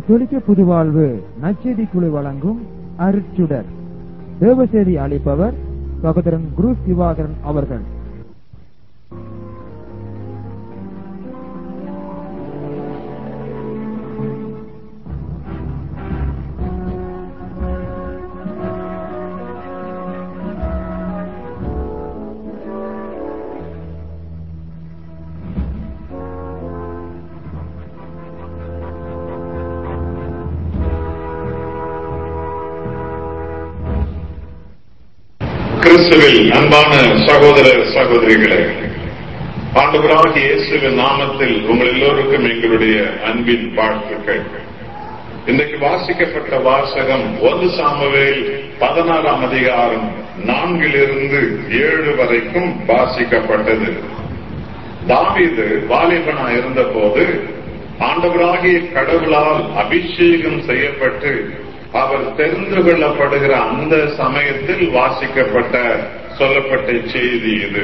கத்தோலிக்க புதுவாழ்வு நச்செய்தி குழு வழங்கும் அருட்சுடர் தேவசேரி அளிப்பவர் சகோதரன் குரு திவாகரன் அவர்கள் கிறிஸ்துவில் அன்பான சகோதர சகோதரிகளே ஆண்டவராக இயேசுவின் நாமத்தில் உங்கள் எல்லோருக்கும் எங்களுடைய அன்பின் வாழ்த்துக்கள் இன்றைக்கு வாசிக்கப்பட்ட வாசகம் ஒரு சாமுவேல் பதினாறாம் அதிகாரம் நான்கிலிருந்து ஏழு வரைக்கும் வாசிக்கப்பட்டது தாவீது வாலிபனா இருந்தபோது ஆண்டவராகிய கடவுளால் அபிஷேகம் செய்யப்பட்டு அவர் தெரிந்து கொள்ளப்படுகிற அந்த சமயத்தில் வாசிக்கப்பட்ட சொல்லப்பட்ட செய்தி இது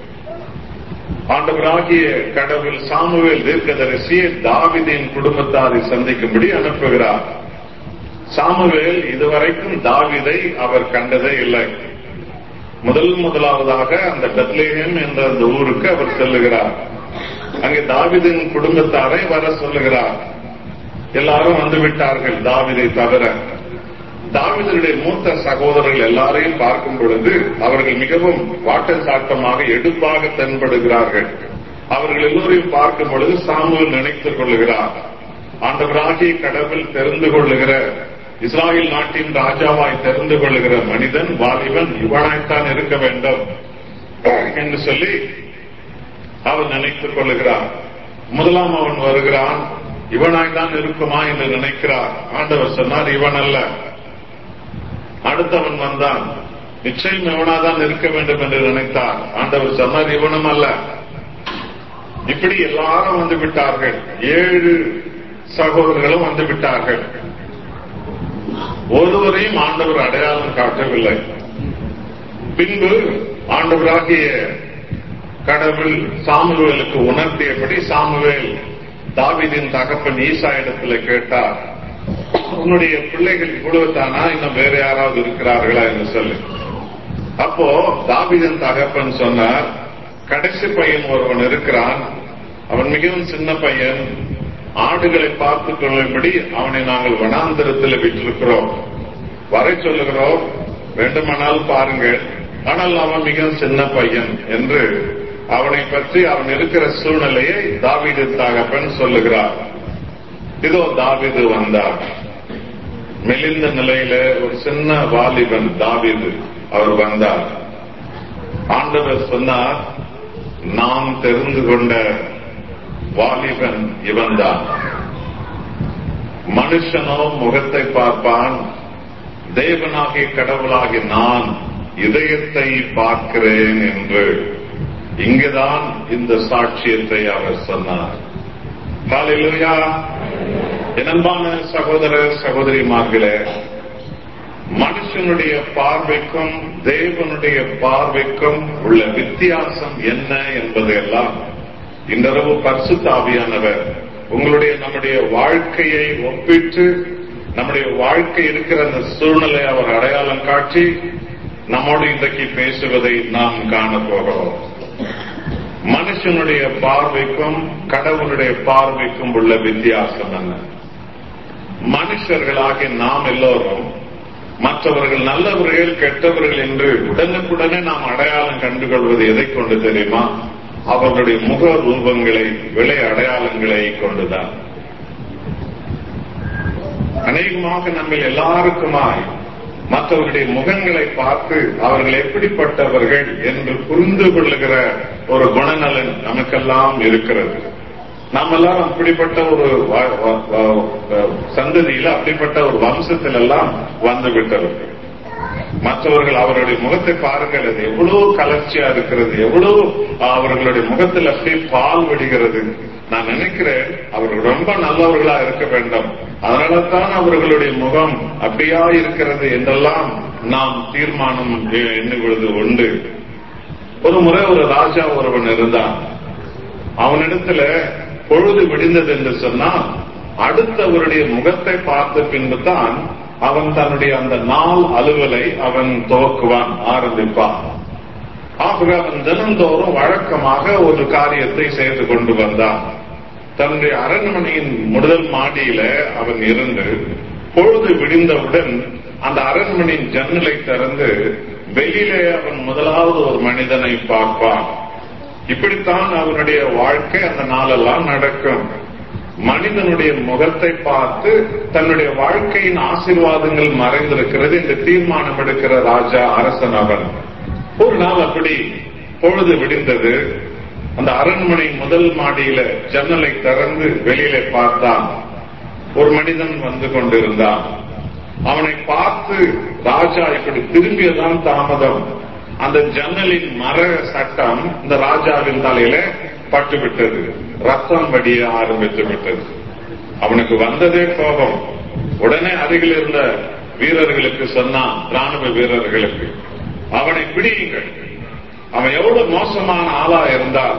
ஆண்டவராகிய கடவுள் சாமுவேல் தீர்க்கதரிசியை தாவிதின் குடும்பத்தாரை சந்திக்கும்படி அனுப்புகிறார் சாமுவேல் இதுவரைக்கும் தாவிதை அவர் கண்டதே இல்லை முதல் முதலாவதாக அந்த பெத்லேஹம் என்ற அந்த ஊருக்கு அவர் செல்லுகிறார் அங்கே தாவிதின் குடும்பத்தாரை வர சொல்லுகிறார் எல்லாரும் வந்து விட்டார்கள் தாவிதை தவிர தாவிதனுடைய மூத்த சகோதரர்கள் எல்லாரையும் பார்க்கும் பொழுது அவர்கள் மிகவும் வாட்டசாட்டமாக எடுப்பாக தென்படுகிறார்கள் அவர்கள் எல்லோரையும் பார்க்கும் பொழுது சாமுவேல் நினைத்துக் கொள்ளுகிறார் ஆண்டவராகிய கடவுள் தெரிந்து கொள்ளுகிற இஸ்ராயல் நாட்டின் ராஜாவாய் தெரிந்து கொள்ளுகிற மனிதன் வாலிபன் இவனாய்த்தான் இருக்க வேண்டும் என்று சொல்லி அவன் நினைத்துக் கொள்ளுகிறார் முதலாம் அவன் வருகிறான் இவனாய்தான் இருக்குமா என்று நினைக்கிறார் ஆண்டவர் சொன்னார் இவன் அல்ல அடுத்தவன் வந்தான் நிச்சயம் இவனாதான் இருக்க வேண்டும் என்று நினைத்தார் ஆண்டவர் சொன்னார் இவனும் அல்ல இப்படி எல்லாரும் வந்து விட்டார்கள் ஏழு சகோதரர்களும் வந்து விட்டார்கள் ஒருவரையும் ஆண்டவர் அடையாளம் காட்டவில்லை பின்பு ஆண்டவராகிய கடவுள் சாமுவேலுக்கு உணர்த்தியபடி சாமுவேல் தாவிதின் தகப்பன் ஈசா இடத்துல கேட்டார் உன்னுடைய பிள்ளைகள் இவ்வளவுதானா இன்னும் வேற யாராவது இருக்கிறார்களா என்று சொல்லி அப்போ தாவிதன் தகப்பன் சொன்னார் கடைசி பையன் ஒருவன் இருக்கிறான் அவன் மிகவும் சின்ன பையன் ஆடுகளை பார்த்துக் கொள்ளும்படி அவனை நாங்கள் வனாந்திரத்தில் விட்டிருக்கிறோம் வரை சொல்லுகிறோம் வேண்டுமானால் பாருங்கள் ஆனால் அவன் மிகவும் சின்ன பையன் என்று அவனை பற்றி அவன் இருக்கிற சூழ்நிலையை தாவிது தகப்பன் சொல்லுகிறார் இதோ தாவிது வந்தார் மெலிந்த நிலையில ஒரு சின்ன வாலிபன் தாவிது அவர் வந்தார் ஆண்டவர் சொன்னார் நாம் தெரிந்து கொண்ட வாலிபன் இவன்தான் மனுஷனோ முகத்தை பார்ப்பான் தேவனாகிய கடவுளாகிய நான் இதயத்தை பார்க்கிறேன் என்று இங்குதான் இந்த சாட்சியத்தை அவர் சொன்னார் காலையிலா இனம்பான சகோதர சகோதரிமார்களே மனுஷனுடைய பார்வைக்கும் தேவனுடைய பார்வைக்கும் உள்ள வித்தியாசம் என்ன என்பதையெல்லாம் இன்றளவு பரிசுத்தாவியானவர் உங்களுடைய நம்முடைய வாழ்க்கையை ஒப்பிட்டு நம்முடைய வாழ்க்கை இருக்கிற அந்த சூழ்நிலை அவர் அடையாளம் காட்டி நம்மோடு இன்றைக்கு பேசுவதை நாம் காண போகிறோம் மனுஷனுடைய பார்வைக்கும் கடவுளுடைய பார்வைக்கும் உள்ள வித்தியாசம் என்ன மனுஷர்களாகிய நாம் எல்லோரும் மற்றவர்கள் நல்லவர்கள் கெட்டவர்கள் என்று உடனுக்குடனே நாம் அடையாளம் கண்டுகொள்வது எதை கொண்டு தெரியுமா அவர்களுடைய முக ரூபங்களை விலை அடையாளங்களை கொண்டுதான் அநேகமாக நம்ம எல்லாருக்குமாய் மற்றவர்களுடைய முகங்களை பார்த்து அவர்கள் எப்படிப்பட்டவர்கள் என்று புரிந்து கொள்ளுகிற ஒரு குணநலன் நமக்கெல்லாம் இருக்கிறது நாம் எல்லாரும் அப்படிப்பட்ட ஒரு சந்ததியில அப்படிப்பட்ட ஒரு வம்சத்தில் எல்லாம் வந்து விட்டவர்கள் மற்றவர்கள் அவருடைய முகத்தை பாருங்கள் அது எவ்வளவு கலர்ச்சியா இருக்கிறது எவ்வளவு அவர்களுடைய முகத்தில் அப்படியே பால் விடுகிறது நான் நினைக்கிறேன் அவர்கள் ரொம்ப நல்லவர்களா இருக்க வேண்டும் அதனால தான் அவர்களுடைய முகம் அப்படியா இருக்கிறது என்றெல்லாம் நாம் தீர்மானம் எண்ணுவது உண்டு ஒரு முறை ஒரு ராஜா ஒருவன் இருந்தான் அவனிடத்துல பொழுது விடிந்தது என்று சொன்னால் அடுத்தவருடைய முகத்தை பார்த்த பின்பு தான் அவன் தன்னுடைய அந்த நாள் அலுவலை அவன் துவக்குவான் ஆரம்பிப்பான் ஆகவே அவன் தினந்தோறும் வழக்கமாக ஒரு காரியத்தை செய்து கொண்டு வந்தான் தன்னுடைய அரண்மனையின் முதல் மாடியில அவன் இருந்து பொழுது விடிந்தவுடன் அந்த அரண்மனையின் ஜன்னலை திறந்து வெளியிலே அவன் முதலாவது ஒரு மனிதனை பார்ப்பான் இப்படித்தான் அவனுடைய வாழ்க்கை அந்த நாளெல்லாம் நடக்கும் மனிதனுடைய முகத்தை பார்த்து தன்னுடைய வாழ்க்கையின் ஆசீர்வாதங்கள் மறைந்திருக்கிறது என்று தீர்மானம் எடுக்கிற ராஜா அரசன் அவன் ஒரு நாள் அப்படி பொழுது விடிந்தது அந்த அரண்மனை முதல் மாடியில ஜன்னலை திறந்து வெளியில பார்த்தான் ஒரு மனிதன் வந்து கொண்டிருந்தான் அவனை பார்த்து ராஜா இப்படி திரும்பியதான் தாமதம் அந்த ஜன்னலின் மர சட்டம் இந்த ராஜாவின் தலையில பட்டுவிட்டது ரத்தம் வடிய ஆரம்பித்து விட்டது அவனுக்கு வந்ததே கோபம் உடனே அருகில் இருந்த வீரர்களுக்கு சொன்னான் ராணுவ வீரர்களுக்கு அவனை பிடியுங்கள் அவன் எவ்வளவு மோசமான ஆளா இருந்தால்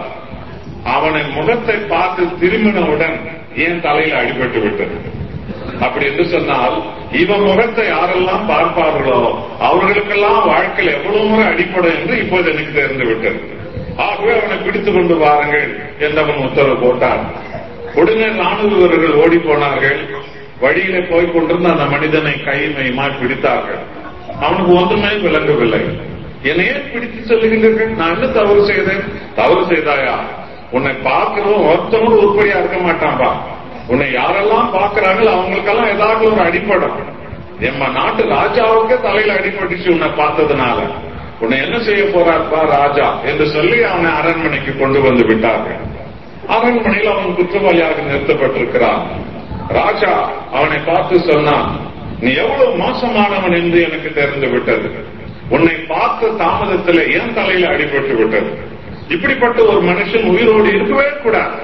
அவனை முகத்தை பார்த்து திரும்பினவுடன் ஏன் தலையில அடிபட்டு விட்டது அப்படி என்று சொன்னால் இவன் முகத்தை யாரெல்லாம் பார்ப்பார்களோ அவர்களுக்கெல்லாம் வாழ்க்கையில் எவ்வளவு முறை அடிப்படும் என்று இப்போது எனக்கு தெரிந்து விட்டது ஆகவே அவனை பிடித்துக் கொண்டு வாருங்கள் என்று அவன் உத்தரவு போட்டான் உடனே ராணுவ வீரர்கள் ஓடி போனார்கள் வழியில போய் கொண்டிருந்த அந்த மனிதனை கை மையமாய் பிடித்தார்கள் அவனுக்கு ஒன்றுமே விளங்கவில்லை என்னை ஏன் பிடித்து சொல்லுகின்றீர்கள் நான் என்ன தவறு செய்தேன் தவறு செய்தாயா உன்னை பார்க்கிறவன் ஒருத்தனோடு உருப்படியா இருக்க மாட்டான்பா உன்னை யாரெல்லாம் பார்க்கிறாங்களோ அவங்களுக்கெல்லாம் ஏதாவது ஒரு அடிப்படம் எம்ம நாட்டு ராஜாவுக்கே தலையில அடிபட்டுச்சு உன்னை பார்த்ததுனால உன்னை என்ன செய்ய போறார்ப்பா ராஜா என்று சொல்லி அவனை அரண்மனைக்கு கொண்டு வந்து விட்டார்கள் அரண்மனையில் அவன் குற்றவாளியாக நிறுத்தப்பட்டிருக்கிறான் ராஜா அவனை பார்த்து சொன்னான் நீ எவ்வளவு மோசமானவன் என்று எனக்கு தெரிந்து விட்டது உன்னை பார்த்த தாமதத்தில் ஏன் தலையில அடிபட்டு விட்டது இப்படிப்பட்ட ஒரு மனுஷன் உயிரோடு இருக்கவே கூடாது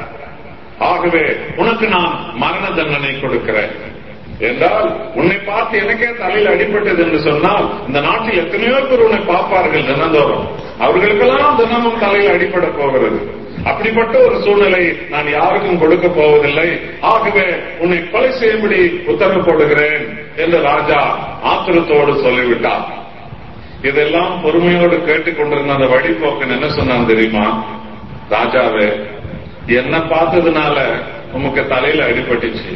ஆகவே உனக்கு நான் மரண தண்டனை கொடுக்கிறேன் என்றால் உன்னை பார்த்து எனக்கே தலையில் அடிபட்டது என்று சொன்னால் இந்த நாட்டில் எத்தனையோ பேர் உன்னை பார்ப்பார்கள் தினந்தோறும் அவர்களுக்கெல்லாம் தினமும் தலையில் அடிபட போகிறது அப்படிப்பட்ட ஒரு சூழ்நிலை நான் யாருக்கும் கொடுக்க போவதில்லை ஆகவே உன்னை கொலை செய்யும்படி உத்தரவு போடுகிறேன் என்று ராஜா ஆத்திரத்தோடு சொல்லிவிட்டார் இதெல்லாம் பொறுமையோடு கேட்டுக்கொண்டிருந்த அந்த வழிபோக்கன் என்ன சொன்னான் தெரியுமா ராஜாவே என்ன பார்த்ததுனால உமக்கு தலையில அடிபட்டுச்சு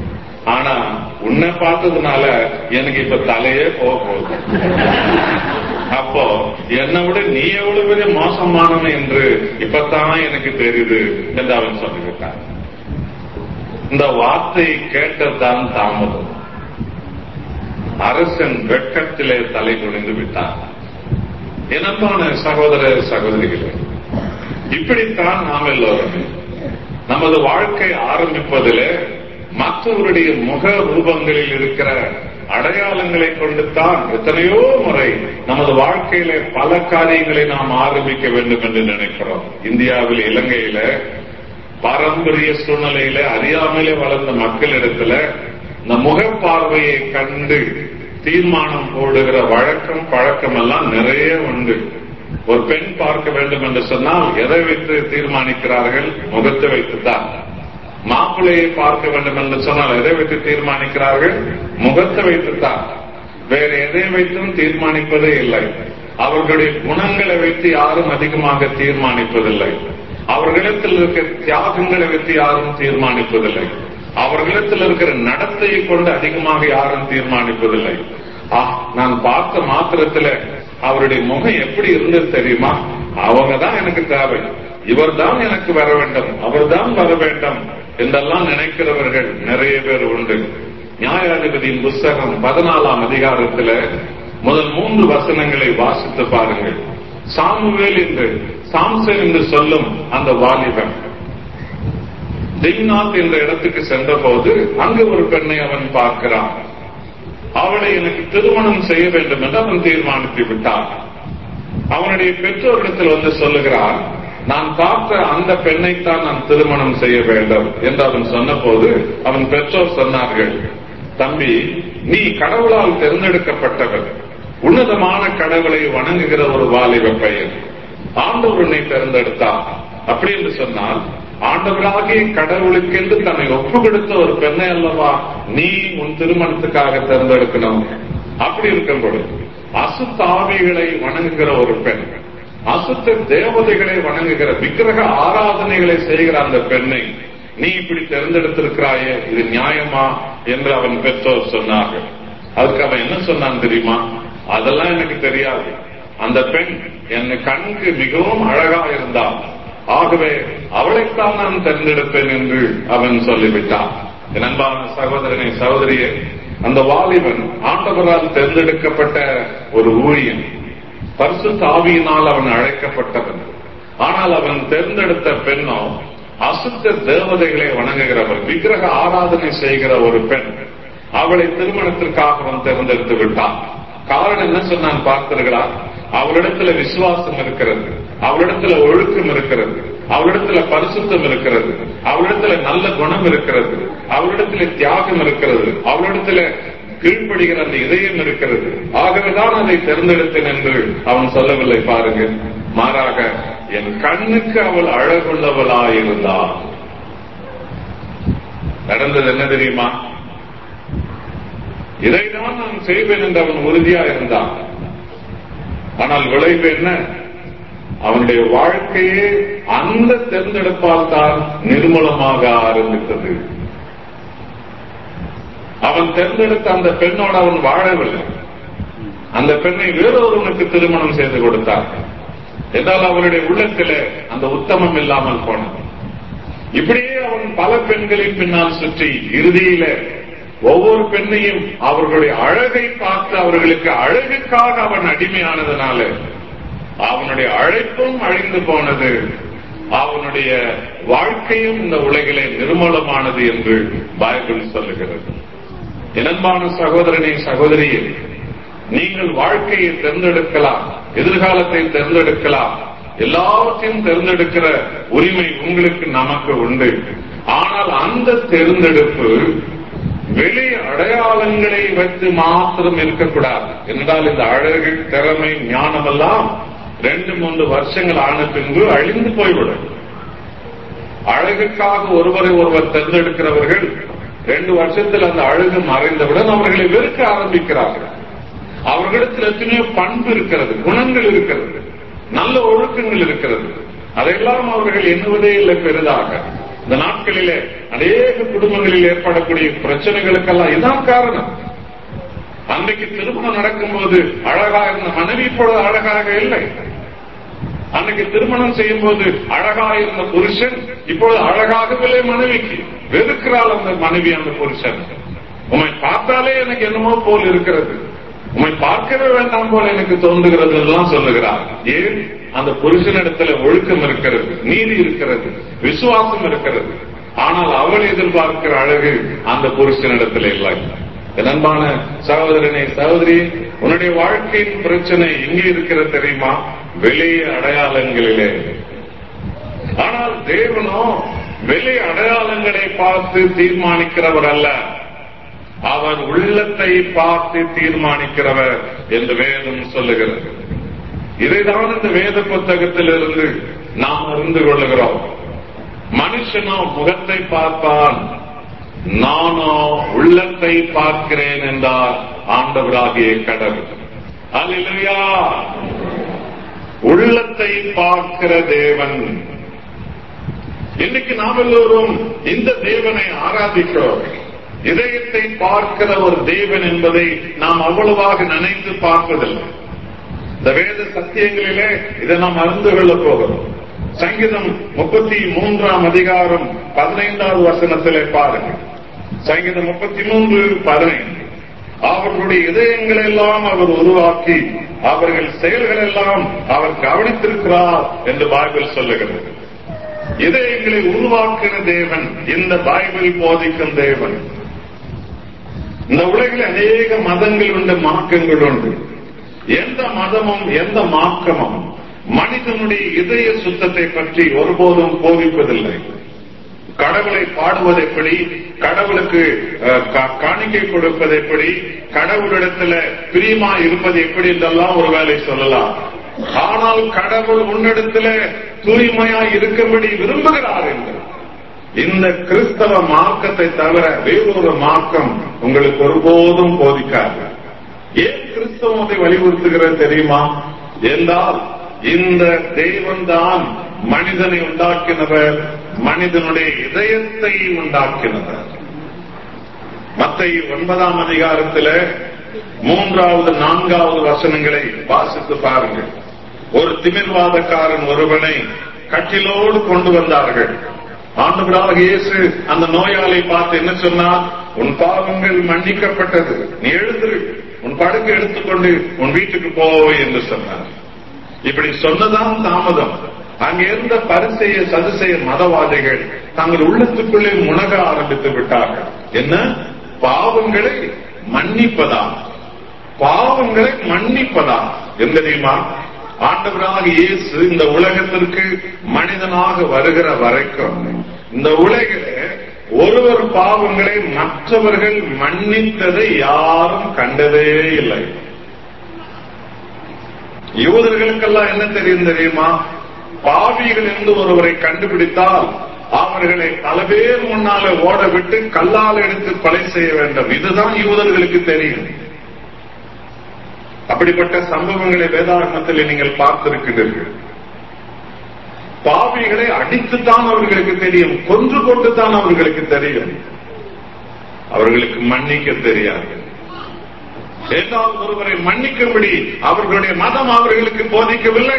ஆனா உன்னை பார்த்ததுனால எனக்கு இப்ப தலையே போக போகுது அப்போ என்னை விட நீ எவ்வளவு பெரிய மோசமானவன் என்று இப்பத்தான் எனக்கு தெரியுது என்று அவன் சொல்லிவிட்டான் இந்த வார்த்தை கேட்டதுதான் தாமதம் அரசன் வெட்கத்திலே தலை குனிந்து விட்டான் இனமான சகோதர சகோதரிகளே இப்படித்தான் நாம் எல்லோருமே நமது வாழ்க்கை ஆரம்பிப்பதிலே மற்றவருடைய முக ரூபங்களில் இருக்கிற அடையாளங்களை கொண்டுத்தான் எத்தனையோ முறை நமது வாழ்க்கையில பல காரியங்களை நாம் ஆரம்பிக்க வேண்டும் என்று நினைக்கிறோம் இந்தியாவில் இலங்கையில பாரம்பரிய சூழ்நிலையில அறியாமலே வளர்ந்த மக்களிடத்துல இந்த முகப்பார்வையை கண்டு தீர்மானம் போடுகிற வழக்கம் பழக்கம் எல்லாம் நிறைய உண்டு ஒரு பெண் பார்க்க வேண்டும் என்று சொன்னால் எதை வைத்து தீர்மானிக்கிறார்கள் முகத்தை வைத்துத்தான் மாப்பிள்ளையை பார்க்க வேண்டும் என்று சொன்னால் எதை வைத்து தீர்மானிக்கிறார்கள் முகத்தை வைத்துத்தான் வேற எதை வைத்தும் தீர்மானிப்பதே இல்லை அவர்களுடைய குணங்களை வைத்து யாரும் அதிகமாக தீர்மானிப்பதில்லை அவர்களிடத்தில் இருக்கிற தியாகங்களை வைத்து யாரும் தீர்மானிப்பதில்லை அவர்களிடத்தில் இருக்கிற நடத்தையை கொண்டு அதிகமாக யாரும் தீர்மானிப்பதில்லை ஆ நான் பார்த்த மாத்திரத்துல அவருடைய முகம் எப்படி இருந்தது தெரியுமா அவங்க தான் எனக்கு தேவை இவர் தான் எனக்கு வர வேண்டும் அவர் தான் வர வேண்டும் என்றெல்லாம் நினைக்கிறவர்கள் நிறைய பேர் உண்டு நியாயாதிபதியின் புஸ்தகம் பதினாலாம் அதிகாரத்துல முதல் மூன்று வசனங்களை வாசித்து பாருங்கள் சாமுவேல் என்று சாம்சன் என்று சொல்லும் அந்த வாலிபன் திங்நாத் என்ற இடத்துக்கு சென்ற போது அங்கு ஒரு பெண்ணை அவன் பார்க்கிறான் அவளை எனக்கு திருமணம் செய்ய வேண்டும் என்று அவன் தீர்மானித்து விட்டான் அவனுடைய பெற்றோரிடத்தில் வந்து சொல்லுகிறான் நான் பார்த்த அந்த பெண்ணைத்தான் நான் திருமணம் செய்ய வேண்டும் என்று அவன் சொன்னபோது அவன் பெற்றோர் சொன்னார்கள் தம்பி நீ கடவுளால் தேர்ந்தெடுக்கப்பட்டவர் உன்னதமான கடவுளை வணங்குகிற ஒரு வாலிப பையன் ஆண்டவர் உன்னை தேர்ந்தெடுத்தார் அப்படி என்று சொன்னால் ஆண்டவராகிய கடவுளுக்கென்று தன்னை ஒப்பு கொடுத்த ஒரு பெண்ணை அல்லவா நீ உன் திருமணத்துக்காக தேர்ந்தெடுக்கணும் அப்படி இருக்கும் பொழுது அசுத்தாவிகளை வணங்குகிற ஒரு பெண் அசுத்த தேவதைகளை வணங்குகிற விக்கிரக ஆராதனைகளை செய்கிற அந்த பெண்ணை நீ இப்படி தேர்ந்தெடுத்திருக்கிறாயே இது நியாயமா என்று அவன் பெற்றோர் சொன்னார்கள் அதுக்கு அவன் என்ன சொன்னான் தெரியுமா அதெல்லாம் எனக்கு தெரியாது அந்த பெண் என் கண்ணுக்கு மிகவும் அழகா இருந்தாள் ஆகவே அவளைத்தான் நான் தேர்ந்தெடுப்பேன் என்று அவன் சொல்லிவிட்டான் என் அன்பான சகோதரனை சகோதரியே அந்த வாலிபன் ஆண்டவரால் தேர்ந்தெடுக்கப்பட்ட ஒரு ஊழியன் பரிசு தாவியினால் அவன் அழைக்கப்பட்டவன் ஆனால் அவன் தேர்ந்தெடுத்த பெண்ணோ அசுத்த தேவதைகளை வணங்குகிறவர் விக்கிரக ஆராதனை செய்கிற ஒரு பெண் அவளை திருமணத்திற்காக அவன் தேர்ந்தெடுத்து விட்டான் காரணம் என்ன சொன்னான் பார்த்தீர்களா அவளிடத்துல விசுவாசம் இருக்கிறது அவளிடத்துல ஒழுக்கம் இருக்கிறது அவளிடத்துல பரிசுத்தம் இருக்கிறது அவளிடத்துல நல்ல குணம் இருக்கிறது அவளிடத்துல தியாகம் இருக்கிறது அவளிடத்துல கீழ்ப்படுகிற அந்த இதயம் இருக்கிறது ஆகவேதான் அதை தேர்ந்தெடுத்தேன் என்று அவன் சொல்லவில்லை பாருங்க மாறாக என் கண்ணுக்கு அவள் அழகுள்ளவளாயிருந்தாள் நடந்தது என்ன தெரியுமா இதைதான் நான் செய்வேன் என்று அவன் உறுதியா இருந்தான் ஆனால் விளைவு என்ன அவனுடைய வாழ்க்கையே அந்த தேர்ந்தெடுப்பால் தான் நிர்மூலமாக ஆரம்பித்தது அவன் தேர்ந்தெடுத்த அந்த பெண்ணோடு அவன் வாழவில்லை அந்த பெண்ணை வேறொருவனுக்கு திருமணம் செய்து கொடுத்தார் என்றால் அவருடைய உள்ளத்திலே அந்த உத்தமம் இல்லாமல் போனது இப்படியே அவன் பல பெண்களின் பின்னால் சுற்றி இறுதியில ஒவ்வொரு பெண்ணையும் அவர்களுடைய அழகை பார்த்து அவர்களுக்கு அழகுக்காக அவன் அடிமையானதுனால அவனுடைய அழைப்பும் அழிந்து போனது அவனுடைய வாழ்க்கையும் இந்த உலகிலே நிர்மூலமானது என்று பைபிள் சொல்லுகிறது இனன்பான சகோதரனை சகோதரியே நீங்கள் வாழ்க்கையை தேர்ந்தெடுக்கலாம் எதிர்காலத்தை தேர்ந்தெடுக்கலாம் எல்லாவற்றையும் தேர்ந்தெடுக்கிற உரிமை உங்களுக்கு நமக்கு உண்டு ஆனால் அந்த தேர்ந்தெடுப்பு வெளி அடையாளங்களை வைத்து மாத்திரம் இருக்கக்கூடாது என்றால் இந்த அழகு திறமை ஞானம் எல்லாம் ரெண்டு மூன்று வருஷங்கள் ஆன பின்பு அழிந்து போய்விடும் அழகுக்காக ஒருவரை ஒருவர் தேர்ந்தெடுக்கிறவர்கள் ரெண்டு வருஷத்தில் அந்த அழகு மறைந்தவுடன் அவர்களை வெறுக்க ஆரம்பிக்கிறார்கள் அவர்களிடத்தில் எத்தனையோ பண்பு இருக்கிறது குணங்கள் இருக்கிறது நல்ல ஒழுக்கங்கள் இருக்கிறது அதையெல்லாம் அவர்கள் எண்ணுவதே இல்லை பெரிதாக இந்த நாட்களிலே அநேக குடும்பங்களில் ஏற்படக்கூடிய பிரச்சனைகளுக்கெல்லாம் இதுதான் காரணம் அன்றைக்கு திருமணம் நடக்கும்போது அழகாக இருந்த மனைவி இப்பொழுது அழகாக இல்லை அன்னைக்கு திருமணம் செய்யும் போது அழகாக இருந்த புருஷன் இப்பொழுது அழகாகவில்லை மனைவிக்கு வெறுக்கிறாள் அந்த மனைவி அந்த புருஷன் உண்மை பார்த்தாலே எனக்கு என்னமோ போல் இருக்கிறது உண்மை பார்க்கவே வேண்டாம் போல எனக்கு தோன்றுகிறது எல்லாம் சொல்லுகிறார் ஏன் அந்த புருஷனிடத்துல ஒழுக்கம் இருக்கிறது நீதி இருக்கிறது விசுவாசம் இருக்கிறது ஆனால் அவள் எதிர்பார்க்கிற அழகு அந்த புருஷனிடத்துல இல்லை என் அன்பான சகோதரனே சகோதரி உன்னுடைய வாழ்க்கையின் பிரச்சனை எங்கே இருக்கிறது தெரியுமா வெளிய அடையாளங்களிலே ஆனால் தேவனோ வெளி அடையாளங்களை பார்த்து தீர்மானிக்கிறவர் அல்ல அவர் உள்ளத்தை பார்த்து தீர்மானிக்கிறவர் என்று வேதம் சொல்லுகிறது இதைதான் இந்த வேத புத்தகத்திலிருந்து நாம் அறிந்து கொள்ளுகிறோம் மனுஷனோ முகத்தை பார்ப்பான் நானோ உள்ளத்தை பார்க்கிறேன் என்றார் ஆண்டவராகிய கடவுள் அல்லா உள்ளத்தை பார்க்கிற தேவன் இன்னைக்கு நாம் எல்லோரும் இந்த தேவனை ஆராதிக்கிறோம் இதயத்தை பார்க்கிற ஒரு தேவன் என்பதை நாம் அவ்வளவாக நினைத்து பார்ப்பதில்லை இந்த வேத சத்தியங்களிலே இதை நாம் அறிந்து கொள்ளப் போகிறோம் சங்கீதம் முப்பத்தி மூன்றாம் அதிகாரம் பதினைந்தாவது வசனத்திலே பாருங்கள் சங்கீதம் முப்பத்தி மூன்று பதினைந்து அவர்களுடைய இதயங்கள் எல்லாம் அவர் உருவாக்கி அவர்கள் செயல்கள் எல்லாம் அவர் கவனித்திருக்கிறார் என்று பைபிள் சொல்லுகிறது இதயங்களை உருவாக்கின தேவன் இந்த பைபிள் போதிக்கும் தேவன் இந்த உலகில் அநேக மதங்கள் உண்டு மார்க்கங்கள் உண்டு எந்த மதமும் எந்த மார்க்கமும் மனிதனுடைய இதய சுத்தத்தை பற்றி ஒருபோதும் போதிப்பதில்லை கடவுளை பாடுவது எப்படி கடவுளுக்கு காணிக்கை கொடுப்பது எப்படி கடவுளிடத்துல பிரியமா இருப்பது எப்படி என்றெல்லாம் ஒரு வேலை சொல்லலாம் ஆனால் கடவுள் உன்னிடத்துல தூய்மையா இருக்கும்படி விரும்புகிறார் என்று இந்த கிறிஸ்தவ மார்க்கத்தை தவிர வேறொரு மார்க்கம் உங்களுக்கு ஒருபோதும் போதிக்காது ஏன் கிறிஸ்தவம் அதை வலியுறுத்துகிறது தெரியுமா என்றால் இந்த தெய்வம் தான் மனிதனை உண்டாக்கினவர் மனிதனுடைய இதயத்தை உண்டாக்கினவர் மத்தை ஒன்பதாம் அதிகாரத்தில் மூன்றாவது நான்காவது வசனங்களை வாசித்து பாருங்கள் ஒரு திமிர்வாதக்காரன் ஒருவனை கட்டிலோடு கொண்டு வந்தார்கள் ஆண்டவராக இயேசு அந்த நோயாளி பார்த்து என்ன சொன்னார் உன் பாவங்கள் மன்னிக்கப்பட்டது நீ எழுந்திரு உன் படுக்கை எடுத்துக்கொண்டு உன் வீட்டுக்கு போ என்று சொன்னார் இப்படி சொன்னதான் தாமதம் அங்கே இருந்த பரிசெய சதுசெய மதவாதிகள் தங்கள் உள்ளத்துக்குள்ளே முனக ஆரம்பித்து விட்டார்கள் என்ன பாவங்களை மன்னிப்பதா பாவங்களை மன்னிப்பதா என்ன தெரியுமா ஆண்டவராக இயேசு இந்த உலகத்திற்கு மனிதனாக வருகிற வரைக்கும் இந்த உலகில ஒருவர் பாவங்களை மற்றவர்கள் மன்னித்ததை யாரும் கண்டதே இல்லை யூதர்களுக்கெல்லாம் என்ன தெரியும் தெரியுமா பாவிகள் என்று ஒருவரை கண்டுபிடித்தால் அவர்களை பல பேர் முன்னால ஓட விட்டு கல்லால் எடுத்து கொலை செய்ய வேண்டும் இதுதான் யூதர்களுக்கு தெரியும் அப்படிப்பட்ட சம்பவங்களை வேதாகமத்தில் நீங்கள் பார்த்திருக்கிறீர்கள் பாவிகளை அடித்துத்தான் அவர்களுக்கு தெரியும் கொன்று கொண்டுதான் அவர்களுக்கு தெரியும் அவர்களுக்கு மன்னிக்க தெரியாது ஏதாவது ஒருவரை மன்னிக்கும்படி அவர்களுடைய மதம் அவர்களுக்கு போதிக்கவில்லை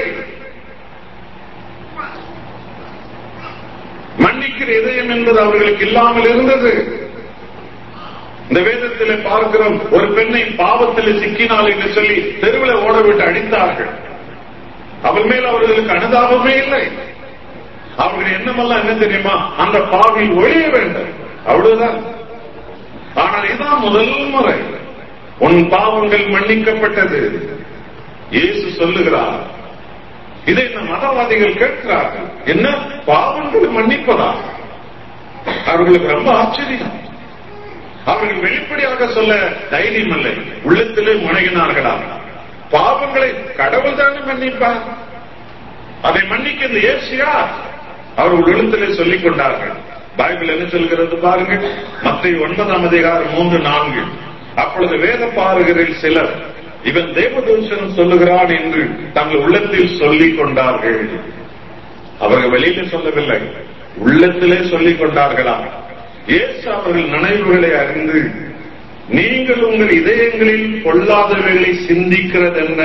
மன்னிக்கிற இதயம் என்பது அவர்களுக்கு இல்லாமல் இருந்தது இந்த வேதத்தில் பார்க்கிறோம் ஒரு பெண்ணை பாவத்தில் சிக்கினாள் என்று சொல்லி தெருவில் ஓடவிட்டு அடித்தார்கள் அவள் மேல் அவர்களுக்கு அனுதாபமே இல்லை அவர்கள் எண்ணமெல்லாம் என்ன தெரியுமா அந்த பாவி ஒழிய வேண்டும் அவ்வளவுதான் ஆனால் இதான் முதல் முறை உன் பாவங்கள் மன்னிக்கப்பட்டது இயேசு சொல்லுகிறார் இதை இந்த மதவாதிகள் கேட்கிறார்கள் என்ன பாவங்கள் மன்னிப்பதா அவர்களுக்கு ரொம்ப ஆச்சரியம் அவர்கள் வெளிப்படையாக சொல்ல தைரியம் இல்லை உள்ளத்திலே முனைகினார்களா பாவங்களை கடவுள் தானே மன்னிப்பார் அதை மன்னிக்க இந்த ஏசியா அவர்கள் எழுத்திலே சொல்லிக் கொண்டார்கள் பைபிள் என்ன சொல்கிறது பாருங்கள் மத்திய ஒன்பதாம் அதிகாரம் மூன்று நான்கு அப்பொழுது வேத பாருகரில் சிலர் இவன் தேவதூஷன் சொல்லுகிறான் என்று தங்கள் உள்ளத்தில் சொல்லிக் கொண்டார்கள் அவர்கள் வெளியில சொல்லவில்லை உள்ளத்திலே சொல்லிக் கொண்டார்களா இயேசு அவர்கள் நினைவுகளை அறிந்து நீங்கள் உங்கள் இதயங்களில் பொல்லாதவைகளை சிந்திக்கிறது என்ன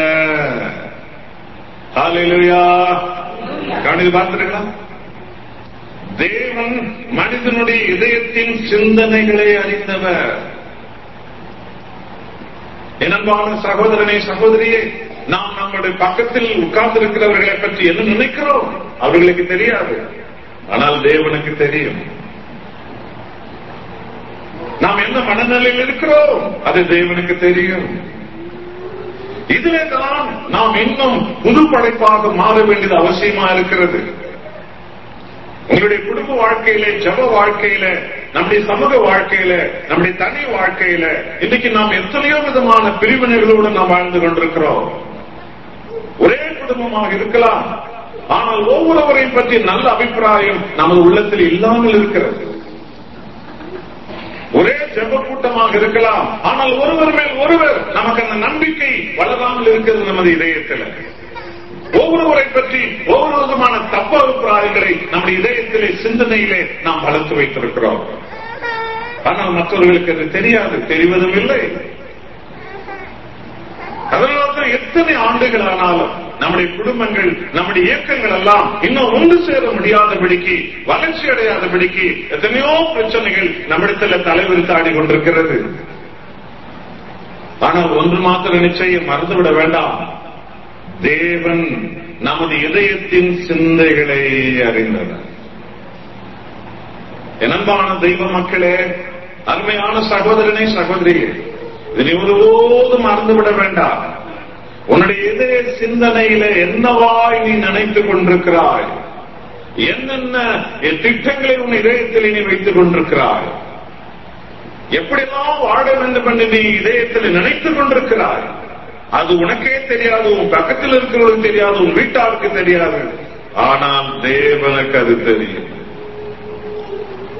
கவனித்து பார்த்திருக்கலாம் தேவன் மனிதனுடைய இதயத்தின் சிந்தனைகளை அறிந்தவர் இனம்பான சகோதரனை சகோதரியே நாம் நம்முடைய பக்கத்தில் உட்கார்ந்து இருக்கிறவர்களை பற்றி என்ன நினைக்கிறோம் அவர்களுக்கு தெரியாது ஆனால் தேவனுக்கு தெரியும் நாம் என்ன மனநிலையில் இருக்கிறோம் அது தேவனுக்கு தெரியும் இதுவே தான் நாம் இன்னும் புது படைப்பாக மாற வேண்டியது அவசியமா இருக்கிறது உங்களுடைய குடும்ப வாழ்க்கையில ஜப வாழ்க்கையில நம்முடைய சமூக வாழ்க்கையில நம்முடைய தனி வாழ்க்கையில இன்னைக்கு நாம் எத்தனையோ விதமான பிரிவினைகளோடு நாம் வாழ்ந்து கொண்டிருக்கிறோம் ஒரே குடும்பமாக இருக்கலாம் ஆனால் ஒவ்வொருவரையும் பற்றி நல்ல அபிப்பிராயம் நமது உள்ளத்தில் இல்லாமல் இருக்கிறது ஒரே ஜப கூட்டமாக இருக்கலாம் ஆனால் ஒருவர் மேல் ஒருவர் நமக்கு அந்த நம்பிக்கை வளராமல் இருக்கிறது நமது இதயத்தில் ஒவ்வொருவரை பற்றி ஒவ்வொரு விதமான தப்பு அபிப்பிராயங்களை நம்முடைய இதயத்திலே சிந்தனையிலே நாம் வளர்த்து வைத்திருக்கிறோம் ஆனால் மற்றவர்களுக்கு அது தெரியாது தெரிவதும் இல்லை அதனால்தான் எத்தனை ஆண்டுகள் ஆனாலும் நம்முடைய குடும்பங்கள் நம்முடைய இயக்கங்கள் எல்லாம் இன்னும் ஒன்று சேர முடியாதபடிக்கு வளர்ச்சி அடையாதபடிக்கு எத்தனையோ பிரச்சனைகள் நம்மிடத்தில் தலைவிரித்தாடி கொண்டிருக்கிறது ஆனால் ஒன்று மாத்திர நிச்சயம் மறந்துவிட வேண்டாம் தேவன் நமது இதயத்தின் சிந்தைகளை அறிந்தவர் இனம்பான தெய்வ மக்களே அருமையான சகோதரனை சகோதரியே இதை ஒருபோதும் மறந்துவிட வேண்டாம் உன்னுடைய இதய சிந்தனையில என்னவாய் நீ நினைத்துக் கொண்டிருக்கிறாய் என்னென்ன திட்டங்களை உன் இதயத்தில் நீ வைத்துக் கொண்டிருக்கிறாய் எப்படியெல்லாம் வாழ வேண்டும் என்று நீ இதயத்தில் நினைத்துக் கொண்டிருக்கிறாய் அது உனக்கே தெரியாது உன் பக்கத்தில் இருக்கிறவங்களுக்கு தெரியாது உன் வீட்டாருக்கு தெரியாது ஆனால் தேவனுக்கு அது தெரியும்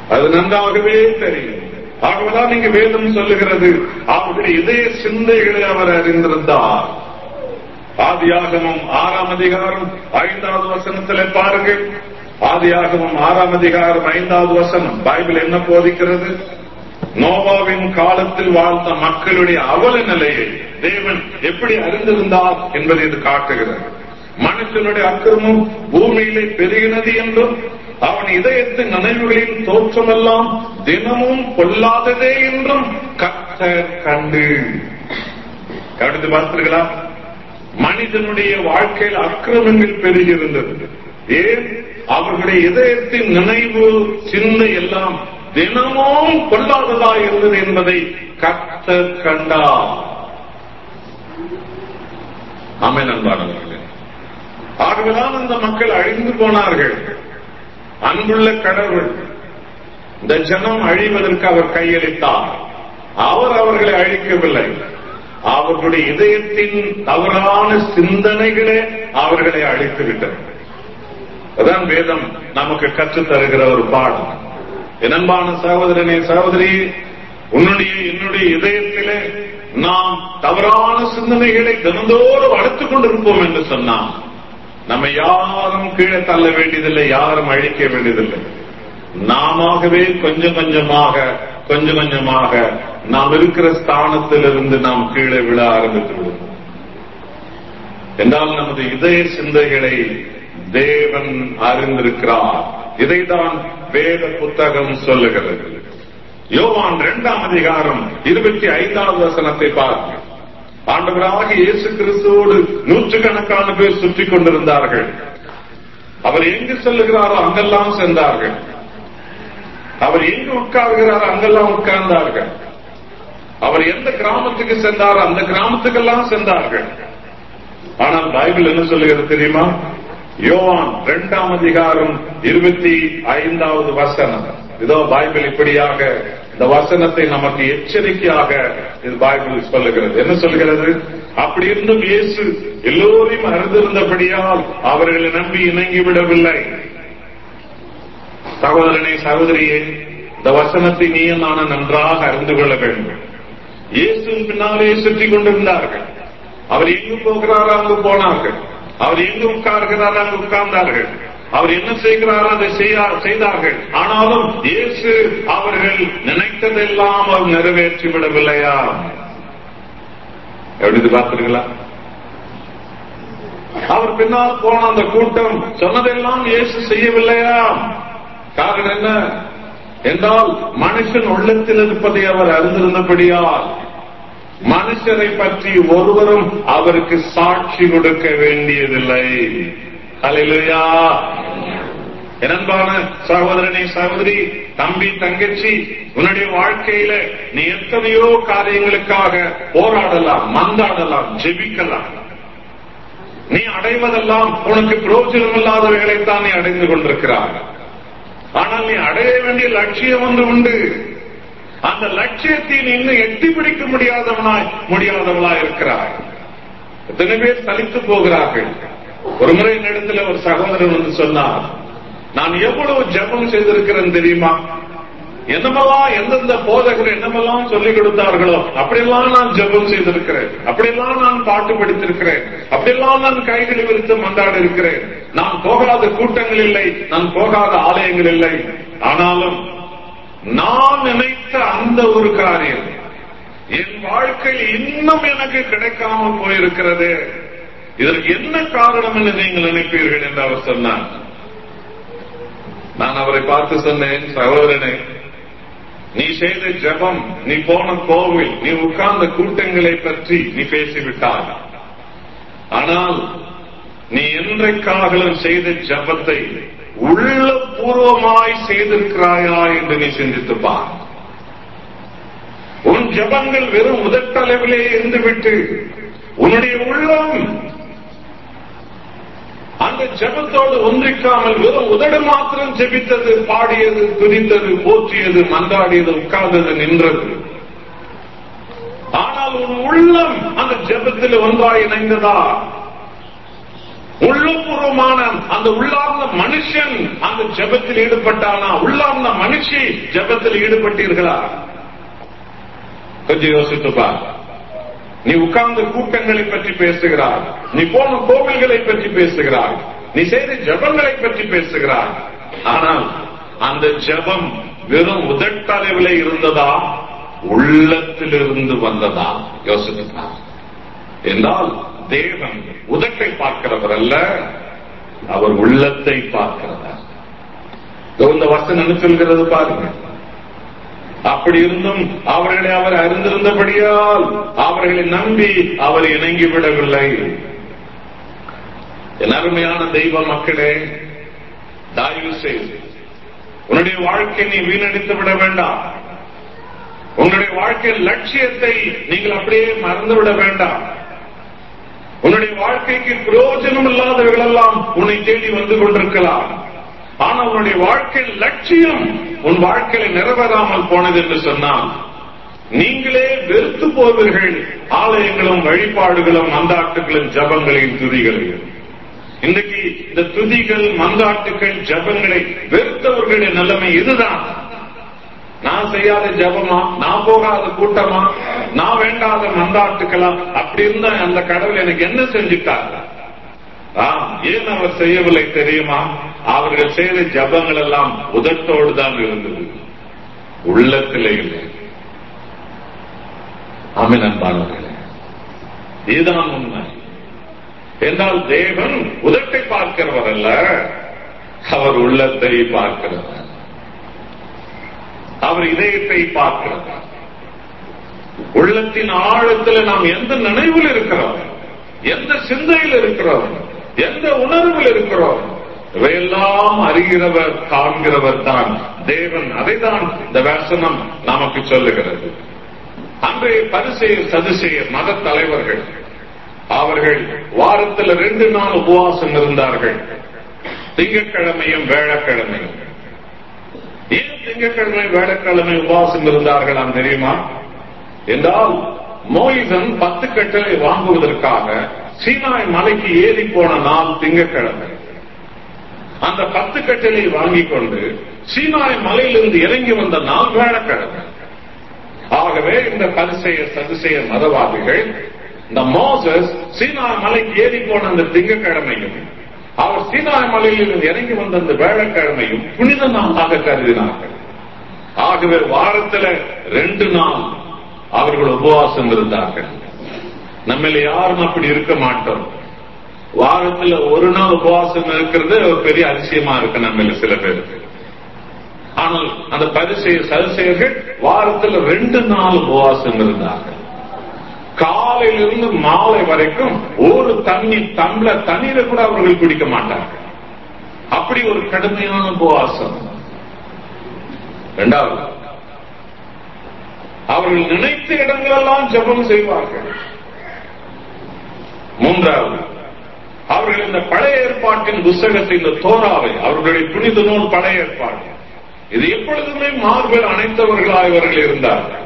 அது நன்றாகவே தெரியும் ஆகவேதான் நீங்க வேதம் சொல்லுகிறது அவருடைய இதய சிந்தைகளை அவர் அறிந்திருந்தார் ஆதியாகமம் ஆறாம் அதிகாரம் ஐந்தாவது வசனத்திலே பாருங்கள் ஆதியாகமம் ஆறாம் அதிகாரம் ஐந்தாவது வசனம் பைபிள் என்ன போதிக்கிறது நோவாவின் காலத்தில் வாழ்ந்த மக்களுடைய அவல நிலையை தேவன் எப்படி அறிந்திருந்தார் என்பதை இது காட்டுகிறது மனுஷனுடைய அக்கிரமம் பூமியிலே பெருகினது என்றும் அவன் இதயத்தின் நினைவுகளின் தோற்றமெல்லாம் தினமும் கொல்லாததே என்றும் கத்தர் கண்டு கவனித்து பார்த்தீர்களா மனிதனுடைய வாழ்க்கையில் அக்கிரமங்கள் பெருகியிருந்தது ஏன் அவர்களுடைய இதயத்தின் நினைவு சிந்தை எல்லாம் தினமும் கொள்ளாததா இருந்தது என்பதை கத்தர் கண்டார் ஆமை நண்பானவர்களே ஆகவேதான் அந்த மக்கள் அழிந்து போனார்கள் அன்புள்ள கடவுள் இந்த ஜனம் அழிவதற்கு அவர் கையளித்தார் அவர் அவர்களை அழிக்கவில்லை அவர்களுடைய இதயத்தின் தவறான சிந்தனைகளே அவர்களை அழித்து விட்டது அதான் வேதம் நமக்கு கற்றுத் தருகிற ஒரு பாடம் இனம்பான சகோதரனே சகோதரி உன்னுடைய என்னுடைய இதயத்திலே நாம் தவறான சிந்தனைகளை தினந்தோறும் வளர்த்துக் கொண்டிருப்போம் என்று சொன்னான் நம்ம யாரும் கீழே தள்ள வேண்டியதில்லை யாரும் அழிக்க வேண்டியதில்லை நாமவே கொஞ்சம் கொஞ்சமாக கொஞ்சம் கொஞ்சமாக நாம் இருக்கிற ஸ்தானத்திலிருந்து நாம் கீழே விழ ஆரம்பித்து விடுவோம் என்றால் நமது இதய சிந்தைகளை தேவன் அறிந்திருக்கிறார் இதைதான் வேத புத்தகம் சொல்லுகிறது யோவான் இரண்டாம் அதிகாரம் இருபத்தி ஐந்தாவது வசனத்தை பாருங்கள் ஆண்டவராக இயேசு கிறிஸ்துவோடு நூற்றுக்கணக்கான பேர் சுற்றி கொண்டிருந்தார்கள் அவர் எங்கு செல்லுகிறாரோ அங்கெல்லாம் சென்றார்கள் அவர் எங்கு உட்கார்கிறாரோ அங்கெல்லாம் உட்கார்ந்தார்கள் அவர் எந்த கிராமத்துக்கு சென்றாரோ அந்த கிராமத்துக்கெல்லாம் சென்றார்கள் ஆனால் பைபிள் என்ன சொல்லுகிறது தெரியுமா யோவான் இரண்டாம் அதிகாரம் இருபத்தி ஐந்தாவது வசனம் இதோ பைபிள் இப்படியாக இந்த வசனத்தை நமக்கு எச்சரிக்கையாக இது பைபிள் சொல்லுகிறது என்ன சொல்லுகிறது அப்படி இருந்தும் இயேசு எல்லோரையும் அறிந்திருந்தபடியால் அவர்களை நம்பி இணங்கி விடவில்லை சகோதரனே சகோதரியே இந்த வசனத்தை நீயும் நானும் நன்றாக அறிந்து கொள்ள வேண்டும் இயேசுவின் பின்னாலே சுற்றி கொண்டிருந்தார்கள் அவர் எங்கு போகிறாரோ அங்கு போனார்கள் அவர் எங்கு உட்கார்கிறாரோ அங்கு உட்கார்ந்தார்கள் அவர் என்ன செய்கிறாரோ அதை செய்தார்கள் ஆனாலும் இயேசு அவர்கள் நினைத்ததெல்லாம் அவர் நிறைவேற்றி விடவில்லையா எப்படி பார்த்தீர்களா அவர் பின்னால் போன அந்த கூட்டம் சொன்னதெல்லாம் இயேசு செய்யவில்லையா காரணம் என்ன என்றால் மனுஷன் உள்ளத்தில் இருப்பதை அவர் அறிந்திருந்தபடியால் மனுஷரை பற்றி ஒருவரும் அவருக்கு சாட்சி கொடுக்க வேண்டியதில்லை அலையிலையா அன்பான சகோதரனை சகோதரி தம்பி தங்கச்சி உன்னுடைய வாழ்க்கையில நீ எத்தனையோ காரியங்களுக்காக போராடலாம் மந்தாடலாம் ஜெபிக்கலாம் நீ அடைவதெல்லாம் உனக்கு பிரயோஜனம் இல்லாதவைகளைத்தான் நீ அடைந்து கொண்டிருக்கிறார் ஆனால் நீ அடைய வேண்டிய லட்சியம் ஒன்று உண்டு அந்த லட்சியத்தை நீ இன்னும் எட்டி பிடிக்க முடியாதவனாய் முடியாதவளாய் இருக்கிறாய் எத்தனை பேர் சலித்து போகிறார்கள் ஒரு முறை என்னிடத்துல ஒரு சகோதரன் வந்து சொன்னார் நான் எவ்வளவு ஜபம் செய்திருக்கிறேன் தெரியுமா என்னமெல்லாம் எந்தெந்த போதகர் என்னமெல்லாம் சொல்லிக் கொடுத்தார்களோ அப்படியெல்லாம் நான் ஜெபம் செய்திருக்கிறேன் அப்படியெல்லாம் நான் பாட்டு படித்திருக்கிறேன் அப்படியெல்லாம் நான் கைகளை விரித்து மன்றாடி இருக்கிறேன் நான் போகாத கூட்டங்கள் இல்லை நான் போகாத ஆலயங்கள் இல்லை ஆனாலும் நான் நினைத்த அந்த ஒரு காரியம் என் வாழ்க்கையில் இன்னும் எனக்கு கிடைக்காமல் போயிருக்கிறது இதற்கு என்ன காரணம் என்று நீங்கள் நினைப்பீர்கள் என்று அவர் சொன்னார் நான் அவரை பார்த்து சொன்னேன் சகோதரனே நீ செய்த ஜபம் நீ போன கோவில் நீ உட்கார்ந்த கூட்டங்களை பற்றி நீ பேசிவிட்டாய் ஆனால் நீ என்றைக்காகலும் செய்த ஜபத்தை உள்ளபூர்வமாய் செய்திருக்கிறாயா என்று நீ சிந்தித்து பார் உன் ஜபங்கள் வெறும் உதட்டளவிலே இருந்துவிட்டு உன்னுடைய உள்ளம் அந்த ஜபத்தோடு ஒன்றிக்காமல் வெறும் உதடு மாத்திரம் ஜெபித்தது பாடியது துதித்தது போற்றியது மன்றாடியது உட்கார்ந்தது நின்றது ஆனால் உன் உள்ளம் அந்த ஜபத்தில் ஒன்றாய் இணைந்ததா உள்ளபூர்வமான அந்த உள்ளார்ந்த மனுஷன் அந்த ஜெபத்தில் ஈடுபட்டானா உள்ளார்ந்த மனுஷி ஜெபத்தில் ஈடுபட்டீர்களா கொஞ்சம் யோசித்து பார் நீ உட்கார்ந்த கூட்டங்களை பற்றி பேசுகிறாய் நீ போன கோவில்களை பற்றி பேசுகிறாய் நீ செய்த ஜபங்களை பற்றி பேசுகிறாய் ஆனால் அந்த ஜபம் வெறும் உதட்டளவில் இருந்ததா உள்ளத்திலிருந்து வந்ததா யோசித்து பார் என்றால் தேவன் உதட்டை பார்க்கிறவர் அல்ல அவர் உள்ளத்தை பார்க்கிறவர் இந்த வசனம் என்ன சொல்கிறது பாருங்க அப்படி இருந்தும் அவர்களை அவர் அறிந்திருந்தபடியால் அவர்களை நம்பி அவர் இணங்கி விடவில்லை என் அருமையான தெய்வ மக்களே தயவு செய்து உன்னுடைய வாழ்க்கை நீ வீணடித்து விட வேண்டாம் உன்னுடைய வாழ்க்கையின் லட்சியத்தை நீங்கள் அப்படியே மறந்துவிட வேண்டாம் உன்னுடைய வாழ்க்கைக்கு பிரயோஜனம் இல்லாதவர்கள் எல்லாம் உன்னை தேடி வந்து கொண்டிருக்கலாம் ஆனால் உன்னுடைய வாழ்க்கையின் லட்சியம் உன் வாழ்க்கையில நிறைவேறாமல் போனது என்று சொன்னால் நீங்களே வெறுத்து போவீர்கள் ஆலயங்களும் வழிபாடுகளும் மந்தாட்டுகளும் ஜபங்களையும் துதிகளையும் இன்றைக்கு இந்த துதிகள் மந்தாட்டுகள் ஜபங்களை வெறுத்தவர்களுடைய நிலைமை இதுதான் நான் செய்யாத ஜபமா நான் போகாத கூட்டமா நான் வேண்டாத மந்தாட்டுகளா அப்படி இருந்தா அந்த கடவுள் எனக்கு என்ன செஞ்சுட்டாங்க ஏன் அவர் செய்யவில்லை தெரியுமா அவர்கள் செய்த ஜபங்கள் எல்லாம் உதட்டோடு தான் இருந்தது உள்ளத்திலே இல்லை ஆமின் அன்பானவர்களே இதுதான் உண்மை என்றால் தேவன் உதட்டை பார்க்கிறவர் அல்ல அவர் உள்ளத்தை பார்க்கிறவர் அவர் இதயத்தை பார்க்கிறவர் உள்ளத்தின் ஆழத்தில் நாம் எந்த நினைவில் இருக்கிறோம் எந்த சிந்தையில் இருக்கிறோம் எந்த உணர்வில் இருக்கிறோம் இவையெல்லாம் அறிகிறவர் காண்கிறவர் தான் தேவன் அதைதான் இந்த வசனம் நமக்கு சொல்லுகிறது அன்றைய பரிசெயர் சதுசெயர் மத தலைவர்கள் அவர்கள் வாரத்தில் ரெண்டு நாள் உபவாசம் இருந்தார்கள் திங்கட்கிழமையும் வேளக்கிழமையும் ஏன் திங்கட்கிழமை வேளக்கிழமை உபவாசம் இருந்தார்களாம் தெரியுமா என்றால் மோயிசன் பத்து கட்டளை வாங்குவதற்காக சீனாய் மலைக்கு ஏறி போன நாள் திங்கட்கிழமை அந்த பத்து கட்டளை வாங்கிக் கொண்டு சீனாய் மலையிலிருந்து இறங்கி வந்த நாள் வேளக்கிழமை ஆகவே இந்த பரிசெய சதுசெய மதவாதிகள் இந்த மோசஸ் சீனாய் மலைக்கு ஏறி போன அந்த திங்கக்கிழமையும் அவர் சீனாய் மலையில் இறங்கி வந்த அந்த வேளக்கிழமையும் புனித நாளாக கருதினார்கள் ஆகவே வாரத்தில் ரெண்டு நாள் அவர்கள் உபவாசம் இருந்தார்கள் நம்மள யாரும் அப்படி இருக்க மாட்டோம் வாரத்துல ஒரு நாள் உபவாசம் இருக்கிறது ஒரு பெரிய அதிசயமா இருக்கு நம்மள சில பேருக்கு ஆனால் அந்த பரிசெய சதுசெயர்கள் வாரத்தில் ரெண்டு நாள் உபவாசம் இருந்தார்கள் காலையிலிருந்து மாலை வரைக்கும் ஒரு தண்ணி டம்ளர் தண்ணீரை கூட அவர்கள் குடிக்க மாட்டார்கள் அப்படி ஒரு கடுமையான உபவாசம் இரண்டாவது அவர்கள் நினைத்த இடங்களெல்லாம் ஜபம் செய்வார்கள் மூன்றாவது அவர்கள் இந்த பழைய ஏற்பாட்டின் புஸ்தகத்தை இந்த தோராவை அவர்களுடைய புனித நூல் பழைய ஏற்பாடு இது எப்பொழுதுமே மார்பில் அணைத்தவர்களாக இவர்கள் இருந்தார்கள்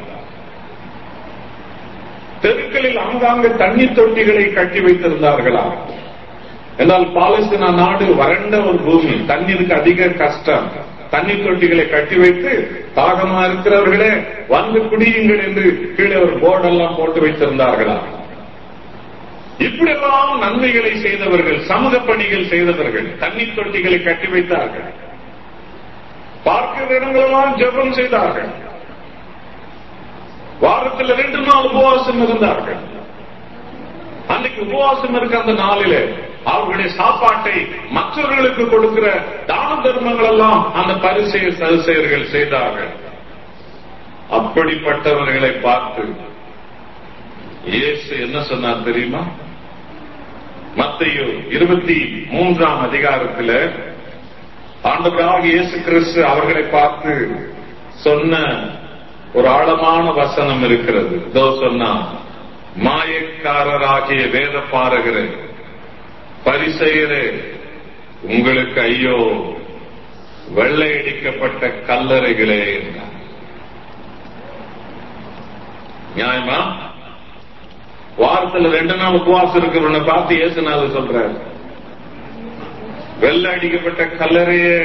தெருக்களில் ஆங்காங்கு தண்ணீர் தொட்டிகளை கட்டி வைத்திருந்தார்களா என்றால் பாலஸ்தீனா நாடு வறண்ட ஒரு பூமி தண்ணீருக்கு அதிக கஷ்டம் தண்ணீர் தொட்டிகளை கட்டி வைத்து தாகமா இருக்கிறவர்களே வந்து குடியுங்கள் என்று கீழே ஒரு போர்டெல்லாம் போட்டு வைத்திருந்தார்களா இப்படியெல்லாம் நன்மைகளை செய்தவர்கள் சமூக பணிகள் செய்தவர்கள் தண்ணீர் தொட்டிகளை கட்டி வைத்தார்கள் பார்க்கிற இடங்களெல்லாம் ஜெபம் செய்தார்கள் வாரத்தில் ரெண்டு நாள் உபவாசம் இருந்தார்கள் அன்னைக்கு உபவாசம் இருக்க அந்த நாளிலே அவர்களுடைய சாப்பாட்டை மற்றவர்களுக்கு கொடுக்கிற தான தர்மங்கள் எல்லாம் அந்த பரிசெய சதுசெயர்கள் செய்தார்கள் அப்படிப்பட்டவர்களை பார்த்து இயேசு என்ன சொன்னார் தெரியுமா மத்தையோ இருபத்தி மூன்றாம் அதிகாரத்தில் ஆண்டவராக இயேசு கிறிஸ்து அவர்களை பார்த்து சொன்ன ஒரு ஆழமான வசனம் இருக்கிறது இதோ சொன்னா மாயக்காரராகிய வேத பாரகரே பரிசெயரே உங்களுக்கு ஐயோ வெள்ளையடிக்கப்பட்ட கல்லறைகளே என்றார் நியாயமா வாரத்துல ரெண்டு நாள் உபவாசம் இருக்கிறவனை பார்த்து இயேசுநாதர் சொல்றாரு வெள்ள அடிக்கப்பட்ட கல்லறையே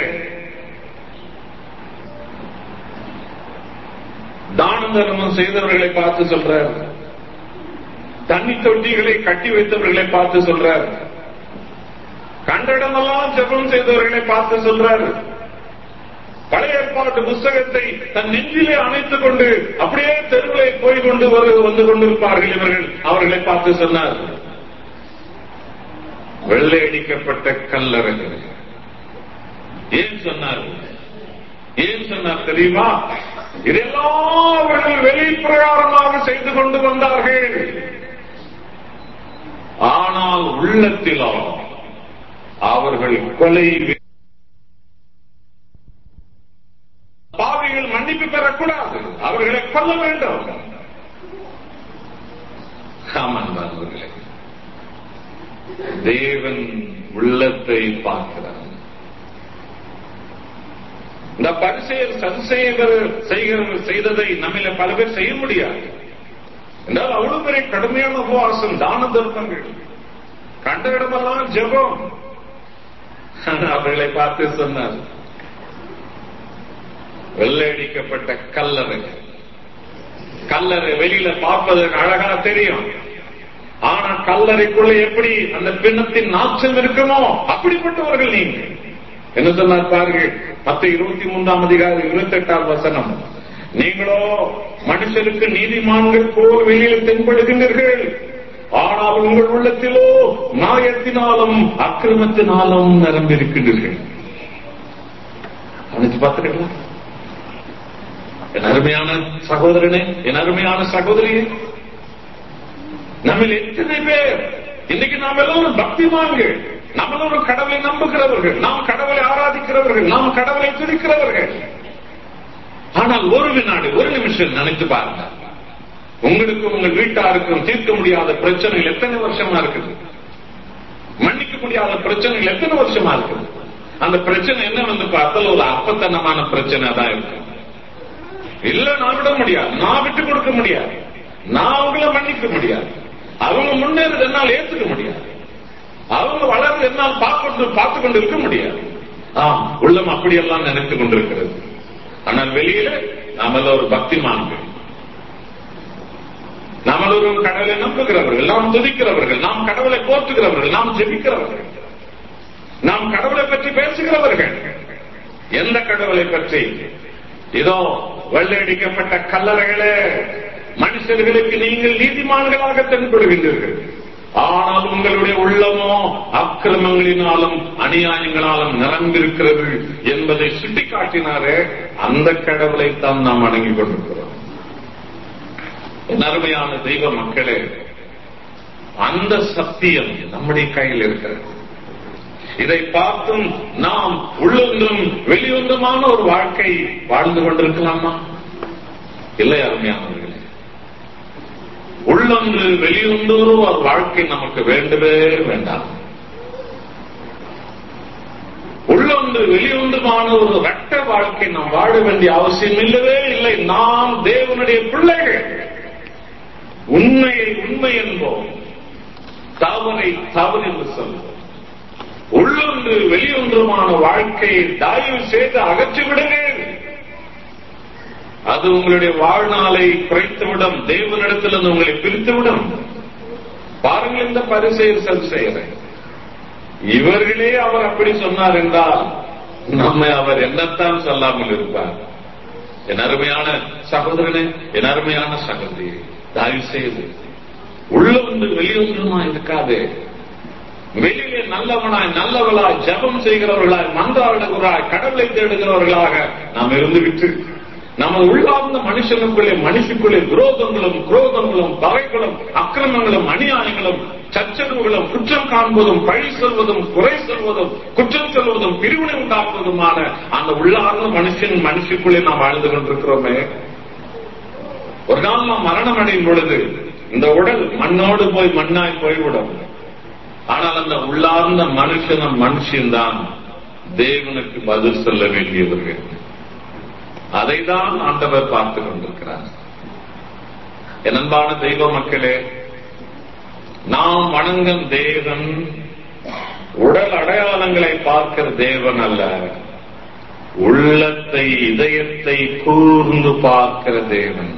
தான தர்மம் செய்தவர்களை பார்த்து சொல்றார் தண்ணி தொட்டிகளை கட்டி வைத்தவர்களை பார்த்து சொல்றார் கண்ட இடமெல்லாம் ஜெபம் செய்தவர்களை பார்த்து சொல்றார் பழைய ஏற்பாட்டு புஸ்தகத்தை தன் நெஞ்சிலே அணைத்துக் கொண்டு அப்படியே தெருவிலே போய் கொண்டு வரு- வந்து கொண்டிருப்பார்கள் இவர்கள் அவர்களை பார்த்து சொன்னார் வெள்ளை அடிக்கப்பட்ட கல்லறைகள் ஏன் சொன்னார் ஏன் சொன்னார் தெரியுமா இதெல்லாம் அவர்கள் வெளிப்பிரகாரமாக செய்து கொண்டு வந்தார்கள் ஆனால் உள்ளத்திலோ அவர்கள் கொலை பாவிகள் மன்னிப்பு பெறக்கூடாது அவர்களை கொல்ல வேண்டும் ஆமாம் அவர்களே தேவன் உள்ளத்தை பார்க்கிறார் இந்த பரிசெயர் சதுசெய்வர் செய்கிற செய்ததை நம்மில பல பேர் செய்ய முடியாது என்றால் அவ்வளவு பெரிய கடுமையான உபவாசம் தான தர்மங்கள் கண்ட இடமெல்லாம் ஜெபம் அவர்களை பார்த்து சொன்னார் வெள்ளையடிக்கப்பட்ட கல்லறை கல்லறை வெளியில பார்ப்பதற்கு அழகா தெரியும் ஆனா கல்லறைக்குள்ள எப்படி அந்த பின்னத்தின் நாச்சம் இருக்குமோ அப்படிப்பட்டவர்கள் நீங்க என்ன சொன்னார் பாருங்கள் பத்து இருபத்தி மூன்றாம் அதிகாரம் இருபத்தி எட்டாம் வசனம் நீங்களோ மனுஷருக்கு நீதிமான்கள் போல் வெளியில் தென்படுகின்றீர்கள் ஆனால் உங்கள் உள்ளத்திலோ நாயத்தினாலும் அக்கிரமத்தினாலும் நிரம்பியிருக்கின்றீர்கள் கவனிச்சு பார்த்துருக்கலாம் என் அருமையான சகோதரனே என் அருமையான சகோதரியே நம்ம எத்தனை பேர் இன்னைக்கு நாம் எல்லோரும் பக்திமான்கள் நம்ம எல்லோரும் கடவுளை நம்புகிறவர்கள் நாம் கடவுளை ஆராதிக்கிறவர்கள் நாம் கடவுளை துதிக்கிறவர்கள் ஆனால் ஒரு வினாடி ஒரு நிமிஷம் நினைத்து பாருங்க உங்களுக்கும் உங்கள் வீட்டாருக்கும் தீர்க்க முடியாத பிரச்சனைகள் எத்தனை வருஷமா இருக்குது மன்னிக்க முடியாத பிரச்சனைகள் எத்தனை வருஷமா இருக்குது அந்த பிரச்சனை என்ன வந்து பார்த்தால் ஒரு அப்பத்தனமான பிரச்சனை தான் இருக்கு இல்ல நான் விட முடியாது நான் விட்டு கொடுக்க முடியாது நான் அவங்கள மன்னிக்க முடியாது அவங்க முன்னேறது என்னால் ஏத்துக்க முடியாது அவங்க வளர்ந்து என்னால் பார்த்து பார்த்து கொண்டு இருக்க முடியாது ஆம் உள்ளம் அப்படியெல்லாம் நினைத்து கொண்டிருக்கிறது ஆனால் வெளியில நாம ஒரு பக்திமான்கள் நாமல் ஒரு கடவுளை நம்புகிறவர்கள் நாம் துதிக்கிறவர்கள் நாம் கடவுளை போற்றுகிறவர்கள் நாம் ஜெபிக்கிறவர்கள் நாம் கடவுளை பற்றி பேசுகிறவர்கள் எந்த கடவுளை பற்றி இதோ வெள்ளையடிக்கப்பட்ட கல்லறைகளே மனுஷர்களுக்கு நீங்கள் நீதிமான்களாக தென்படுகின்றீர்கள் ஆனால் உங்களுடைய உள்ளமோ அக்கிரமங்களினாலும் அநியாயங்களாலும் நிரம்பிருக்கிறது என்பதை சுட்டிக்காட்டினாரே அந்த கடவுளைத்தான் நாம் வணங்கிக் கொண்டிருக்கிறோம் என் அருமையான தெய்வ மக்களே அந்த சத்தியம் நம்முடைய கையில் இருக்கிறது இதை பார்த்தும் நாம் உள்ளொன்றும் வெளியொன்றுமான ஒரு வாழ்க்கை வாழ்ந்து கொண்டிருக்கலாமா இல்லை அருமையானவர்களே உள்ளொன்று வெளியொன்றொரு ஒரு வாழ்க்கை நமக்கு வேண்டவே வேண்டாம் உள்ளொன்று வெளியொன்றுமான ஒரு ரட்ட வாழ்க்கை நாம் வாழ வேண்டிய அவசியம் இல்லவே இல்லை நாம் தேவனுடைய பிள்ளைகள் உண்மையை உண்மை என்போம் தவறை தவறு என்று சொல்வோம் உள்ளொன்று வெளியொன்றுமான வாழ்க்கையை தயவு செய்து அகற்றிவிடுங்கள் அது உங்களுடைய வாழ்நாளை குறைத்துவிடும் தேவனிடத்திலிருந்து உங்களை பிரித்துவிடும் பாருங்கள் இந்த பரிசெயர் சதுசெயரை இவர்களே அவர் அப்படி சொன்னார் என்றால் நம்மை அவர் என்னத்தான் சொல்லாமல் இருப்பார் என் அருமையான சகோதரனே என் அருமையான சகோதரி தயவு செய்து உள்ளொன்று வெளியொன்றுமா இருக்காது வெளியே நல்லவனாய் நல்லவளாய் ஜபம் செய்கிறவர்களாய் மன்றாடுகிறாய் கடவுளை தேடுகிறவர்களாக நாம் இருந்துவிட்டு நம்ம உள்ளார்ந்த மனுஷனுக்குள்ளே மனுஷுக்குள்ளே விரோதங்களும் குரோதங்களும் பகைகளும் அக்கிரமங்களும் அநியாயங்களும் சச்சரவுகளும் குற்றம் காண்பதும் பழி சொல்வதும் குறை சொல்வதும் குற்றம் சொல்வதும் பிரிவினை உண்டாக்குவதுமான அந்த உள்ளார்ந்த மனுஷன் மனுஷுக்குள்ளே நாம் வாழ்ந்து கொண்டிருக்கிறோமே ஒரு நாள் நாம் மரணம் அடையும் பொழுது இந்த உடல் மண்ணோடு போய் மண்ணாய் போய்விடும் ஆனால் அந்த உள்ளார்ந்த மனுஷனும் மனுஷன்தான் தேவனுக்கு பதில் சொல்ல வேண்டியவர்கள் அதைதான் ஆண்டவர் பார்த்துக் கொண்டிருக்கிறார் என் அன்பான தெய்வ மக்களே நாம் வணங்கும் தேவன் உடல் அடையாளங்களை பார்க்கிற தேவன் அல்ல உள்ளத்தை இதயத்தை கூர்ந்து பார்க்கிற தேவன்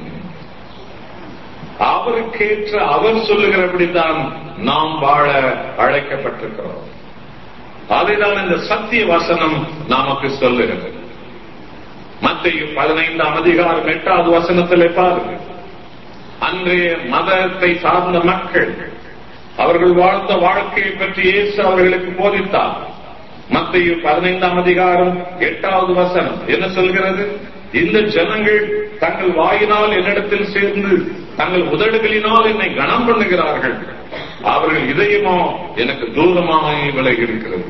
அவருக்கேற்ற அவர் சொல்லுகிறபடிதான் நாம் வாழ அழைக்கப்பட்டிருக்கிறோம் அதைதான் இந்த சத்திய வசனம் நமக்கு சொல்லுகிறது மத்திய பதினைந்தாம் அதிகாரம் எட்டாவது வசனத்திலே பாருங்க அன்றைய மதத்தை சார்ந்த மக்கள் அவர்கள் வாழ்ந்த வாழ்க்கையை பற்றி இயேசு அவர்களுக்கு போதித்தார் மத்திய பதினைந்தாம் அதிகாரம் எட்டாவது வசனம் என்ன சொல்கிறது இந்த ஜனங்கள் தங்கள் வாயினால் என்னிடத்தில் சேர்ந்து தங்கள் உதடுகளினால் என்னை கனம் பண்ணுகிறார்கள் அவர்கள் இதயமோ எனக்கு தூரமாக விலகி இருக்கிறது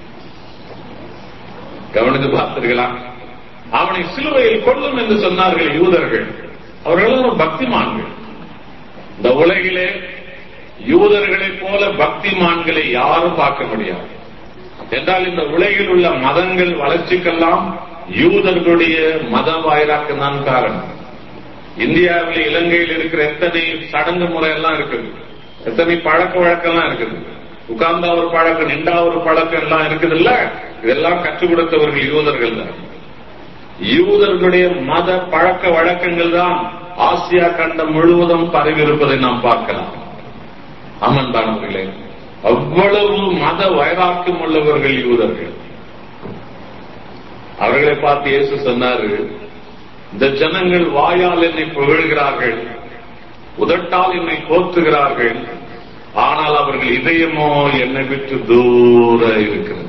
கவனித்து பார்த்தீர்களா அவனை சிலுவையில் கொள்ளும் என்று சொன்னார்கள் யூதர்கள் அவர்கள் பக்திமான்கள் இந்த உலகிலே யூதர்களைப் போல பக்திமான்களை யாரும் பார்க்க முடியாது என்றால் இந்த உலகில் உள்ள மதங்கள் வளர்ச்சிக்கெல்லாம் யூதர்களுடைய மத வாயிலாக்கம் தான் காரணம் இந்தியாவில் இலங்கையில் இருக்கிற எத்தனை சடங்கு முறை எல்லாம் இருக்குது எத்தனை பழக்க வழக்கம்லாம் இருக்குது உட்கார்ந்தா ஒரு பழக்கம் நின்றா ஒரு பழக்கம் எல்லாம் இருக்குது இல்ல இதெல்லாம் கற்றுக் கொடுத்தவர்கள் யூதர்கள் தான் யூதர்களுடைய மத பழக்க வழக்கங்கள் தான் ஆசியா கண்டம் முழுவதும் பரவி இருப்பதை நாம் பார்க்கலாம் அமன்பானவர்களே அவ்வளவு மத வைராக்கியம் உள்ளவர்கள் யூதர்கள் அவர்களை பார்த்து இயேசு சொன்னாரு இந்த ஜனங்கள் வாயால் என்னை புகழ்கிறார்கள் உதட்டால் என்னை போற்றுகிறார்கள் ஆனால் அவர்கள் இதயமோ என்னை விட்டு தூர இருக்கிறது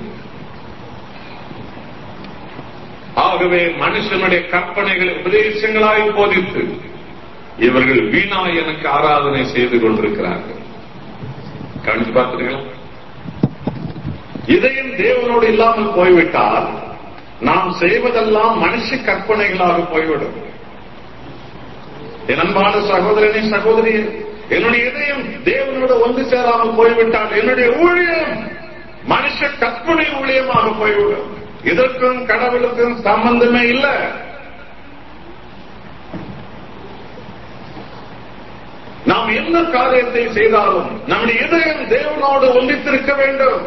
ஆகவே மனுஷனுடைய கற்பனைகளை உபதேசங்களாய் போதித்து இவர்கள் வீணா எனக்கு ஆராதனை செய்து கொண்டிருக்கிறார்கள் கவனித்து பார்த்தீர்களா இதயம் தேவனோடு இல்லாமல் போய்விட்டால் நாம் செய்வதெல்லாம் மனுஷ கற்பனைகளாக போய்விடும் என் அன்பான சகோதரனே சகோதரியே என்னுடைய இதயம் தேவனோடு ஒன்று சேராமல் போய்விட்டால் என்னுடைய ஊழியம் மனுஷ கற்பனை ஊழியமாக போய்விடும் இதற்கும் கடவுளுக்கும் சம்பந்தமே இல்லை நாம் என்ன காரியத்தை செய்தாலும் நம்முடைய இதயம் தேவனோடு ஒன்றித்திருக்க வேண்டும்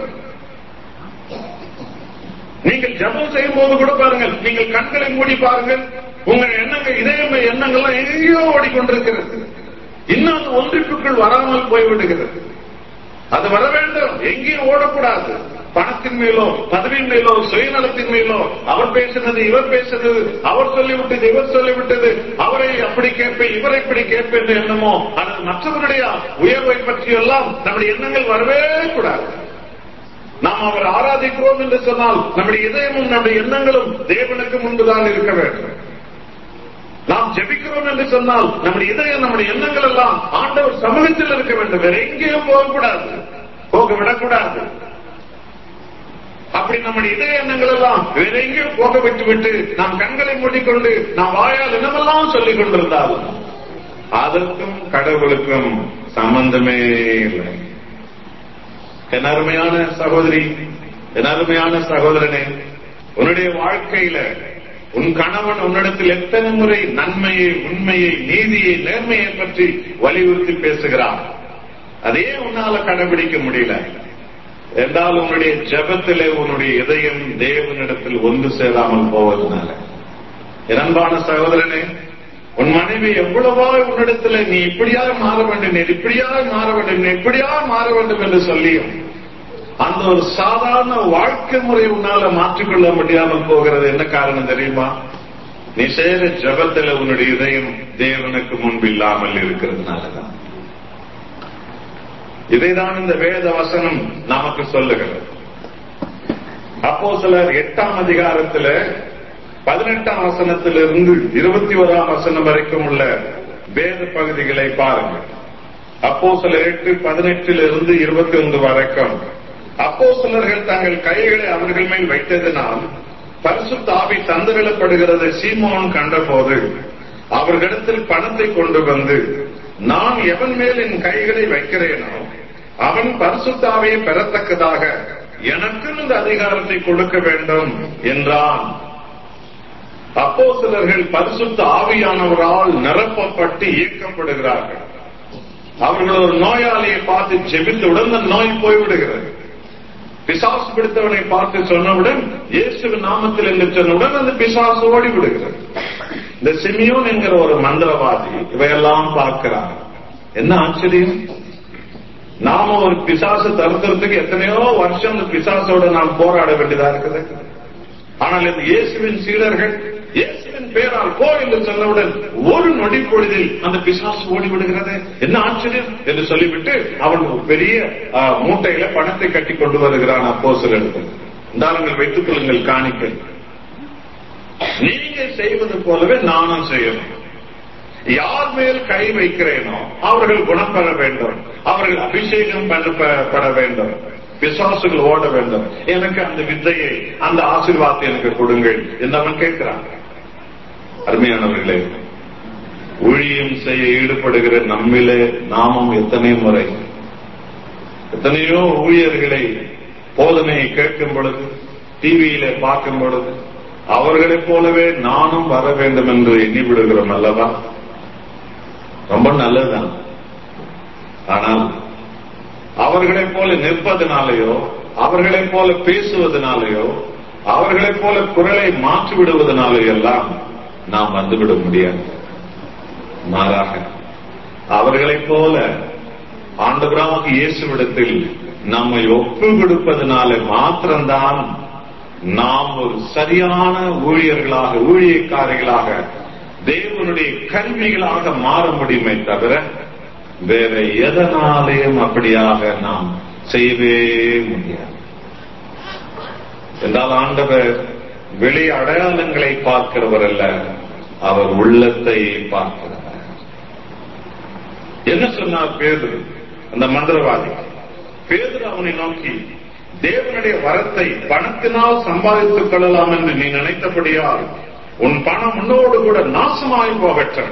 நீங்கள் ஜபம் செய்யும் போது கூட பாருங்கள் நீங்கள் கண்களை மூடி பாருங்கள் உங்கள் எண்ணங்கள் இதயம் எண்ணங்கள்லாம் எங்கேயோ ஓடிக்கொண்டிருக்கிறது இன்னும் அது ஒன்றிப்புக்குள் வராமல் போய்விடுகிறது அது வர வேண்டும் எங்கேயும் ஓடக்கூடாது பணத்தின் மேலோ பதவியின் மேலோ சுயநலத்தின் மேலோ அவர் பேசினது இவர் பேசினது அவர் சொல்லிவிட்டது இவர் சொல்லிவிட்டது அவரை அப்படி கேட்பேன் இவரை இப்படி கேட்பேன் எண்ணமோ அல்லது மற்றவருடைய உயர்வை பற்றியெல்லாம் நம்முடைய எண்ணங்கள் வரவே கூடாது நாம் அவர் ஆராதிக்கிறோம் என்று சொன்னால் நம்முடைய இதயமும் நம்முடைய எண்ணங்களும் தேவனுக்கு முன்புதான் இருக்க வேண்டும் நாம் ஜெபிக்கிறோம் என்று சொன்னால் நம்முடைய இதயம் நம்முடைய எண்ணங்கள் எல்லாம் ஆண்டவர் சமூகத்தில் இருக்க வேண்டும் வேற எங்கேயும் போகக்கூடாது போக விடக்கூடாது அப்படி நம்முடைய இதய எண்ணங்கள் எல்லாம் வேற எங்கேயும் போக விட்டு விட்டு நாம் கண்களை மூடிக்கொண்டு நாம் வாயால் என்னமெல்லாம் சொல்லிக் கொண்டிருந்தாலும் அதற்கும் கடவுளுக்கும் சம்பந்தமே இல்லை என் அருமையான சகோதரி என் அருமையான சகோதரனே உன்னுடைய வாழ்க்கையில உன் கணவன் உன்னிடத்தில் எத்தனை முறை நன்மையை உண்மையை நீதியை நேர்மையை பற்றி வலியுறுத்தி பேசுகிறான் அதே உன்னால கடைபிடிக்க முடியல என்றால் உன்னுடைய ஜபத்திலே உன்னுடைய இதயம் தேவனிடத்தில் ஒன்று சேராமல் போவதனால அன்பான சகோதரனே உன் மனைவி எவ்வளவா உன்னிடத்துல நீ இப்படியாக மாற வேண்டும் நீ இப்படியாக மாற வேண்டும் நீ இப்படியாக மாற வேண்டும் என்று சொல்லியும் அந்த ஒரு சாதாரண வாழ்க்கை முறை உன்னால மாற்றிக்கொள்ள முடியாமல் போகிறது என்ன காரணம் தெரியுமா நீ செய்கிற ஜபத்துல உன்னுடைய இதயம் தேவனுக்கு முன்பு இல்லாமல் இருக்கிறதுனாலதான் இதைதான் இந்த வேத வசனம் நமக்கு சொல்லுகிறது அப்போ சிலர் எட்டாம் அதிகாரத்துல பதினெட்டாம் வசனத்திலிருந்து இருபத்தி ஓராம் வசனம் வரைக்கும் உள்ள வேத பகுதிகளை பாருங்கள் அப்போ சில எட்டு பதினெட்டிலிருந்து இருபத்தி ஒன்று வரைக்கும் அப்போ சிலர்கள் தங்கள் கைகளை அவர்கள் மேல் வைத்ததினால் பரிசு தாவி தந்துவிடப்படுகிறது சீமோன் கண்டபோது அவர்களிடத்தில் பணத்தை கொண்டு வந்து நான் எவன் மேல் என் கைகளை வைக்கிறேனோ அவன் பரிசுத்தாவையை பெறத்தக்கதாக எனக்கும் இந்த அதிகாரத்தை கொடுக்க வேண்டும் என்றான் அப்போ சிலர்கள் பரிசுத்த ஆவியானவரால் நிரப்பப்பட்டு இயக்கப்படுகிறார்கள் அவர்கள் ஒரு நோயாளியை பார்த்து ஜெபித்தவுடன் அந்த நோய் போய்விடுகிறது பிசாசு பிடித்தவனை பார்த்து சொன்னவுடன் இயேசுவின் நாமத்தில் என்று சொன்னவுடன் அந்த பிசாசு ஓடி விடுகிறது இந்த சிமியோன் என்கிற ஒரு மந்திரவாதி இவையெல்லாம் பார்க்கிறார் என்ன ஆச்சரியம் நாம ஒரு பிசாசு தடுக்கிறதுக்கு எத்தனையோ வருஷம் இந்த பிசாசோட நாம் போராட வேண்டியதா இருக்குது ஆனால் இந்த இயேசுவின் சீடர்கள் இயேசுவின் பேரால் போ என்று சொன்னவுடன் ஒரு நொடி பொழுதில் அந்த பிசாசு ஓடி விடுகிறது என்ன ஆச்சரியம் என்று சொல்லிவிட்டு அவன் ஒரு பெரிய ஆ, மூட்டையில பணத்தை கட்டி கொண்டு வருகிறான் அப்போ சிலருக்கு இந்தாருங்கள் வைத்துக் கொள்ளுங்கள் காணிக்கை நீங்க செய்வது போலவே நானும் செய்யணும் யார் மேல் கை வைக்கிறேனோ அவர்கள் குணம் பெற வேண்டும் அவர்கள் அபிஷேகம் பண்ணப்பட வேண்டும் பிசாசுகள் ஓட வேண்டும் எனக்கு அந்த வித்தையை அந்த ஆசீர்வாதத்தை எனக்கு கொடுங்கள் என்று அவன் கேட்கிறான் அருமையானவர்களே ஊழியம் செய்ய ஈடுபடுகிற நம்மிலே நாமும் எத்தனை முறை எத்தனையோ ஊழியர்களை போதனையை கேட்கும் பொழுது டிவியில பார்க்கும் பொழுது அவர்களைப் போலவே நானும் வர வேண்டும் என்று எண்ணி விடுகிறோம் அல்லவா ரொம்ப நல்லதுதான் ஆனால் அவர்களைப் போல நிற்பதனாலேயோ அவர்களைப் போல பேசுவதனாலேயோ அவர்களைப் போல குரலை மாற்றி விடுவதனாலேயோ எல்லாம் நாம் வந்துவிட முடியாது மாறாக அவர்களைப் போல ஆண்டவராக இயேசுவிடத்தில் நம்மை ஒப்பு கொடுப்பதனால மாத்திரம்தான் நாம் ஒரு சரியான ஊழியர்களாக ஊழியக்காரிகளாக தேவனுடைய கல்விகளாக மாற முடியுமே தவிர வேற எதனாலேயும் அப்படியாக நாம் செய்யவே முடியாது என்றால் ஆண்டவர் வெளி அடையாளங்களை பார்க்கிறவர் அல்ல அவர் உள்ளத்தை பார்க்கிறவர் என்ன சொன்னார் பேதுரு அந்த மந்திரவாதி பேதுரு அவனை நோக்கி தேவனுடைய வரத்தை பணத்தினால் சம்பாதித்துக் கொள்ளலாம் என்று நீ நினைத்தபடியால் உன் பணம் உன்னோடு கூட நாசமாய் போகட்டும்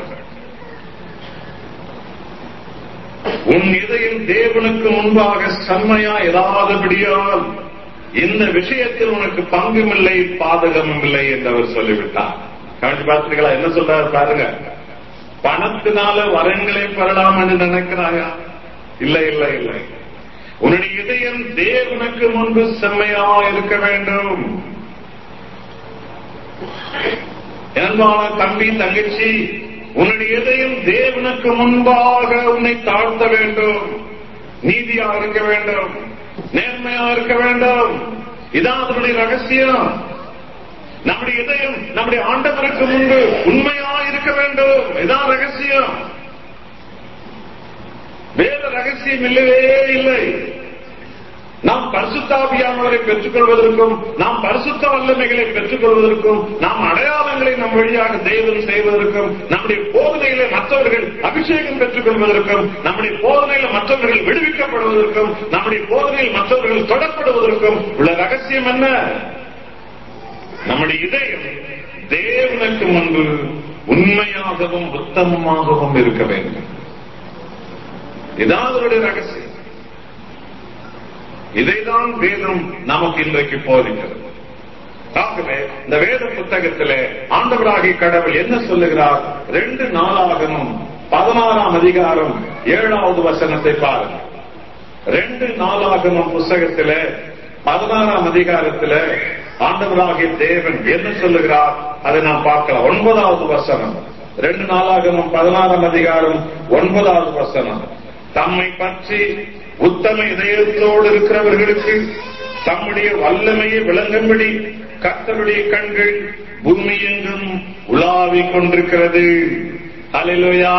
உன் இதயம் தேவனுக்கு முன்பாக செம்மையா இராதபடியால் இந்த விஷயத்தில் உனக்கு பங்கும் இல்லை பாதகமும் இல்லை என்று அவர் சொல்லிவிட்டார் கவனிச்சு பார்த்தீங்களா என்ன சொல்றாரு பாருங்க பணத்தினால வரங்களை பெறலாம் என்று நினைக்கிறாயா இல்லை இல்லை இல்லை உன்னுடைய இதயம் தேவனுக்கு முன்பு செம்மையா இருக்க வேண்டும் அன்பான தம்பி தங்கச்சி உன்னுடைய இதயம் தேவனுக்கு முன்பாக உன்னை தாழ்த்த வேண்டும் நீதியா இருக்க வேண்டும் நேர்மையா இருக்க வேண்டும் இதான் அதனுடைய ரகசியம் நம்முடைய இதயம் நம்முடைய ஆண்டவருக்கு முன்பு உண்மையா இருக்க வேண்டும் இதான் ரகசியம் வேற ரகசியம் இல்லவே இல்லை நாம் பரிசுத்தாபியானவரை பெற்றுக் கொள்வதற்கும் நாம் பரிசுத்த வல்லமைகளை பெற்றுக் கொள்வதற்கும் நாம் அடையாளங்களை நம் வழியாக தெய்வம் செய்வதற்கும் நம்முடைய போதனையில மற்றவர்கள் அபிஷேகம் பெற்றுக் கொள்வதற்கும் நம்முடைய போதனையில மற்றவர்கள் விடுவிக்கப்படுவதற்கும் நம்முடைய போதனையில் மற்றவர்கள் தொடப்படுவதற்கும் உள்ள ரகசியம் என்ன நம்முடைய இதயம் தேவனுக்கு முன்பு உண்மையாகவும் உத்தமமாகவும் இருக்க வேண்டும் இதான் அவருடைய ரகசியம் இதைதான் வேதம் நமக்கு இன்றைக்கு போதிக்கிறது ஆகவே இந்த வேத புத்தகத்திலே ஆண்டவராகிய கடவுள் என்ன சொல்லுகிறார் ரெண்டு நாளாகமும் பதினாறாம் அதிகாரம் ஏழாவது வசனத்தை பாருங்கள் ரெண்டு நாளாகமும் புஸ்தகத்திலே பதினாறாம் அதிகாரத்திலே ஆண்டவராகிய தேவன் என்ன சொல்லுகிறார் அதை நாம் பார்க்கலாம் ஒன்பதாவது வசனம் ரெண்டு நாளாகமும் பதினாறாம் அதிகாரம் ஒன்பதாவது வசனம் தம்மை பற்றி உத்தம இதயத்தோடு இருக்கிறவர்களுக்கு தம்முடைய வல்லமையை விளங்கும்படி கர்த்தருடைய கண்கள் பூமி எங்கும் உலாவிக் கொண்டிருக்கிறது அலையிலோயா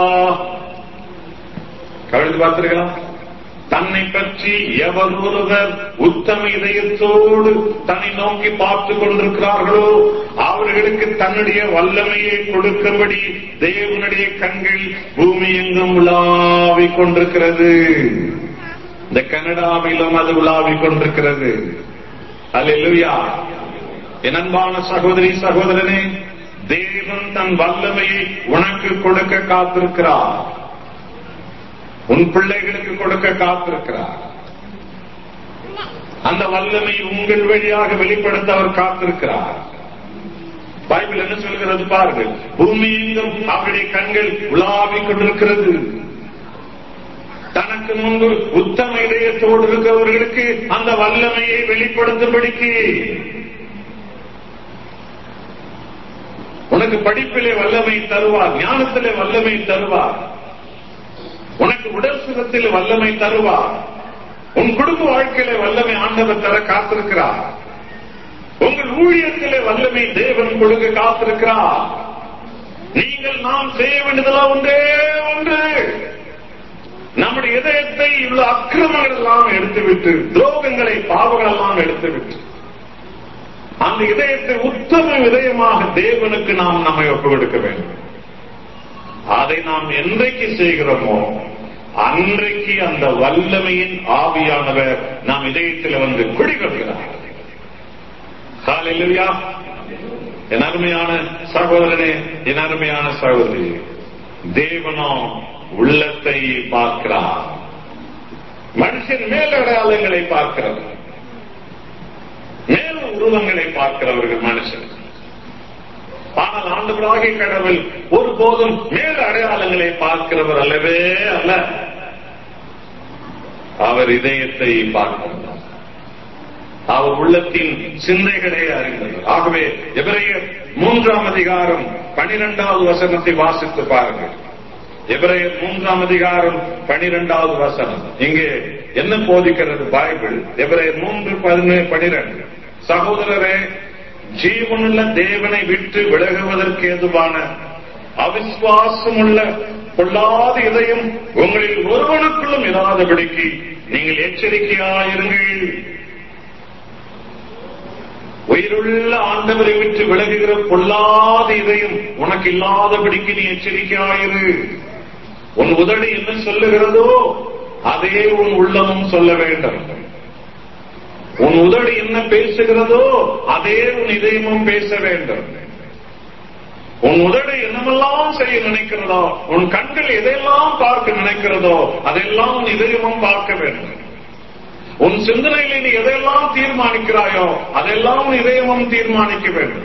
கவிழ்ந்து பார்த்தீர்களா தன்னை பற்றி எவர் ஒருவர் உத்தம இதயத்தோடு தன்னை நோக்கி பார்த்து கொண்டிருக்கிறார்களோ அவர்களுக்கு தன்னுடைய வல்லமையை கொடுக்கும்படி தேவனுடைய கண்கள் பூமி எங்கும் உலாவிக் கொண்டிருக்கிறது இந்த கனடாவிலும் அது உலாவிக் கொண்டிருக்கிறது அல்லேலூயா என் அன்பான சகோதரி சகோதரனே தேவன் தன் வல்லமையை உனக்கு கொடுக்க காத்திருக்கிறார் உன் பிள்ளைகளுக்கு கொடுக்க காத்திருக்கிறார் அந்த வல்லமை உங்கள் வழியாக வெளிப்படுத்த அவர் காத்திருக்கிறார் பைபிள் என்ன சொல்கிறது பாருங்கள் பூமி எங்கும் அவருடைய கண்கள் உலாவிக் கொண்டிருக்கிறது தனக்கு முன்பு உத்தம இதயத்தோடு இருக்கிறவர்களுக்கு அந்த வல்லமையை வெளிப்படுத்தும்படிக்கு உனக்கு படிப்பிலே வல்லமை தருவார் ஞானத்திலே வல்லமை தருவார் உனக்கு உடல் சுகத்தில் வல்லமை தருவார் உன் குடும்ப வாழ்க்கையில வல்லமை ஆண்டவர் தர காத்திருக்கிறார் உங்கள் ஊழியத்திலே வல்லமை தேவன் கொடுக்க காத்திருக்கிறார் நீங்கள் நாம் செய்ய வேண்டியதெல்லாம் ஒன்றே ஒன்று நம்முடைய இதயத்தை உள்ள அக்கிரமங்கள் எல்லாம் எடுத்துவிட்டு துரோகங்களை பாவங்கள் எல்லாம் எடுத்துவிட்டு அந்த இதயத்தை உத்தம இதயமாக தேவனுக்கு நாம் நம்மை ஒப்பு கொடுக்க வேண்டும் அதை நாம் என்றைக்கு செய்கிறோமோ அன்றைக்கு அந்த வல்லமையின் ஆவியானவர் நாம் இதயத்தில் வந்து குடிகொள்கிறார் காலையிலையா என் அருமையான சகோதரனே என் அருமையான சகோதரி தேவனோ உள்ளத்தை பார்க்கிறார் மனுஷன் மேல் அடையாளங்களை பார்க்கிறவர் மேல் உருவங்களை பார்க்கிறவர்கள் மனுஷன் ஆனால் ஆண்டவராகிய கடவுள் ஒருபோதும் மேல் அடையாளங்களை பார்க்கிறவர் அல்லவே அல்ல அவர் இதயத்தை பார்க்கிறார் அவர் உள்ளத்தின் சிந்தைகளை அறிந்தவர் ஆகவே எபிரேயர் மூன்றாம் அதிகாரம் பனிரெண்டாவது வசனத்தை வாசித்து பாருங்கள் எபிரேயர் மூன்றாம் அதிகாரம் பனிரெண்டாவது வசனம் இங்கே என்ன போதிக்கிறது பைபிள் எபிரேயர் மூன்று பதினேழு பனிரெண்டு சகோதரரே ஜீவனுள்ள தேவனை விட்டு விலகுவதற்கு ஏதுவான அவிசுவாசமுள்ள பொல்லாத இதயம் உங்களில் ஒருவனுக்குள்ளும் இராதபடிக்கு நீங்கள் எச்சரிக்கையாயிருங்கள் உயிருள்ள ஆண்டவரை விட்டு விலகுகிற பொல்லாத இதயம் உனக்கு இல்லாதபடிக்கு நீ எச்சரிக்கையாயிரு உன் உதடு என்ன சொல்லுகிறதோ அதே உன் உள்ளமும் சொல்ல வேண்டும் உன் உதடு என்ன பேசுகிறதோ அதே உன் இதயமும் பேச வேண்டும் உன் உதடு என்னமெல்லாம் செய்ய நினைக்கிறதோ உன் கண்கள் எதையெல்லாம் பார்க்க நினைக்கிறதோ அதெல்லாம் உன் இதயமும் பார்க்க வேண்டும் உன் சிந்தனையில் நீ எதையெல்லாம் தீர்மானிக்கிறாயோ அதெல்லாம் உன் இதயமும் தீர்மானிக்க வேண்டும்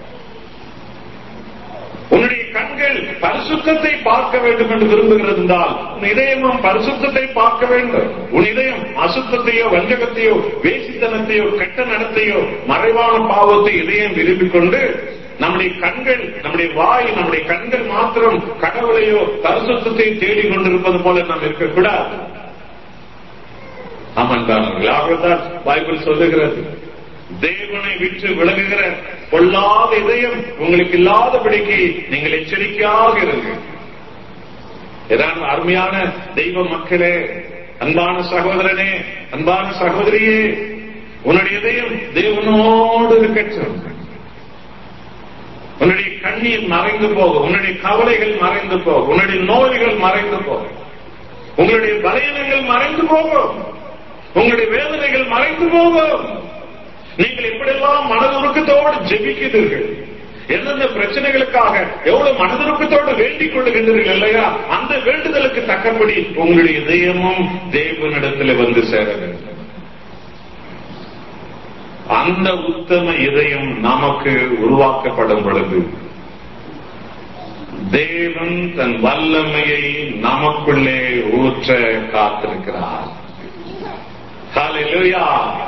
உன்னுடைய கண்கள் பரிசுத்தத்தை பார்க்க வேண்டும் என்று விரும்புகிறது என்றால் உன் இதயமும் பரிசுத்தத்தை பார்க்க வேண்டும் உன் இதயம் அசுத்தத்தையோ வஞ்சகத்தையோ வேசித்தனத்தையோ கெட்ட நடத்தையோ மறைவான பாவத்தை இதயம் விரும்பிக் கொண்டு நம்முடைய கண்கள் நம்முடைய வாய் நம்முடைய கண்கள் மாத்திரம் கடவுளையோ பரிசுத்தத்தை தேடிக் கொண்டிருப்பது போல நாம் இருக்கக்கூடாது ஆமன்தானவர்கள் ஆகத்தான் பைபிள் சொல்லுகிறது தேவனை விட்டு விலகுகிற பொல்லாத இதயம் உங்களுக்கு இல்லாதபடிக்கு நீங்கள் எச்சரிக்கையாக இருங்கள் ஏதாவது அருமையான தெய்வ மக்களே அன்பான சகோதரனே அன்பான சகோதரியே உன்னுடைய இதயம் தேவனோடு இருக்கட்டும் உன்னுடைய கண்ணீர் மறைந்து போகும் உன்னுடைய கவலைகள் மறைந்து போகும் உன்னுடைய நோய்கள் மறைந்து போகும் உங்களுடைய பலவீனங்கள் மறைந்து போகும் உங்களுடைய வேதனைகள் மறைந்து போகும் நீங்கள் எப்படியெல்லாம் மனதுருக்கத்தோடு ஜெபிக்கிறீர்கள் எந்தெந்த பிரச்சனைகளுக்காக எவ்வளவு மனதுருக்கத்தோடு வேண்டிக் கொள்ளுகின்றீர்கள் இல்லையா அந்த வேண்டுதலுக்கு தக்கபடி உங்களுடைய இதயமும் தேவனிடத்தில் வந்து சேர வேண்டும் அந்த உத்தம இதயம் நமக்கு உருவாக்கப்படும் பொழுது தேவன் தன் வல்லமையை நமக்குள்ளே ஊற்ற காத்திருக்கிறார் Hallelujah.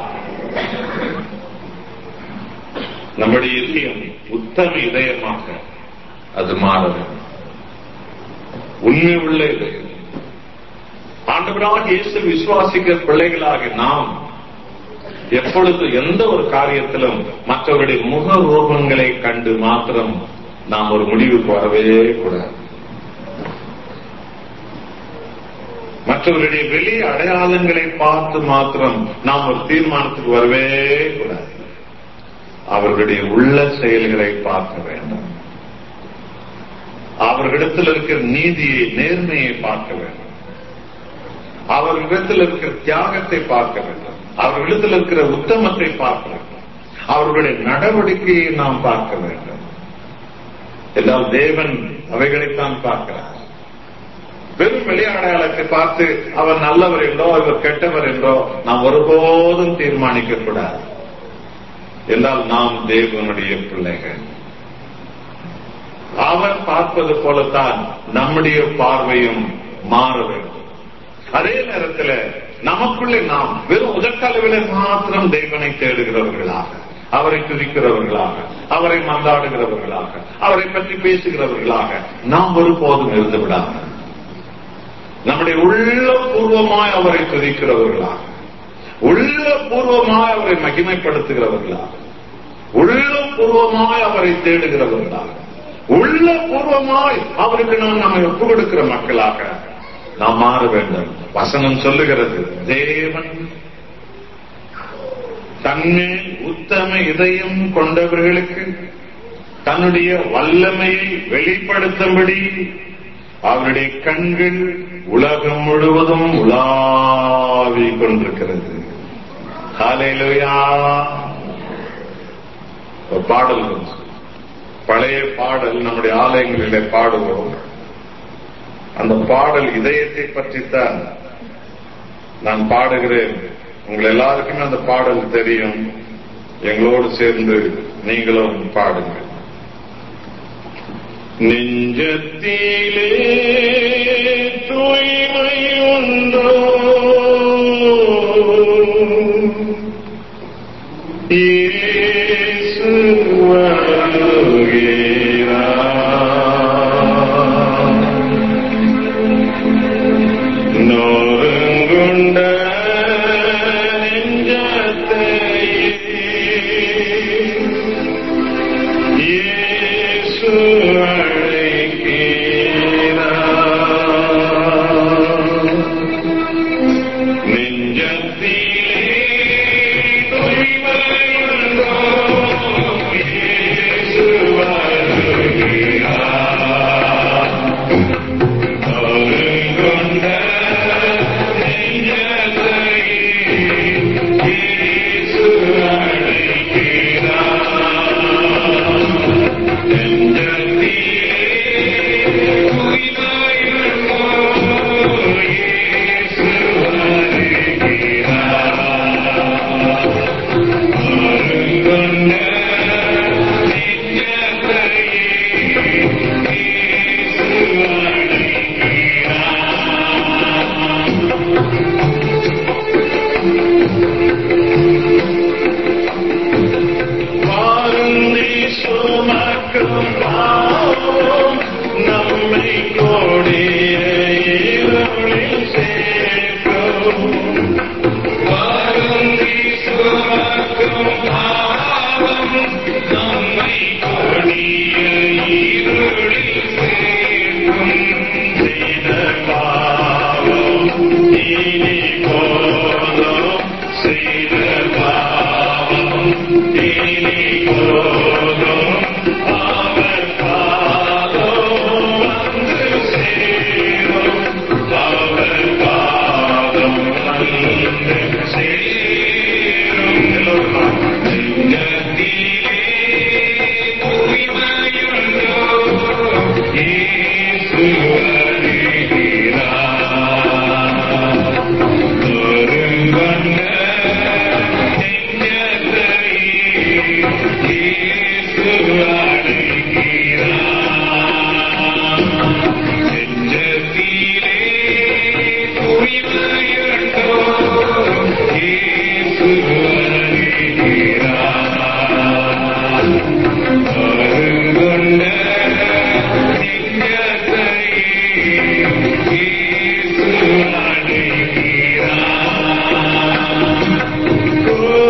நம்முடைய இதயம் உத்தம இதயமாக அது மாற வேண்டும் உண்மை உள்ள இதயம் ஆண்டவராக இயேசு விசுவாசிக்கிற பிள்ளைகளாக நாம் எப்பொழுது எந்த ஒரு காரியத்திலும் மற்றவருடைய முக ரூபங்களை கண்டு மாத்திரம் நாம் ஒரு முடிவுக்கு வரவே கூடாது மற்றவருடைய வெளி அடையாளங்களை பார்த்து மாத்திரம் நாம் ஒரு தீர்மானத்துக்கு வரவே கூடாது அவர்களுடைய உள்ள செயல்களை பார்க்க வேண்டும் அவர்களிடத்தில் இருக்கிற நீதியை நேர்மையை பார்க்க வேண்டும் அவர்களிடத்தில் இருக்கிற தியாகத்தை பார்க்க வேண்டும் அவர்களிடத்தில் இருக்கிற உத்தமத்தை பார்க்க வேண்டும் அவர்களுடைய நடவடிக்கையை நாம் பார்க்க வேண்டும் என்றால் தேவன் அவைகளைத்தான் பார்க்கிறார் வெறும் வெளியடையாளத்தை பார்த்து அவர் நல்லவர் என்றோ அவர் கெட்டவர் என்றோ நாம் ஒருபோதும் தீர்மானிக்க கூடாது என்றால் நாம் தேவனுடைய பிள்ளைகள் அவர் பார்ப்பது போலத்தான் நம்முடைய பார்வையும் மாற வேண்டும் அதே நேரத்துல நமக்குள்ளே நாம் வெறும் உதட்டளவில் மாத்திரம் தெய்வனை தேடுகிறவர்களாக அவரை துதிக்கிறவர்களாக அவரை மன்றாடுகிறவர்களாக அவரை பற்றி பேசுகிறவர்களாக நாம் ஒருபோதும் இருந்து விடாமல் நம்முடைய உள்ளபூர்வமாய் அவரை துதிக்கிறவர்களாக உள்ளபூர்வமாய் அவரை மகிமைப்படுத்துகிறவர்களாக உள்ளபூர்வமாய் அவரை தேடுகிறவர்களாக உள்ளபூர்வமாய் அவருக்கு நாம் நம்மை ஒப்புக் கொடுக்கிற மக்களாக நாம் மாற வேண்டும் வசனம் சொல்லுகிறது தேவன் தன்மேல் உத்தம இதயம் கொண்டவர்களுக்கு தன்னுடைய வல்லமையை வெளிப்படுத்தும்படி அவருடைய கண்கள் உலகம் முழுவதும் உலாவிக் கொண்டிருக்கிறது ஹalleluya ஒரு பாடல் இருக்கு. பழைய பாடல் நம்முடைய ஆலயங்களிலே பாடுவோம் அந்த பாடல் இதயத்தை பற்றித்தான் நான் பாடுகிறேன் உங்கள் எல்லாருக்குமே அந்த பாடல் தெரியும் எங்களோடு சேர்ந்து நீங்களும் பாடுங்கள் நெஞ்சத்திலே தூய்மை உண்டோ இயேசு வருகிறார். நொறுங்குண்ட நெஞ்சத்தை இயேசு அழைக்கிறார். நெஞ்சத்திலே தூய்மையுண்டோ? இயேசு வருகிறார். நொறுங்குண்ட நெஞ்சத்தை இயேசு அழைக்கிறார். வாருந்தி சுமக்கும் பாவம் நம்மை கோடிய இருளில் சேர்க்கும். வாருந்தி சுமக்கும் பாவம் நம்மை கோடிய இருளில் சேர்க்கும். செய்த பாவம் இனி போதும் செய்த பாவம் இனி போதும் அவர் பாதம் வந்து சேரும் அவர் பாதம் வந்து சேரும் எல்லோரும் நெஞ்சத்திலே தூய்மையுண்டோ இயேசு வருகிறார் நொறுங்கொண்ட நெஞ்சத்தை இயேசு அழைக்கிறார். நெஞ்சத்திலே தூய்மையுண்டோ? இயேசு வருகிறார். நொறுங்கொண்ட நெஞ்சத்தை இயேசு அழைக்கிறார்.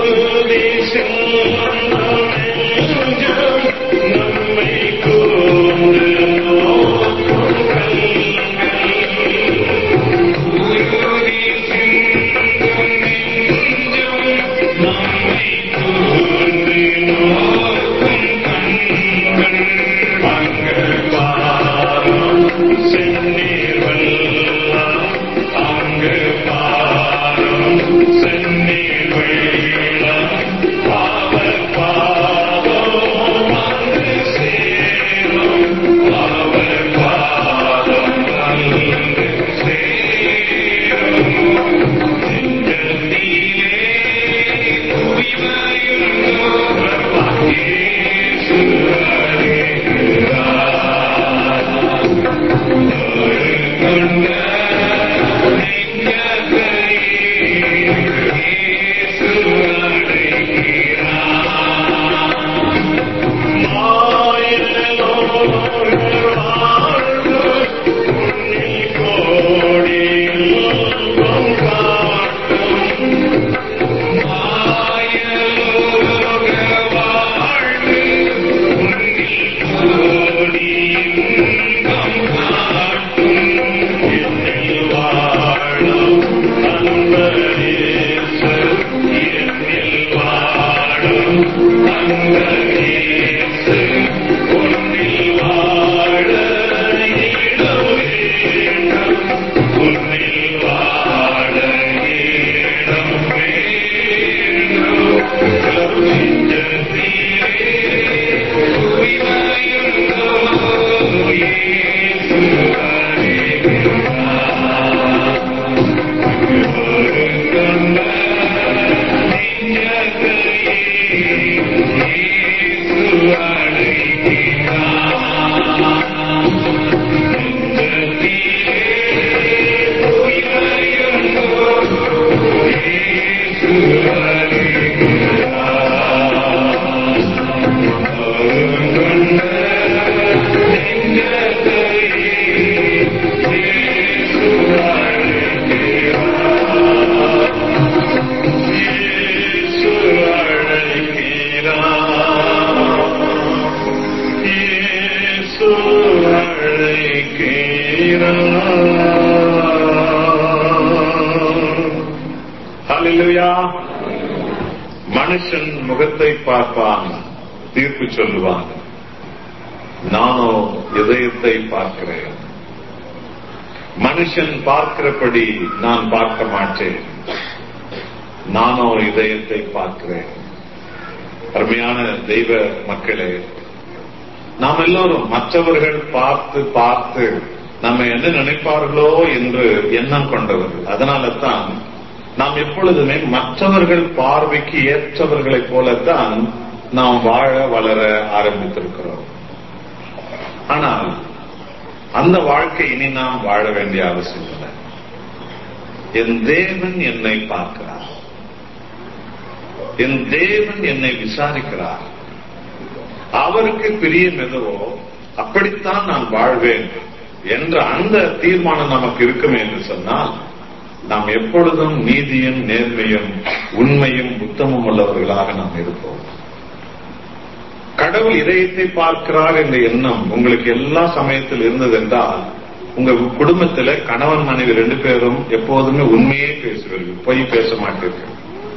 நம்மை கூர்ந்து நோக்கும் நம்மை கூர்ந்து நோக்கும் கண்கள் அங்கு பாரும் செந்நீர் வெள்ளம் அங்கு பாரும் செந்நீர் வெள்ளம் அவர் பாதம் வந்து சேரும் அவர் பாதம் வந்து சேரும் நெஞ்சத்திலே தூய்மையுண்டோ? இயேசு வருகிறார். நொறுங்குண்ட நெஞ்சத்தை அந்த இயேசு உன்னில் வாழ இடம் வேண்டும். உன்னில் வாழ இடம் வேண்டும். எல்லாரும் நெஞ்சத்தீரே உயிரையுள்ளோ இயேசு இயேசு அழைக்கிறார். இயேசு அழைக்கிறார். ஹalleluya. மனுஷன் முகத்தை பார்ப்பான் தீர்ப்பு சொல்லுவான் நானோ இதயத்தை பார்க்கிறேன் மனுஷன் பார்க்கிறபடி நான் பார்க்க மாட்டேன் நானோ இதயத்தை பார்க்கிறேன் அருமையான தெய்வ மக்களே நாம் எல்லோரும் மற்றவர்கள் பார்த்து பார்த்து நம்ம என்ன நினைப்பார்களோ என்று எண்ணம் கொண்டவர்கள் அதனால தான் நாம் எப்பொழுதுமே மற்றவர்கள் பார்வைக்கு ஏற்றவர்களைப் போலத்தான் நாம் வாழ வளர ஆரம்பித்திருக்கிறோம் ஆனால் அந்த வாழ்க்கை இனி நாம் வாழ வேண்டிய அவசியம் இல்லை என் தேவன் என்னை பார்க்கிறார் என் தேவன் என்னை விசாரிக்கிறார் அவருக்கு பிரியம் எதுவோ அப்படித்தான் நான் வாழ்வேன் என்ற அந்த தீர்மானம் நமக்கு இருக்குமே என்று சொன்னால் நாம் எப்பொழுதும் நீதியும் நேர்மையும் உண்மையும் உத்தமும் உள்ளவர்களாக நாம் இருப்போம் கடவுள் இதயத்தை பார்க்கிறார் என்ற எண்ணம் உங்களுக்கு எல்லா சமயத்தில் இருந்தது என்றால் உங்க குடும்பத்துல கணவன் மனைவி ரெண்டு பேரும் எப்போதுமே உண்மையே பேசுவீர்கள் பொய் பேச மாட்டீர்கள்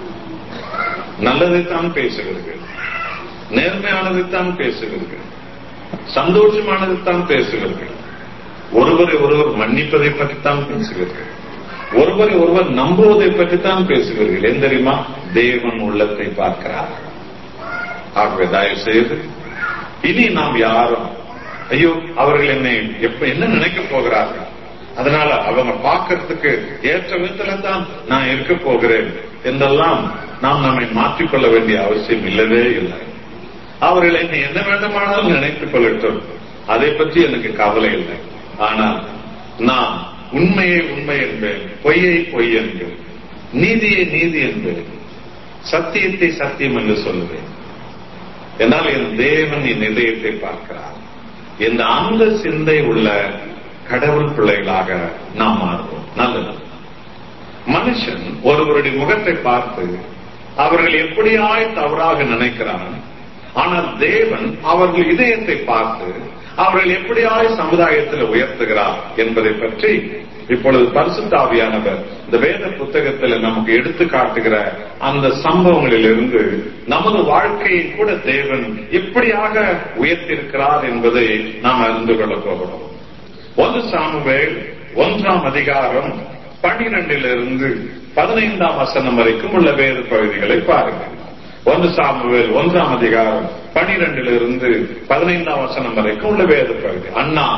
நல்லதைத்தான் பேசுவீர்கள் நேர்மையானதைத்தான் பேசுவீர்கள் சந்தோஷமானதைத்தான் பேசுவீர்கள் ஒருவரை ஒருவர் மன்னிப்பதை பற்றித்தான் பேசுவீர்கள் ஒருவரை ஒருவர் நம்புவதை பற்றித்தான் பேசுவீர்கள் ஏன் தெரியுமா தேவன் உள்ளத்தை பார்க்கிறார் ஆகவே தயவு செய்து இனி நாம் யாரும் ஐயோ அவர்கள் என்னை எப்ப என்ன நினைக்க போகிறார்கள் அதனால அவங்க பார்க்கறதுக்கு ஏற்ற விதத்துல தான் நான் இருக்க போகிறேன் என்றெல்லாம் நாம் நம்மை மாற்றிக்கொள்ள வேண்டிய அவசியம் இல்லவே இல்லை அவர்கள் என்னை என்ன வேண்டுமானாலும் நினைத்துக் கொள்ளட்டும் அதை பற்றி எனக்கு கவலை இல்லை ஆனால் நான் உண்மையை உண்மை என்பேன் பொய்யை பொய் என்பேன் நீதியை நீதி என்பேன் சத்தியத்தை சத்தியம் என்று சொல்லுவேன் என்னால் என் தேவன் என் இதயத்தை பார்க்கிறார் இந்த அந்த சிந்தை உள்ள கடவுள் பிள்ளைகளாக நாம் மாறுவோம் நல்லது மனுஷன் ஒருவருடைய முகத்தை பார்த்து அவர்கள் எப்படியாய் தவறாக நினைக்கிறான் ஆனால் தேவன் அவர்கள் இதயத்தை பார்த்து அவர்கள் எப்படியாய் சமுதாயத்தில் உயர்த்துகிறார் என்பதை பற்றி இப்பொழுது பரிசுத்தாவியானவர் இந்த வேத புத்தகத்தில் நமக்கு எடுத்து காட்டுகிற அந்த சம்பவங்களிலிருந்து நமது வாழ்க்கையை கூட தேவன் எப்படியாக உயர்த்திருக்கிறார் என்பதை நாம் அறிந்து கொள்ளப் போகிறோம் ஒன்று சாமுவேல் ஒன்றாம் அதிகாரம் பன்னிரண்டிலிருந்து பதினைந்தாம் வசனம் வரைக்கும் உள்ள வேறு பகுதிகளை பாருங்கள் ஒன்று சாமுவேல் ஒன்றாம் அதிகாரம் பனிரெண்டிலிருந்து பதினைந்தாம் வசனம் வரைக்கும் உள்ள வேத பகுதி அண்ணா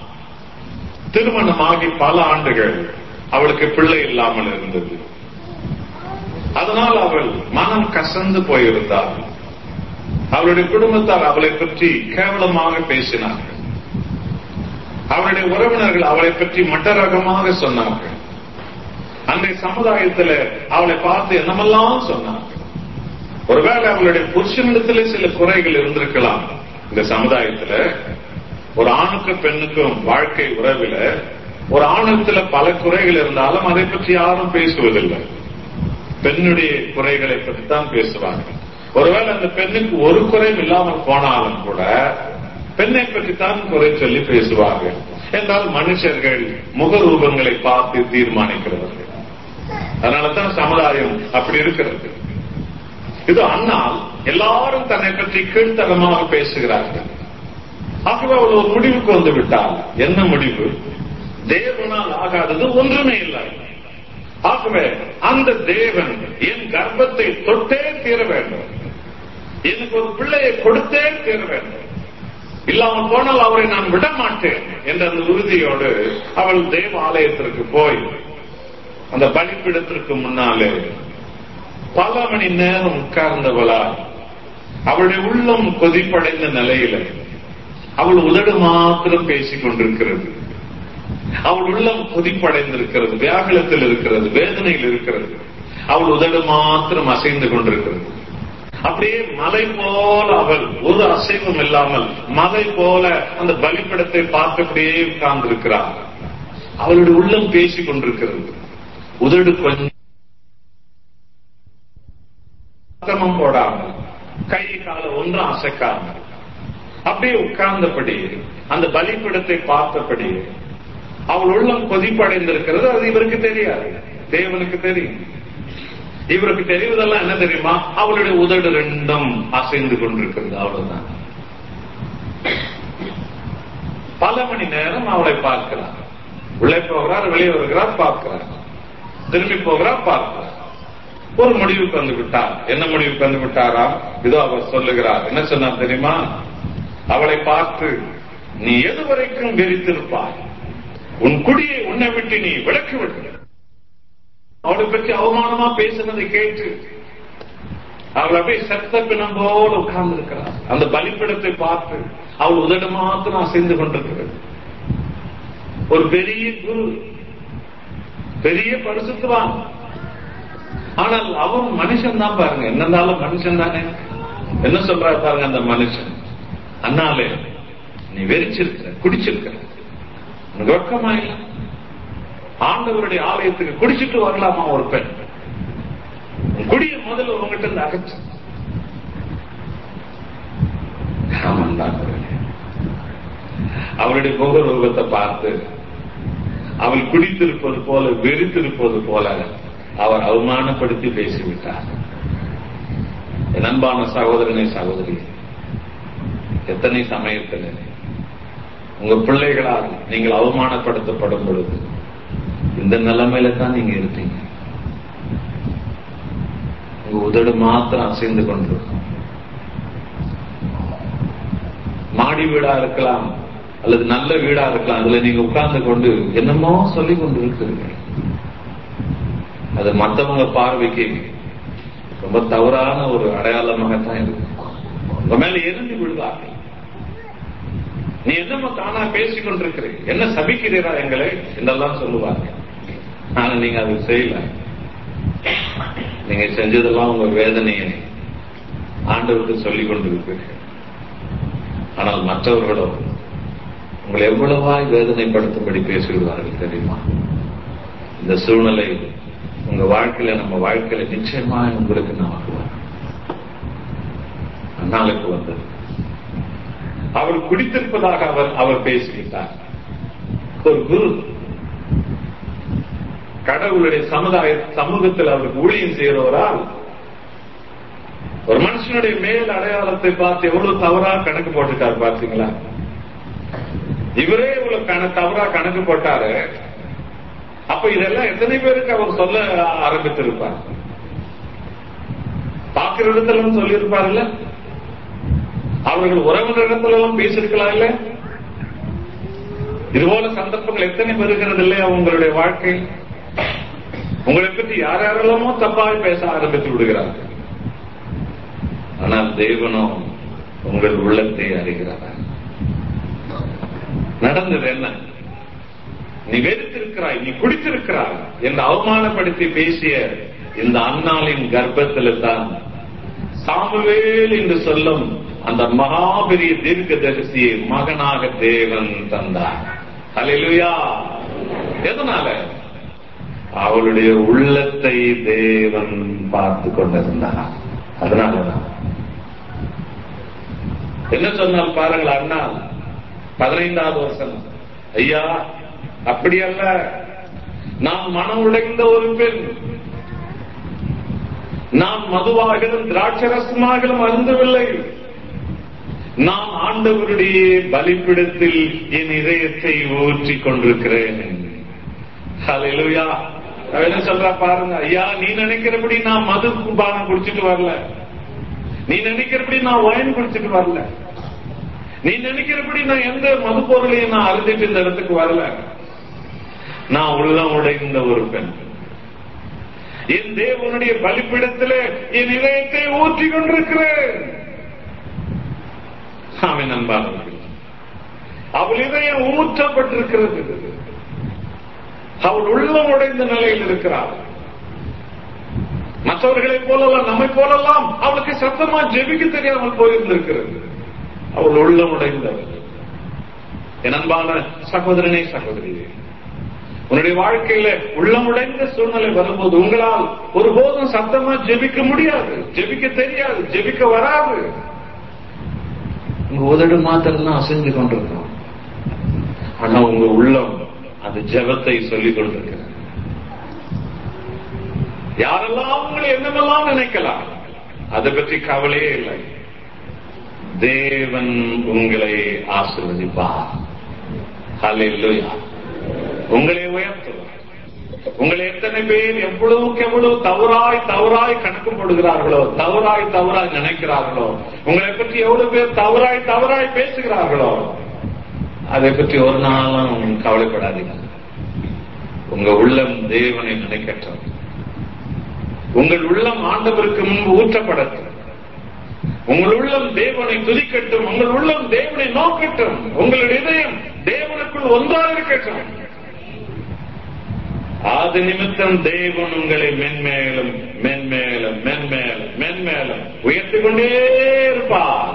திருமணமாகி பல ஆண்டுகள் அவளுக்கு பிள்ளை இல்லாமல் இருந்தது அதனால் அவள் மனம் கசந்து போயிருந்தாள் அவளுடைய குடும்பத்தார் அவளை பற்றி கேவலமாக பேசினார்கள் அவருடைய உறவினர்கள் அவளை பற்றி மட்டரகமாக சொன்னார்கள் அன்றைய சமுதாயத்தில் அவளை பார்த்து என்னமெல்லாம் சொன்னார்கள் ஒருவேளை அவளுடைய புருஷனிடத்துல சில குறைகள் இருந்திருக்கலாம் இந்த சமுதாயத்துல ஒரு ஆணுக்கும் பெண்ணுக்கும் வாழ்க்கை உறவில் ஒரு ஆணுத்துல பல குறைகள் இருந்தாலும் அதை பற்றி யாரும் பேசுவதில்லை பெண்ணுடைய குறைகளை பற்றி தான் பேசுவாங்க ஒருவேளை அந்த பெண்ணுக்கு ஒரு குறையும் இல்லாமல் போனாலும் கூட பெண்ணை பற்றி தான் குறை சொல்லி பேசுவாங்க என்றால் மனுஷர்கள் முகரூபங்களை பார்த்து தீர்மானிக்கிறவர்கள் அதனாலதான் சமுதாயம் அப்படி இருக்கிறது இது அண்ணால் எல்லாரும் தன்னை பற்றி கீழ்த்தனமாக பேசுகிறார்கள் ஆகவே அவள் ஒரு முடிவுக்கு வந்து விட்டாள் என்ன முடிவு தேவனால் ஆகாதது ஒன்றுமே இல்லை ஆகவே அந்த தேவன் என் கர்ப்பத்தை தொட்டே தீர வேண்டும் எனக்கு ஒரு பிள்ளையை கொடுத்தே தீர வேண்டும் இல்லாமல் போனால் அவரை நான் விட மாட்டேன் என்ற அந்த உறுதியோடு அவள் தேவ ஆலயத்திற்கு போய் அந்த பலிப்பிடத்திற்கு முன்னாலே பல மணி நேரம் உட்கார்ந்தவளா அவளுடைய உள்ளம் கொதிப்படைந்த நிலையில அவள் உதடு மாத்திரம் பேசிக் கொண்டிருக்கிறது அவள் உள்ளம் கொதிப்படைந்திருக்கிறது வியாகுலத்தில் இருக்கிறது வேதனையில் இருக்கிறது அவள் உதடு மாத்திரம் அசைந்து கொண்டிருக்கிறது அப்படியே மலை போல அவள் ஒரு அசைவும் இல்லாமல் மலை போல அந்த பலிப்பிடத்தை பார்த்தபடியே உட்கார்ந்திருக்கிறாள் அவளுடைய உள்ளம் பேசிக் கொண்டிருக்கிறது உதடு கொஞ்சம் சத்தமும் போடாமல் கை கால ஒன்றும் அசைக்காமல் அப்படியே உட்கார்ந்தபடி அந்த பலிப்பிடத்தை பார்த்தபடி அவள் உள்ளம் கொதிப்படைந்திருக்கிறது அது இவருக்கு தெரியாது தேவனுக்கு தெரியும் இவருக்கு தெரிவதெல்லாம் என்ன தெரியுமா அவளுடைய உதடு ரெண்டும் அசைந்து கொண்டிருக்கிறது அவ்வளவுதான் பல மணி நேரம் அவளை பார்க்கிறார் உள்ளே போகிறார் வெளியே வருகிறார் பார்க்கிறார் திரும்பி போகிறார் பார்க்கிறார் ஒரு முடிவுக்கு வந்து விட்டார் என்ன முடிவுக்கு வந்து விட்டாரா இதோ அவர் சொல்லுகிறார் என்ன சொன்னார் தெரியுமா அவளை பார்த்து நீ எது வரைக்கும் வெறித்திருப்பாய் உன் குடியை உன்னை விட்டு நீ விளக்கி விட்டு அவளை பற்றி அவமானமா பேசினதை கேட்டு அவள் அப்படியே செத்த பிணம் போல உட்கார்ந்து இருக்கிறார் அந்த பலிப்பிடத்தை பார்த்து அவள் உதடு மாத்திரம் அசைந்து கொண்டிருக்கிறது ஒரு பெரிய குரு பெரிய பரிசுத்துவான் ஆனால் அவன் மனுஷன் தான் பாருங்க என்னன்னாலும் மனுஷன் தானே என்ன சொல்றாரு பாருங்க அந்த மனுஷன் அண்ணாலே நீ வெறிச்சிருக்கிற குடிச்சிருக்கிற உனக்கு வெட்கமா இல்ல ஆண்டவருடைய ஆலயத்துக்கு குடிச்சிட்டு வரலாமா ஒரு பெண் உன் குடிய முதல்ல உங்ககிட்ட இருந்து அகற்று ஆமாம் தான் அவருடைய முகரூபத்தை பார்த்து அவள் குடித்திருப்பது போல வெறித்திருப்பது போல அவர் அவமானப்படுத்தி பேசிவிட்டார் என் அன்பான சகோதரனை சகோதரி எத்தனை சமயத்தில் உங்க பிள்ளைகளால் நீங்கள் அவமானப்படுத்தப்படும் பொழுது இந்த நிலைமையில தான் நீங்க இருப்பீங்க உங்க உதடு மாத்திரம் அசைந்து கொண்டிருக்கும் மாடி வீடா இருக்கலாம் அல்லது நல்ல வீடா இருக்கலாம் அதுல நீங்க உட்கார்ந்து கொண்டு என்னமோ சொல்லி கொண்டு இருக்கிறீங்க அது மற்றவங்க பார்வைக்கு ரொம்ப தவறான ஒரு அடையாளமாகத்தான் இருக்கு உங்க மேல எரிஞ்சு விடுவார்கள் நீ என்னமோ தானா பேசிக் கொண்டிருக்கிறீர் என்ன சபிக்கிறீரா எங்களை என்றெல்லாம் சொல்லுவாங்க ஆனா நீங்க அது செய்யல நீங்க செஞ்சதெல்லாம் உங்க வேதனையை ஆண்டவருக்கு சொல்லிக் கொண்டிருப்பீர்கள் ஆனால் மற்றவர்களோ உங்களை எவ்வளவாய் வேதனைப்படுத்தும்படி பேசிவிடுவார்கள் தெரியுமா இந்த சூழ்நிலை உங்க வாழ்க்கையில நம்ம வாழ்க்கையில நிச்சயமா உங்களுக்கு நமக்கு வரும் அந்நாளுக்கு வந்தது அவர் குடித்திருப்பதாக அவர் அவர் பேசிவிட்டார் ஒரு குரு கடவுளுடைய சமுதாய சமூகத்தில் அவருக்கு ஊழியம் செய்கிறவரால் ஒரு மனுஷனுடைய மேல் அடையாளத்தை பார்த்து எவ்வளவு தவறா கணக்கு போட்டுட்டார் பார்த்தீங்களா இவரே இவ்வளவு கண தவறா கணக்கு போட்டாரு அப்ப இதெல்லாம் எத்தனை பேருக்கு அவர் சொல்ல ஆரம்பித்திருப்பார் பார்க்கிற இடத்துல சொல்லியிருப்பார்ல அவர்கள் உறவினரிடத்திலும் பேசியிருக்கலாம் இல்ல இதுபோல சந்தர்ப்பங்கள் எத்தனை வருகிறது இல்லையா உங்களுடைய வாழ்க்கை உங்களை பற்றி யார் யாரெல்லாமோ தப்பாக பேச ஆரம்பித்து விடுகிறார்கள் ஆனால் தேவனோ உங்கள் உள்ளத்தை அறிகிறார் நடந்தது என்ன நீ வெறுத்திருக்கிறாய் நீ குடித்திருக்கிறாய் என்று அவமானப்படுத்தி பேசிய இந்த அண்ணாளின் கர்ப்பத்தில் தான் சாமுவேல் என்று சொல்லும் அந்த மகாபெரிய தீர்க்க தரிசியை மகனாக தேவன் தந்தார் அல்லா எதனால அவளுடைய உள்ளத்தை தேவன் பார்த்து கொண்டிருந்தார் அதனாலதான் என்ன சொன்னால் பாருங்கள் அண்ணா பதினைந்தாவது வருஷம் ஐயா அப்படி அல்ல நான் மனம் உடைந்த ஒரு பெண் நான் மதுவாகலும் திராட்சரசமாகலும் அருந்தவில்லை நான் ஆண்டவருடைய பலிப்பிடத்தில் என் இதயத்தை ஊற்றிக் கொண்டிருக்கிறேன் ஹalleluya அவன் என்ன சொல்றா பாருங்க ஐயா நீ நினைக்கிறபடி நான் மது பானம் குடிச்சிட்டு வரல நீ நினைக்கிறபடி நான் ஒயின் குடிச்சிட்டு வரல நீ நினைக்கிறபடி நான் எந்த மது பொருளையும் நான் அருந்திட்டு இந்த இடத்துக்கு வரல நான் உள்ளம் உடைந்த ஒரு பெண் என் தேவனுடைய பலிப்பிடத்திலே என் இதயத்தை ஊற்றிக் கொண்டிருக்கிறேன் ஆமென் அன்பானவர்கள் அவள் இதயம் ஊற்றப்பட்டிருக்கிறது அவள் உள்ளம் உடைந்த நிலையில் இருக்கிறாள் மற்றவர்களைப் போலலாம் நம்மை போலலாம் அவளுக்கு சத்தமா ஜெபிக்க தெரியாமல் போயிருந்திருக்கிறது அவள் உள்ளம் உடைந்தவள் என் அன்பான சகோதரனே சகோதரியே உன்னுடைய வாழ்க்கையில உள்ளமுடைந்த சூழ்நிலை வரும்போது உங்களால் ஒருபோதும் சத்தமா ஜெபிக்க முடியாது ஜெபிக்க தெரியாது ஜெபிக்க வராது உங்க உதடு மாத்திரம் தான் அசைஞ்சு கொண்டிருக்கோம் ஆனா உங்க உள்ளம் அந்த ஜெபத்தை சொல்லிக் கொண்டிருக்கிறது யாரெல்லாம் உங்களை என்னமெல்லாம் நினைக்கலாம் அதை பற்றி கவலையே இல்லை தேவன் உங்களை ஆசிர்வதிப்பார் ஹalleluya உங்களை உயர்த்துவார் உங்களை எத்தனை பேர் எவ்வளவுக்கு எவ்வளவு தவறாய் தவறாய் கணக்கு போடுகிறார்களோ தவறாய் தவறாய் நினைக்கிறார்களோ உங்களை பற்றி எவ்வளவு பேர் தவறாய் தவறாய் பேசுகிறார்களோ அதை பற்றி ஒரு நாளும் கவலைப்படாதீங்க உங்க உள்ளம் தேவனை நினைக்கட்டும் உங்கள் உள்ளம் ஆண்டவருக்கு முன்பு ஊற்றப்படட்டும் உங்கள் உள்ளம் தேவனை துதிக்கட்டும் உங்கள் உள்ளம் தேவனை நோக்கட்டும் உங்களுடைய இதயம் தேவனுக்குள் ஒன்றாக இருக்கட்டும் அது நிமித்தம் தேவன் உங்களை மென்மேலும் மென்மேலும் மென்மேலும் மென்மேலும் உயர்த்தி கொண்டே இருப்பார்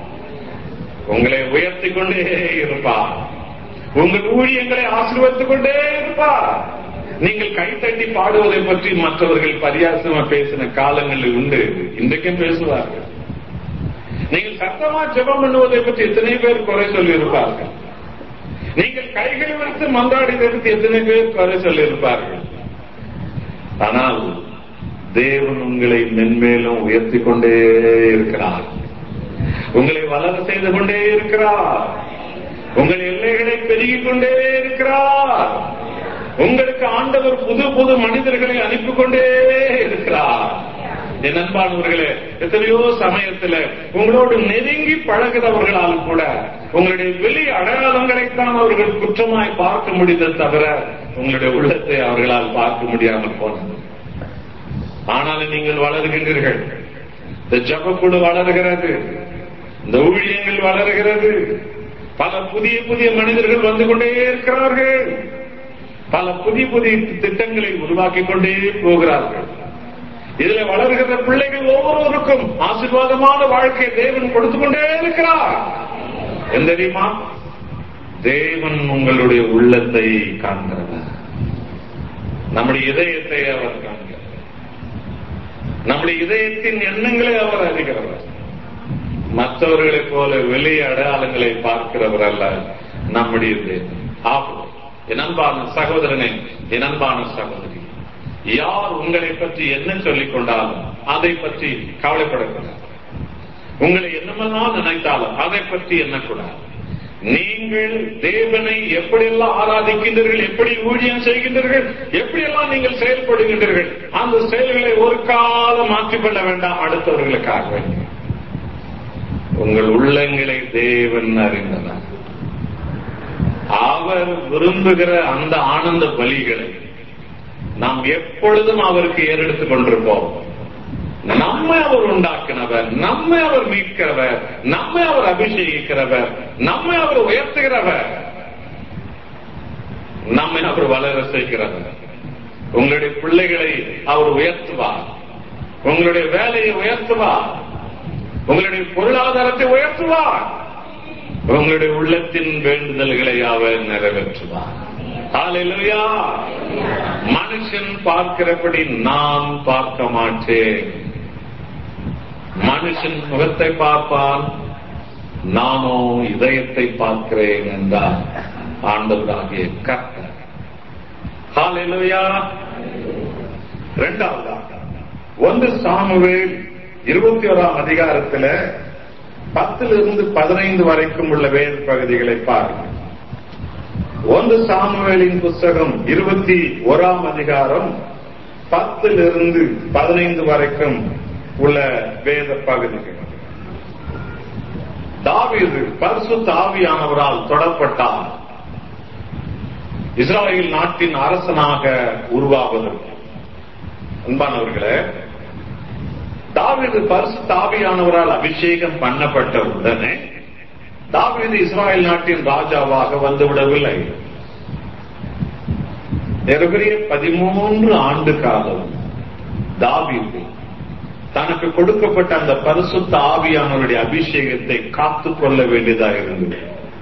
உங்களை உயர்த்தி கொண்டே இருப்பார் உங்கள் ஊழியங்களை ஆசீர்வதித்துக் கொண்டே இருப்பார் நீங்கள் கைத்தட்டி பாடுவதை பற்றி மற்றவர்கள் பரியாசமா பேசின காலங்களில் உண்டு இன்றைக்கும் பேசுவார்கள் நீங்கள் சத்தமா ஜெபம் பண்ணுவதை பற்றி எத்தனை பேர் குறை சொல்லி இருப்பார்கள் நீங்கள் கைகளை வைத்து மன்றாடியதை பற்றி எத்தனை பேர் குறை சொல்லி இருப்பார்கள் ஆனால் தேவன் உங்களை மென்மேலும் உயர்த்தி கொண்டே இருக்கிறார் உங்களை வளர செய்து கொண்டே இருக்கிறார் உங்கள் எல்லைகளை பெருகிக் கொண்டே இருக்கிறார் உங்களுக்கு ஆண்டவர் புது புது மனிதர்களை அனுப்பி கொண்டே இருக்கிறார் என் அன்பானவர்களே எத்தனையோ சமயத்துல உங்களோடு நெருங்கி பழகிறவர்களால் கூட உங்களுடைய வெளி அடையாளங்களைத்தான் அவர்கள் குற்றமாய் பார்க்க முடிந்தது தவிர உங்களுடைய உள்ளத்தை அவர்களால் பார்க்க முடியாமல் போனது ஆனாலும் நீங்கள் வளர்கின்றீர்கள் இந்த ஜபக்குழு வளர்கிறது இந்த ஊழியங்கள் வளர்கிறது பல புதிய புதிய மனிதர்கள் வந்து கொண்டே இருக்கிறார்கள் பல புதிய புதிய திட்டங்களை உருவாக்கிக் கொண்டே போகிறார்கள் இதுல வளர்கிற பிள்ளைகள் ஒவ்வொருவருக்கும் ஆசீர்வாதமான வாழ்க்கை தேவன் கொடுத்து கொண்டே இருக்கிறார் என்ன தெரியுமா தேவன் உங்களுடைய உள்ளத்தை காண்கிறவர் நம்முடைய இதயத்தை அவர் காண்கிறார் நம்முடைய இதயத்தின் எண்ணங்களை அவர் அறிகிறவர் மற்றவர்களைப் போல வெளி அடையாளங்களை பார்க்கிறவர் அல்ல நம்முடைய தேவன் ஆகும் என் அன்பான சகோதரனே என் அன்பான சகோதரி யார் உங்களை பற்றி என்ன சொல்லிக் கொண்டாலும் அதை பற்றி கவலைப்படக்கூடாது உங்களை என்னமெல்லாம் நினைத்தாலும் அதை பற்றி எண்ணக்கூடாது நீங்கள் தேவனை எப்படியெல்லாம் ஆராதிக்கின்றீர்கள் எப்படி ஊழியம் செய்கின்றீர்கள் எப்படியெல்லாம் நீங்கள் செயல்படுகின்றீர்கள் அந்த செயல்களை ஒரு காலம் மாற்றிக்கொள்ள வேண்டாம் அடுத்தவர்களுக்காக வேண்டி உங்கள் உள்ளங்களை தேவன் அறிந்தனர் அவர் விரும்புகிற அந்த ஆனந்த பலிகளை நாம் எப்பொழுதும் அவருக்கு ஏறெடுத்துக் கொண்டிருப்போம் நம்மை அவர் உண்டாக்கினவர் நம்மை அவர் மீட்கிறவர் நம்மை அவர் அபிஷேகிக்கிறவர் நம்மை அவர் உயர்த்துகிறவர் நம்மை அவர் வளர செய்கிறவர் உங்களுடைய பிள்ளைகளை அவர் உயர்த்துவார் உங்களுடைய வேலையை உயர்த்துவார் உங்களுடைய பொருளாதாரத்தை உயர்த்துவார் உங்களுடைய உள்ளத்தின் வேண்டுதல்களை அவர் நிறைவேற்றுவார் ஹalleluya மனுஷன் பார்க்கிறபடி நான் பார்க்க மாட்டேன் மனுஷன் முகத்தை பார்ப்பான் நானோ இதயத்தை பார்க்கிறேன் என்றார் ஆண்டவராகிய கர்த்தர் ஹalleluya இரண்டாவதாக ஒன்று சாமுவேல் இருபத்தி ஓராம் அதிகாரத்துல பத்திலிருந்து பதினைந்து வரைக்கும் உள்ள வேறு பகுதிகளை பாருங்கள் ஒன்று சாமுவேலின் புஸ்தகம் இருபத்தி ஓராம் அதிகாரம் பத்திலிருந்து பதினைந்து வரைக்கும் உள்ள வேத பகுதிகள் தாவீது பரிசுத்த ஆவியானவரால் தொடப்பட்டார் இஸ்ராயல் நாட்டின் அரசனாக உருவாவதற்கு அன்பானவர்களே தாவீது பரிசுத்த ஆவியானவரால் அபிஷேகம் பண்ணப்பட்ட உடனே தாவீது இஸ்ராயல் நாட்டின் ராஜாவாக வந்துவிடவில்லை நெருங்கிய பதிமூன்று ஆண்டு காலம் தாவீது தனக்கு கொடுக்கப்பட்ட அந்த பரிசுத்த ஆவியானவருடைய அபிஷேகத்தை காத்துக் கொள்ள வேண்டியதாக இருந்தது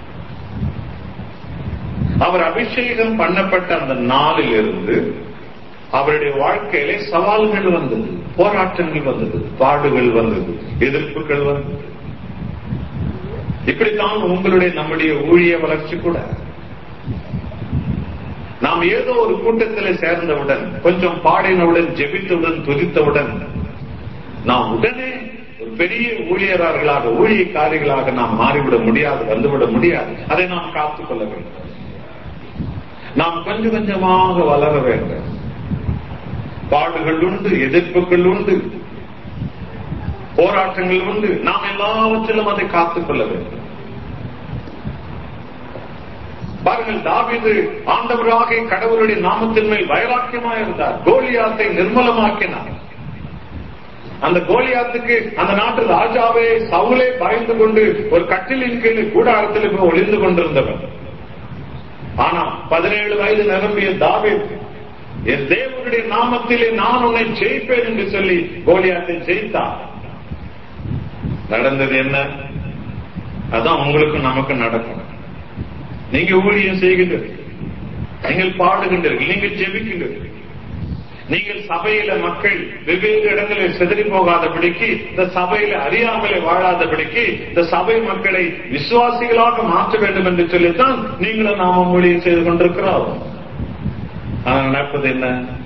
அவர் அபிஷேகம் பண்ணப்பட்ட அந்த நாளில் இருந்து அவருடைய வாழ்க்கையிலே சவால்கள் வந்தது போராட்டங்கள் வந்தது பாடுகள் வந்தது எதிர்ப்புகள் வந்தது இப்படித்தான் உங்களுடைய நம்முடைய ஊழிய வளர்ச்சி கூட நாம் ஏதோ ஒரு கூட்டத்தில் சேர்ந்தவுடன் கொஞ்சம் பாடினவுடன் ஜெபித்தவுடன் துதித்தவுடன் நாம் உடனே ஒரு பெரிய ஊழியரார்களாக ஊழியக்காரிகளாக நாம் மாறிவிட முடியாது வந்துவிட முடியாது அதை நாம் காத்துக் கொள்ள வேண்டும் நாம் கொஞ்சம் கொஞ்சமாக வளர வேண்டும் பாடுகள் உண்டு எதிர்ப்புகள் உண்டு போராட்டங்கள் உண்டு நாம் எல்லாவற்றிலும் அதை காத்துக் கொள்ள வேண்டும் பாருங்கள் தாவிது ஆண்டவராக கடவுளுடைய நாமத்தின் மேல் வைராக்கியமாக இருந்தார் கோலியாத்தை நிர்மலமாக்கினார் அந்த கோலியாத்துக்கு அந்த நாட்டு ராஜாவே சவுலே பயந்து கொண்டு ஒரு கட்டிலின் கீழே கூடாரத்தில் போய் ஒளிந்து கொண்டிருந்தவர் ஆனா பதினேழு வயது நிரம்பிய தாவீது என் தேவனுடைய நாமத்திலே நான் உன்னை ஜெயிப்பேன் என்று சொல்லி கோலியாத்தை ஜெயித்தார் நடந்தது என்ன அதான் உங்களுக்கும் நமக்கு நடக்கும் நீங்க ஊழியம் செய்கின்றீர்கள் நீங்கள் பாடுகின்றீர்கள் நீங்கள் ஜெபிக்கின்றீர்கள் நீங்கள் சபையில மக்கள் வெவ்வேறு இடங்களில் செதறி போகாதபடிக்கு இந்த சபையில அறியாமலே வாழாதபடிக்கு இந்த சபை மக்களை விசுவாசிகளாக மாற்ற வேண்டும் என்று சொல்லித்தான் நீங்களும் நாம ஊழியம் செய்து கொண்டிருக்கிறோம் ஆனா நடப்பது என்ன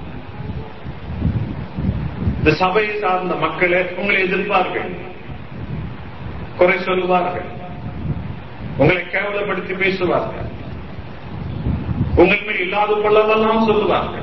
இந்த சபையை சார்ந்த மக்களை உங்களை எதிர்ப்பார்கள் குறை சொல்லுவார்கள் உங்களை கேவலப்படுத்தி பேசுவார்கள் உங்கள் மேல் இல்லாத கொள்ளவெல்லாம் சொல்லுவார்கள்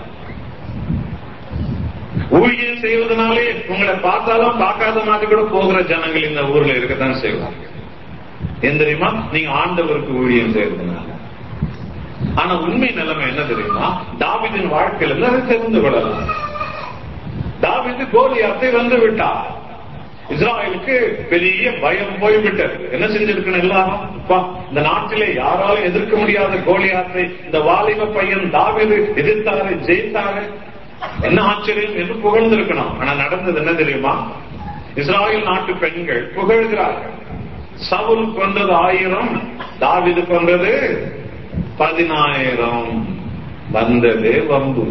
ஊழியம் செய்வதனாலே உங்களை பார்த்தாலும் பார்க்காத மாதிரி கூட போகிற ஜனங்கள் இந்த ஊர்ல இருக்கத்தான் செய்வார்கள் ஏன் தெரியுமா நீங்க ஆண்டவருக்கு ஊழியம் செய்யறதுனால ஆனா உண்மை நிலைமை என்ன தெரியுமா தாவிதின் வாழ்க்கையில இருந்து அதை தெரிந்து கொள்ளலாம் தாவிது கோலியாத்தை வந்து விட்டார் இஸ்ராயலுக்கு பெரிய பயம் போய்விட்டது என்ன செஞ்சிருக்கணும் எல்லாரும் இந்த நாட்டிலே யாராலும் எதிர்க்க முடியாத கோலியாத்தை இந்த வாலிப பையன் தாவிது எதிர்த்தாரு ஜெயித்தாரு என்ன ஆச்சரியம் என்று புகழ்ந்திருக்கணும் ஆனா நடந்தது என்ன தெரியுமா இஸ்ராயல் நாட்டு பெண்கள் புகழ்கிறார்கள் சவுல் கொண்டது ஆயிரம் தாவிது கொண்டது பதினாயிரம் வந்தது வம்பு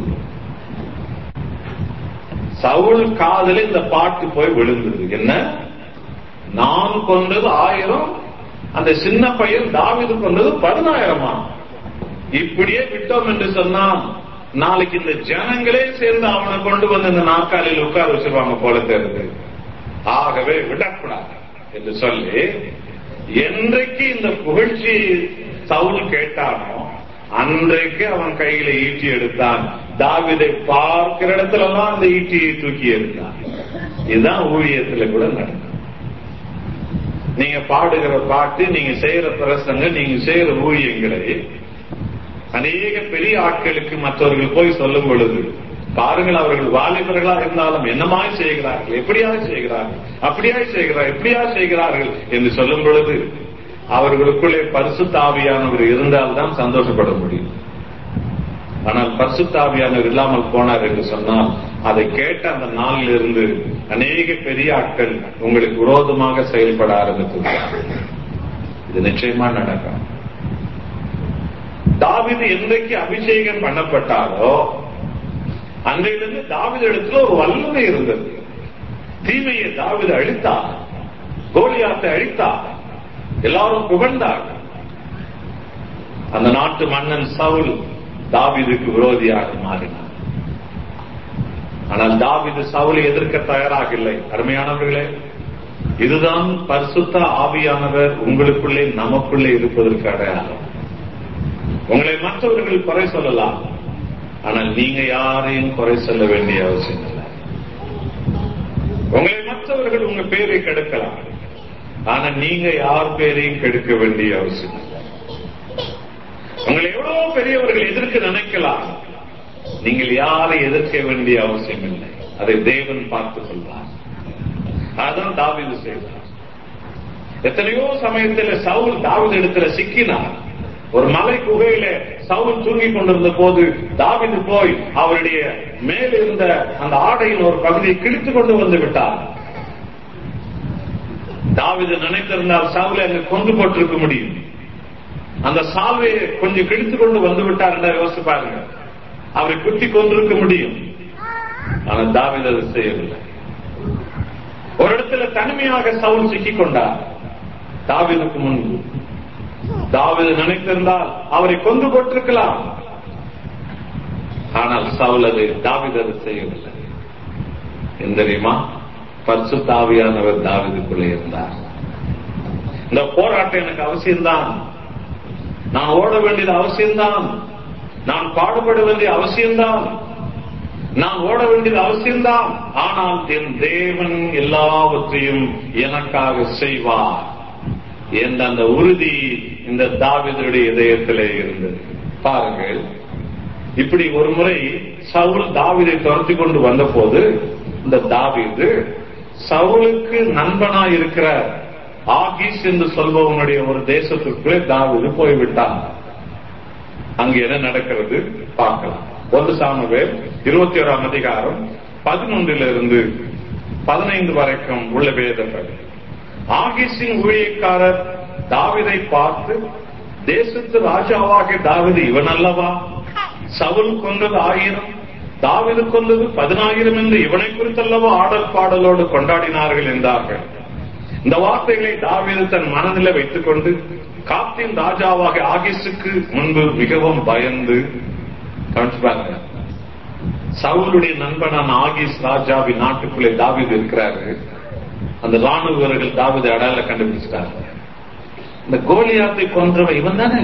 சவுல் காதல இந்த பாட்டு போய் விழுந்தது என்ன நான் கொண்டது ஆயிரம் அந்த சின்ன பையன் தாவிது கொண்டது பதினாயிரமா இப்படியே விட்டோம் என்று சொன்னால் நாளைக்கு இந்த ஜனங்களே சேர்ந்து அவனை கொண்டு வந்து இந்த நாற்காலியில் உட்கார வச்சிருவாங்க போல தெரியுது ஆகவே விடக்கூடாது என்று சொல்லி என்றைக்கு இந்த புகழ்ச்சி சவுல் கேட்டானோ அன்றைக்கு அவன் கையில ஈட்டி எடுத்தான் தாவிதை பார்க்கிற இடத்துல எல்லாம் அந்த ஈட்டியை தூக்கி எடுத்தான் இதுதான் ஊழியத்துல கூட நடக்கும் நீங்க பாடுகிற பாட்டு நீங்க செய்யற பிரசங்க நீங்க செய்யற ஊழியங்களை அநேக பெரிய ஆட்களுக்கு மற்றவர்கள் போய் சொல்லும் பொழுது பாருங்கள் அவர்கள் வாலிபர்களா இருந்தாலும் என்னமாய் செய்கிறார்கள் எப்படியாய் செய்கிறார்கள் அப்படியாய் செய்கிறார்கள் எப்படியா செய்கிறார்கள் என்று சொல்லும் பொழுது அவர்களுக்குள்ளே பரிசுத்தாவியானவர் இருந்தால்தான் சந்தோஷப்பட முடியும் ஆனால் பரிசுத்தாவியானவர் இல்லாமல் போனார் என்று சொன்னால் அதை கேட்ட அந்த நாளில் இருந்து அநேக பெரிய ஆட்கள் உங்களுக்கு விரோதமாக செயல்பட ஆரம்பித்து இது நிச்சயமா நடக்கும் தாவிது என்றைக்கு அபிஷேகம் பண்ணப்பட்டாரோ அன்றையிலிருந்து தாவித இடத்துல ஒரு வல்லமை இருந்தது தீமையை தாவித அழித்தார் கோலியாத்தை அழித்தார் எல்லாரும் புகழ்ந்தார் அந்த நாட்டு மன்னன் சவுல் தாவிதுக்கு விரோதியாக மாறினார் ஆனால் தாவிது சவுலை எதிர்க்க தயாராக இல்லை அருமையானவர்களே இதுதான் பரிசுத்த ஆவியானவர் உங்களுக்குள்ளே நமக்குள்ளே இருப்பதற்கு அடையாளம் உங்களை மற்றவர்கள் குறை சொல்லலாம் ஆனால் நீங்க யாரையும் குறை சொல்ல வேண்டிய அவசியம் இல்லை உங்களை மற்றவர்கள் உங்க பேரை கெடுக்கலாம் ஆனா நீங்க யார் பேரையும் கெடுக்க வேண்டிய அவசியம் இல்லை உங்களை எவ்வளவு பெரியவர்கள் எதிர்க்க நினைக்கலாம் நீங்கள் யாரை எதிர்க்க வேண்டிய அவசியம் இல்லை அதை தேவன் பார்த்துக் கொள்வார் அதான் தாவிது செய்தார் எத்தனையோ சமயத்தில் சவுல் தாவித இடத்துல சிக்கினார் ஒரு மலை குகையில சவுல் தூங்கிக் கொண்டிருந்த போது தாவிது போய் அவருடைய மேல் இருந்த அந்த ஆடையின் ஒரு பகுதியை கிழித்துக் கொண்டு வந்து விட்டார் தாவிது நினைத்திருந்தால் சவுலை அங்கு கொண்டு போட்டிருக்க முடியும் அந்த சால்வையை கொஞ்சம் கிழித்துக் கொண்டு வந்து விட்டார் என்ற யோசிச்சு பாருங்க அவரை குத்தி கொண்டிருக்க முடியும் ஆனால் தாவிது அதை செய்யவில்லை ஒரு இடத்துல தனிமையாக சவுல் சிக்கிக் கொண்டார் தாவிதுக்கு முன்பு தாவிது நினைத்திருந்தால் அவரை கொண்டு போட்டிருக்கலாம் ஆனால் சவுல் அது தாவிது அது செய்யவில்லை என் தெரியுமா பரிசு தாவியானவர் தாவிதுக்குள்ளே இருந்தார் இந்த போராட்டம் எனக்கு அவசியம்தான் நான் ஓட வேண்டியது அவசியம்தான் நான் பாடுபட வேண்டிய அவசியம்தான் நான் ஓட வேண்டியது அவசியம்தான் ஆனால் என் தேவன் எல்லாவற்றையும் எனக்காக செய்வார் என்ற அந்த உறுதி இந்த தாவிதருடைய இதயத்திலே இருந்தது பாருங்கள் இப்படி ஒரு முறை சவுல் தாவிதை துரத்தி கொண்டு வந்த போது இந்த தாவிது சவுலுக்கு நண்பனா இருக்கிற ஆகிஸ் என்று சொல்பவனுடைய ஒரு தேசத்திற்குள்ளே தாவிது போய்விட்டான் அங்கு என்ன நடக்கிறது பார்க்கலாம் ஒன்று சாமுவேல் இருபத்தி ஓராம் அதிகாரம் பதினொன்றிலிருந்து பதினைந்து வரைக்கும் உள்ள வேதங்கள் ஆகிஸின் ஊழியக்காரர் தாவிதை பார்த்து தேசத்து ராஜாவாகிய தாவிது இவன் அல்லவா சவுல் கொன்றது ஆயிரம் தாவிது கொன்றது பதினாயிரம் என்று இவனை குறித்தல்லவா ஆடல் பாடலோடு கொண்டாடினார்கள் என்றார்கள் இந்த வார்த்தைகளை தாவிது தன் மனநில வைத்துக் கொண்டு காத்தின் ராஜாவாக ஆகிஸுக்கு முன்பு மிகவும் பயந்து கவனிச்சுப்பாங்க சவுலுடைய நண்பனான ஆகிஸ் ராஜாவின் நாட்டுக்குள்ளே தாவிது இருக்கிறாரு அந்த ராணுவ வீரர்கள் தாவித அடையாள கண்டுபிடிச்சிட்டாங்க இந்த கோலியாத்தை கொன்றவன் இவன் தானே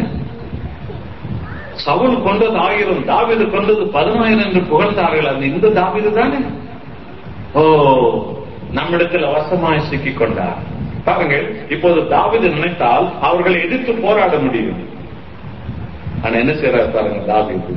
சவுல் கொண்டது ஆயிரம் தாவிது கொண்டது பதினாயிரம் என்று புகழ்ந்தார்கள் அந்த இந்த தாவிது தானே ஓ நம்மிடத்தில் வசமாய் சிக்கிக் கொண்டார் பாருங்கள் இப்போது தாவிது நினைத்தால் அவர்களை எதிர்த்து போராட முடியும் ஆனா என்ன செய்யறாரு பாருங்க தாவிது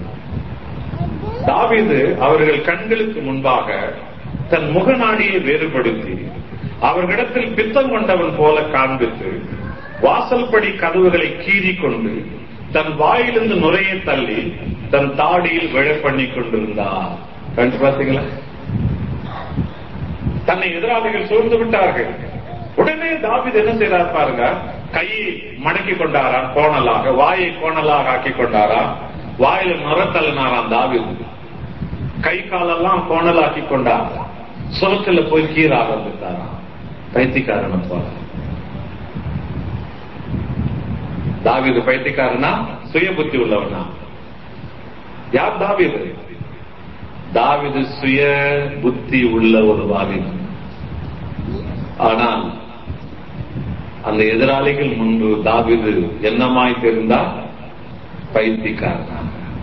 தாவிது அவர்கள் கண்களுக்கு முன்பாக தன் முகநாடியை வேறுபடுத்தி அவர்களிடத்தில் பித்தம் கொண்டவன் போல காண்பித்து வாசல்படி கதவுகளை கீறி கொண்டு தன் வாயிலிருந்து நுரையை தள்ளி தன் தாடியில் விழ பண்ணி கொண்டிருந்தார் கண்டு பார்த்தீங்களா தன்னை எதிராளிகள் சூழ்ந்து விட்டார்கள் உடனே தாவிது என்ன செய்தார் பாருங்க கையை மடக்கி கொண்டாராம் கோணலாக வாயை கோணலாக ஆக்கி கொண்டாராம் வாயில நுரத்தள்ளினாராம் தாவிது கை காலெல்லாம் கோணலாக்கி கொண்டார் சுரத்துல போய் கீழ ஆரம்பித்தாராம் பைத்தியக்காரனை போல தாவிது பைத்தியக்காரனா சுய புத்தி உள்ளவனா யார் தாவிது தாவிது சுய புத்தி உள்ள ஒரு வாலிபன் ஆனால் அந்த எதிராளிகள் முன்பு தாவிது என்னமாய் தெரிந்தால் பைத்தியக்காரனா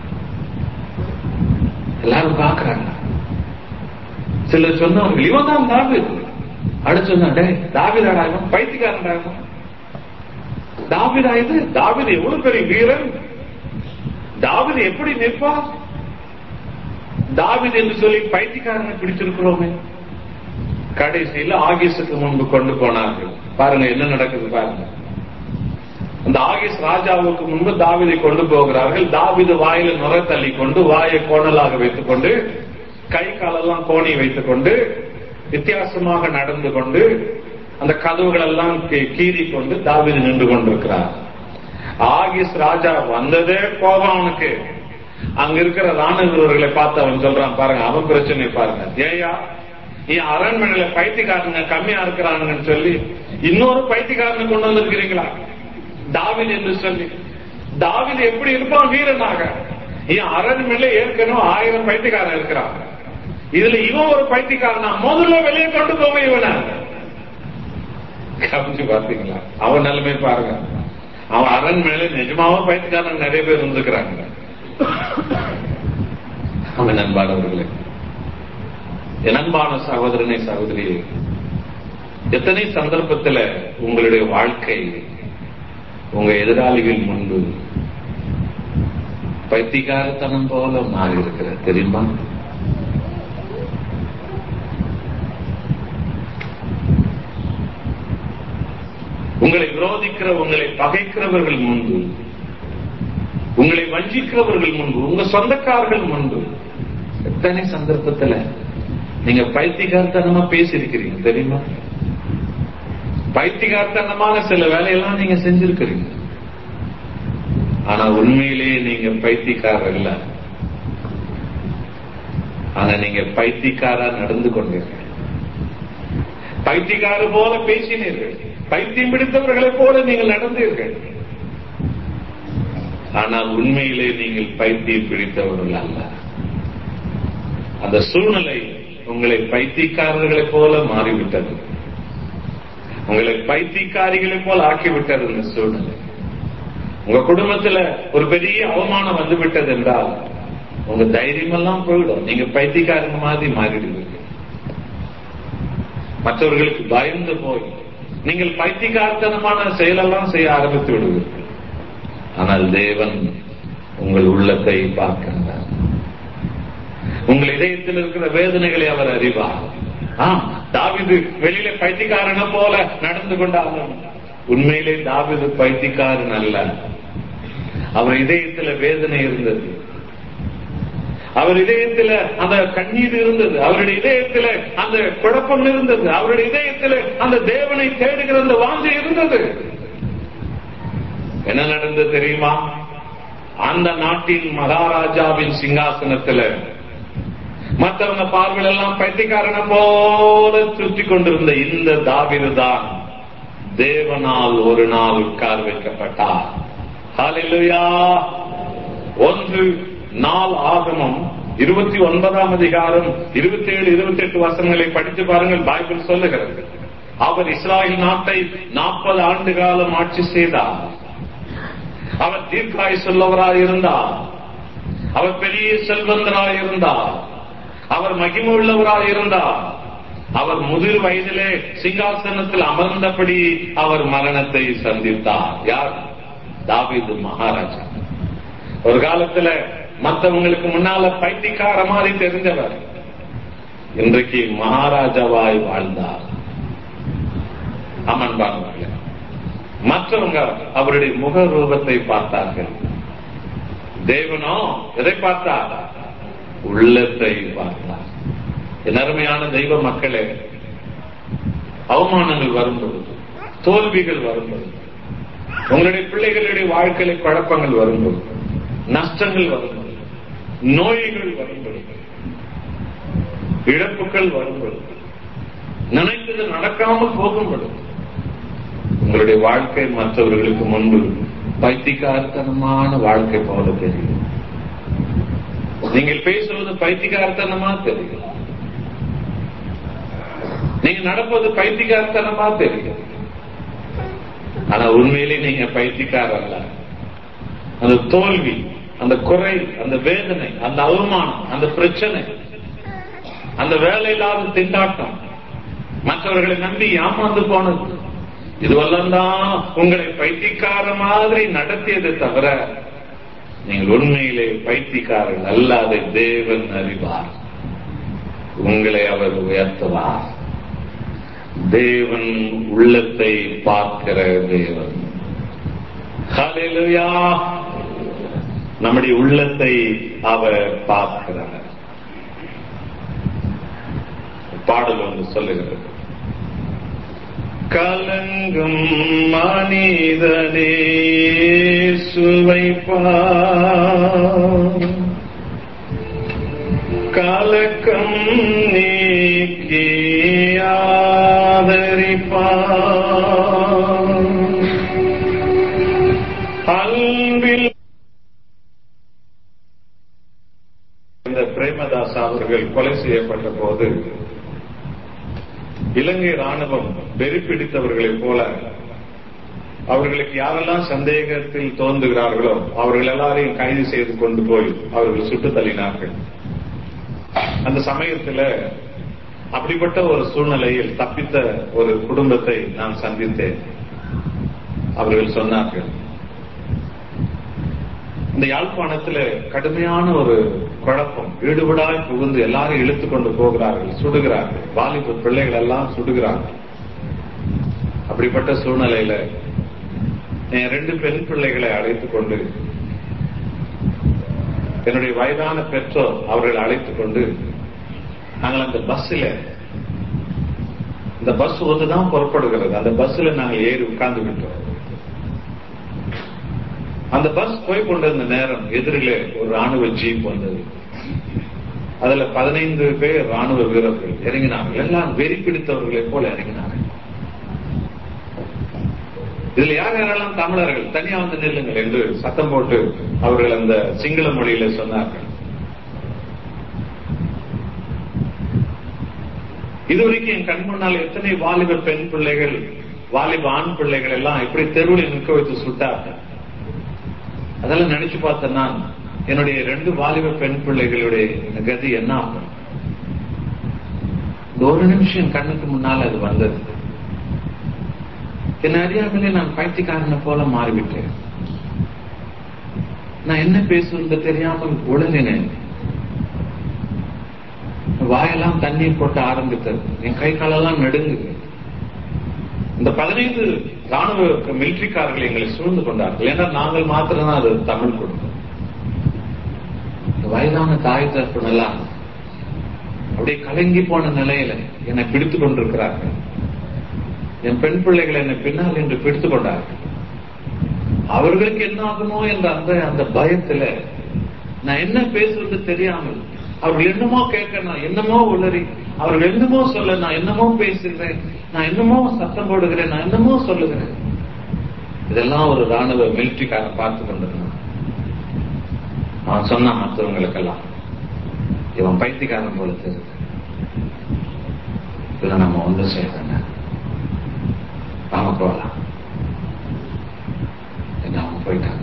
எல்லாரும் பாக்குறாங்க சிலர் சொன்னார்கள் இவன் தான் தாவிது அடுத்து சொன்னா டே தாவிதாடா இவன் பைத்தியக்காரன்டா இவன் தாவிதா இது தாவிது எவ்வளவு பெரிய வீரன் தாவிது எப்படி நிற்பார் தாவிது என்று சொல்லி பைத்தியக்காரனை பிடிச்சிருக்கிறோமே கடைசியில் ஆகிஸுக்கு முன்பு கொண்டு போனார்கள் பாருங்க என்ன நடக்குது பாருங்க அந்த ஆகிஸ் ராஜாவுக்கு முன்பு தாவிதை கொண்டு போகிறார்கள் தாவிது வாயில நுர தள்ளி கொண்டு வாயை கோணலாக வைத்துக் கொண்டு கை காலெல்லாம் கோணி வைத்துக் கொண்டு வித்தியாசமாக நடந்து கொண்டு அந்த கதவுகள் எல்லாம் கீறி கொண்டு தாவிது நின்று கொண்டிருக்கிறார் ஆகிஸ் ராஜா வந்ததே கோபம் அவனுக்கு அங்க இருக்கிற ராணுவ வீரர்களை பார்த்து அவன் சொல்றான் பாருங்க அவன் பிரச்சனை பாருங்க ஏயா நீ அரண்மனையில பைத்தியக்காரங்க கம்மியா இருக்கிறாங்கன்னு சொல்லி இன்னொரு பைத்தியக்காரனை கொண்டு வந்திருக்கிறீங்களா தாவிது என்று சொல்லி தாவிது எப்படி இருப்பான் வீரனாக என் அரண்மனையில ஏற்கனவே ஆயிரம் பைத்தியக்காரன் இருக்கிறாங்க இதுல இவன் ஒரு பைத்தியக்காரனா முதல்ல வெளியே கொண்டு போங்க இவனை கவனிச்சு பார்த்தீங்களா அவன் நிலைமை பாருங்க அவன் அரண் மேல நிஜமாவும் பைத்தியக்காரன் நிறைய பேர் இருந்துக்கிறாங்க அவன் நண்பானவர்களே என் அன்பான சகோதரனை சகோதரியே எத்தனை சந்தர்ப்பத்தில் உங்களுடைய வாழ்க்கை உங்க எதிராளிகள் முன்பு பைத்தியக்காரத்தனம் போல மாறி இருக்கிற தெரியுமா உங்களை விரோதிக்கிற உங்களை பகைக்கிறவர்கள் முன்பு உங்களை வஞ்சிக்கிறவர்கள் முன்பு உங்க சொந்தக்காரர்கள் முன்பு எத்தனை சந்தர்ப்பத்துல நீங்க பைத்தியகார்த்தனமா பேசியிருக்கிறீங்க தெரியுமா பைத்தியகார்த்தனமான சில வேலையெல்லாம் நீங்க செஞ்சிருக்கிறீங்க ஆனா உண்மையிலேயே நீங்க பைத்தியக்காரர் இல்ல ஆனா நீங்க பைத்தியக்காரா நடந்து கொண்டீர்கள் பைத்தியக்கார போல பேசினீர்கள் பைத்தியம் பிடித்தவர்களை போல நீங்கள் நடந்தீர்கள் ஆனால் உண்மையிலே நீங்கள் பைத்தியம் பிடித்தவர்கள் அல்ல அந்த சூழ்நிலை உங்களை பைத்தியக்காரர்களை போல மாறிவிட்டது உங்களை பைத்தியக்காரிகளை போல ஆக்கிவிட்டது இந்த சூழ்நிலை உங்க குடும்பத்துல ஒரு பெரிய அவமானம் வந்து விட்டது என்றால் உங்க தைரியம் எல்லாம் போயிடும் நீங்க பைத்தியக்காரங்க மாதிரி மாறிடுவீங்க மற்றவர்களுக்கு பயந்து போய் நீங்கள் பைத்தியக்காரத்தனமான செயலெல்லாம் செய்ய ஆரம்பித்து விடுவீர்கள் ஆனால் தேவன் உங்கள் உள்ளத்தை பார்க்கின்றார் உங்கள் இதயத்தில் இருக்கிற வேதனைகளை அவர் அறிவார் ஆம் தாவிது வெளியில பைத்தியக்காரன போல நடந்து கொண்டாலும் உண்மையிலே தாவிது பைத்தியக்காரன் அல்ல அவர் இதயத்துல வேதனை இருந்தது அவர் இதயத்துல அந்த கண்ணீர் இருந்தது அவருடைய இதயத்துல அந்த குழப்பம் இருந்தது அவருடைய இதயத்துல அந்த தேவனை தேடுகிற அந்த வாஞ்சை இருந்தது என்ன நடந்தது தெரியுமா அந்த நாட்டின் மகாராஜாவின் சிங்காசனத்துல மற்றவங்க பார்வையில் எல்லாம் பைத்தியக்காரனை போல சுற்றி கொண்டிருந்த இந்த தாவிது தான் தேவனால் ஒரு நாள் உட்கார் வைக்கப்பட்டார் ஹalleluya ஒன்று நாள் ஆகமம் இருபத்தி ஒன்பதாம் அதிகாரம் இருபத்தி ஏழு இருபத்தி எட்டு வசனங்களை படித்து பாருங்கள் பைபிள் சொல்லுகிறது அவர் இஸ்ராயல் நாட்டை நாற்பது ஆண்டு காலம் ஆட்சி செய்தார் அவர் தீர்க்காய் சொல்லவராய் இருந்தார் அவர் பெரிய செல்வந்தராய் இருந்தார் அவர் மகிமை உள்ளவராய் இருந்தார் அவர் முதிர் வயதிலே சிங்காசனத்தில் அமர்ந்தபடி அவர் மரணத்தை சந்தித்தார் யார் தாவீது மகாராஜா ஒரு காலத்துல மற்றவங்களுக்கு முன்னால பைத்தியக்கார மாதிரி தெரிஞ்சவர் இன்றைக்கு மகாராஜாவாய் வாழ்ந்தார் அமன் பாருவார்கள் மற்றவங்க அவருடைய முக ரூபத்தை பார்த்தார்கள் தேவனோ எதை பார்த்தார் உள்ளத்தை பார்த்தார் என் அருமையான தெய்வ மக்களே அவமானங்கள் வரும்பொழுது தோல்விகள் வரும்பொழுது உங்களுடைய பிள்ளைகளுடைய வாழ்க்கையில குழப்பங்கள் வரும்பொழுது நஷ்டங்கள் வரும்பொழுது நோய்கள் வரும்பொழுது இழப்புகள் வரும்பொழுது நினைத்தது நடக்காமல் போகும் பொழுது உங்களுடைய வாழ்க்கை மற்றவர்களுக்கு முன்பு பைத்தியகார்த்தனமான வாழ்க்கை போல தெரியும் நீங்கள் பேசுவது பைத்தியகார்த்தனமா தெரியும் நீங்க நடப்பது பைத்தியகார்த்தனமா தெரியும் ஆனா உண்மையிலே நீங்க பைத்தியக்கார அல்ல அந்த தோல்வி அந்த குறை அந்த வேதனை அந்த அவமானம் அந்த பிரச்சனை அந்த வேலையில்லாத திண்டாட்டம் மற்றவர்களை நம்பி ஏமாந்து போனது இதுவெல்லாம் தான் உங்களை பைத்தியக்கார மாதிரி நடத்தியதை தவிர நீங்கள் உண்மையிலே பைத்தியக்காரர்கள் அல்லாத தேவன் அறிவார் உங்களை அவர் உயர்த்துவார் தேவன் உள்ளத்தை பார்க்கிற தேவன் ஹalleluya நம்முடைய உள்ளத்தை அவர் பார்க்கிறார் பாடல் ஒன்று சொல்லுகிறது கலங்கும் மனிதனே சுவைப்பார் கலக்கம் நீக்கி ஆதரிப்பார் அன்பில் இந்த பிரேமதாஸ் அவர்கள் கொலை செய்யப்பட்ட போது இலங்கை ராணுவம் வெறி பிடித்தவர்களைப் போல அவர்களுக்கு யாரெல்லாம் சந்தேகத்தில் தோன்றுகிறார்களோ அவர்கள் எல்லாரையும் கைது செய்து கொண்டு போய் அவர்கள் சுட்டு தள்ளினார்கள் அந்த சமயத்தில் அப்படிப்பட்ட ஒரு சூழ்நிலையில் தப்பித்த ஒரு குடும்பத்தை நான் சந்தித்தேன் அவர்கள் சொன்னார்கள் இந்த யாழ்ப்பாணத்தில் கடுமையான ஒரு குழப்பம் வீடுவிடாய் புகுந்து எல்லாரும் இழுத்து கொண்டு போகிறார்கள் சுடுகிறார்கள் வாலிப பிள்ளைகள் எல்லாம் சுடுகிறார்கள் அப்படிப்பட்ட சூழ்நிலையில என் ரெண்டு பெண் பிள்ளைகளை அழைத்துக் கொண்டு என்னுடைய வயதான பெற்றோர் அவர்களை அழைத்துக் கொண்டு நாங்கள் அந்த பஸ்ஸில் இந்த பஸ் ஒன்றுதான் புறப்படுகிறது அந்த பஸ்ல நாங்கள் ஏறி உட்கார்ந்து விட்டோம் அந்த பஸ் போய் கொண்டிருந்த நேரம் எதிரிலே ஒரு ராணுவ ஜீப் வந்தது அதுல பதினைந்து பேர் ராணுவ வீரர்கள் இறங்கினார்கள் எல்லாம் வெறி பிடித்தவர்களை போல இறங்கினார்கள் இதுல யார் யாரெல்லாம் தமிழர்கள் தனியா வந்து நில்லுங்கள் என்று சத்தம் போட்டு அவர்கள் அந்த சிங்கள மொழியில சொன்னார்கள் இதுவரைக்கும் என் கண் முன்னால் எத்தனை வாலிப பெண் பிள்ளைகள் வாலிப ஆண் பிள்ளைகள் எல்லாம் எப்படி தெருவில் நிற்க வைத்து சுட்டார்கள் அதெல்லாம் நினைச்சு பார்த்த நான் என்னுடைய ரெண்டு வாலிப பெண் பிள்ளைகளுடைய கதி என்ன ஆகும் இந்த ஒரு நிமிஷம் என் கண்ணுக்கு முன்னால் அது வந்தது என் அறியாமலே நான் பைத்தியக்காரனை போல மாறிவிட்டேன் நான் என்ன பேசுவது தெரியாமல் உழலினேன் வாயெல்லாம் தண்ணீர் போட்டு ஆரம்பித்தது என் கை காலெல்லாம் நடுங்குது இந்த பதினைந்து ராணுவ மிலிட்டரிக்காரர்கள் எங்களை சூழ்ந்து கொண்டார்கள் ஏன்னா நாங்கள் மாத்திரம்தான் அது தமிழ் குடும்பம் வயதான தாய் தரப்புனெல்லாம் அப்படியே கலங்கி போன நிலையில என்னை பிடித்துக் கொண்டிருக்கிறார்கள் என் பெண் பிள்ளைகள் என்னை பின்னால் என்று பிடித்துக் கொண்டார்கள் அவர்களுக்கு என்ன ஆகுமோ என்ற அந்த அந்த பயத்துல நான் என்ன பேசுவது தெரியாமல் அவர்கள் என்னமோ கேட்க நான் என்னமோ உளறி அவர்கள் என்னமோ சொல்ல நான் என்னமோ பேசுகிறேன் நான் என்னமோ சத்தம் போடுகிறேன் நான் என்னமோ சொல்லுகிறேன் இதெல்லாம் ஒரு ராணுவ மிலிட்டரிக்காரன் பார்த்து கொண்டிருந்தான் அவன் சொன்னான் மற்றவங்களுக்கெல்லாம் இவன் பைத்தியக்காரன் போல தெரியுது இதுல நம்ம ஒன்று செய்யறேன் நாம போகலாம் என்ன அவங்க போயிட்டாங்க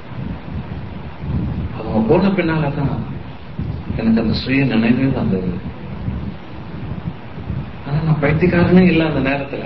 அவங்க போன பின்னாலதான் எனக்கு அந்த சுய நினைவே வந்தது ஆனா நான் பைத்தியக்காரனே இல்லை அந்த நேரத்துல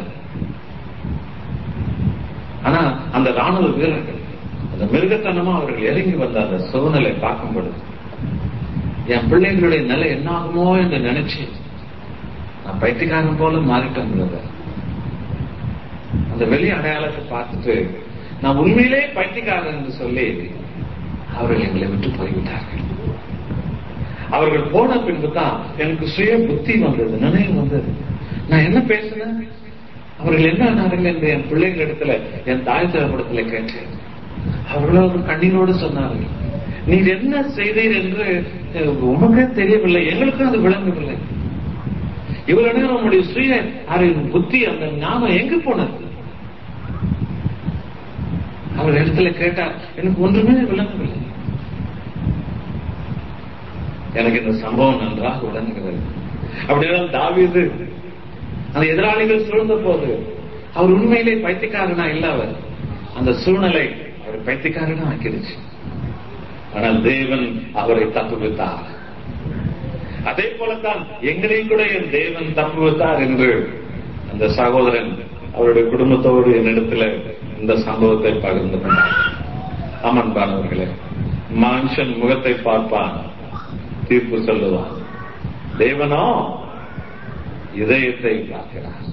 ஆனா அந்த ராணுவ வீரர்கள் அந்த மிருகத்தனமா அவர்கள் இறங்கி வந்த அந்த சூழ்நிலை பார்க்கும் பொழுது என் பிள்ளைகளுடைய நிலை என்ன ஆகுமோ என்று நினைச்சு நான் பைத்தியக்காரன் போல மாறிட்டேன் brother. அந்த வெளி அடையாளத்தை பார்த்துட்டு நான் உண்மையிலே பைத்தியக்காரன் என்று சொல்லி அவர்கள் எங்களை விட்டு போய்விட்டார்கள் அவர்கள் போன பின்பு தான் எனக்கு சுய புத்தி வந்தது நினைவு வந்தது நான் என்ன பேசினேன் அவர்கள் என்ன ஆனார்கள் என்று என் பிள்ளைகளிடத்துல என் தாய் தரப்படத்துல கேட்டேன் அவர்களோ ஒரு கண்ணீரோடு சொன்னார்கள் நீர் என்ன செய்தீர் என்று அஹ், உமக்கே தெரியவில்லை எங்களுக்கும் அது விளங்கவில்லை இவ்வளவு நேரம் உங்களுடைய சுய அறிவு புத்தி அந்த ஞானம் எங்க போனது அவர் இடத்துல கேட்டார் எனக்கு ஒன்றுமே விளங்கவில்லை எனக்கு இந்த சம்பவம் நன்றாக விளங்குகிறது அப்படின்னா தாவீது அந்த எதிராளிகள் சூழ்ந்த போது அவர் உண்மையிலே பைத்தியக்காரனா இல்ல அவர் அந்த சூழ்நிலை அவர் பைத்தியக்காரனா ஆக்கிடுச்சு ஆனால் தேவன் அவரை தப்புவித்தார் அதே போலத்தான் எங்களையும் கூட என் தேவன் தப்புவித்தார் என்று அந்த சகோதரன் அவருடைய குடும்பத்தோடு என்னிடத்துல இந்த சம்பவத்தை பகிர்ந்து கொண்டார் அமன்பானவர்களே மனுஷன் முகத்தை பார்ப்பான் தீர்ப்பு சொல்லுவான் தேவனோ இதயத்தை பார்க்கிறார்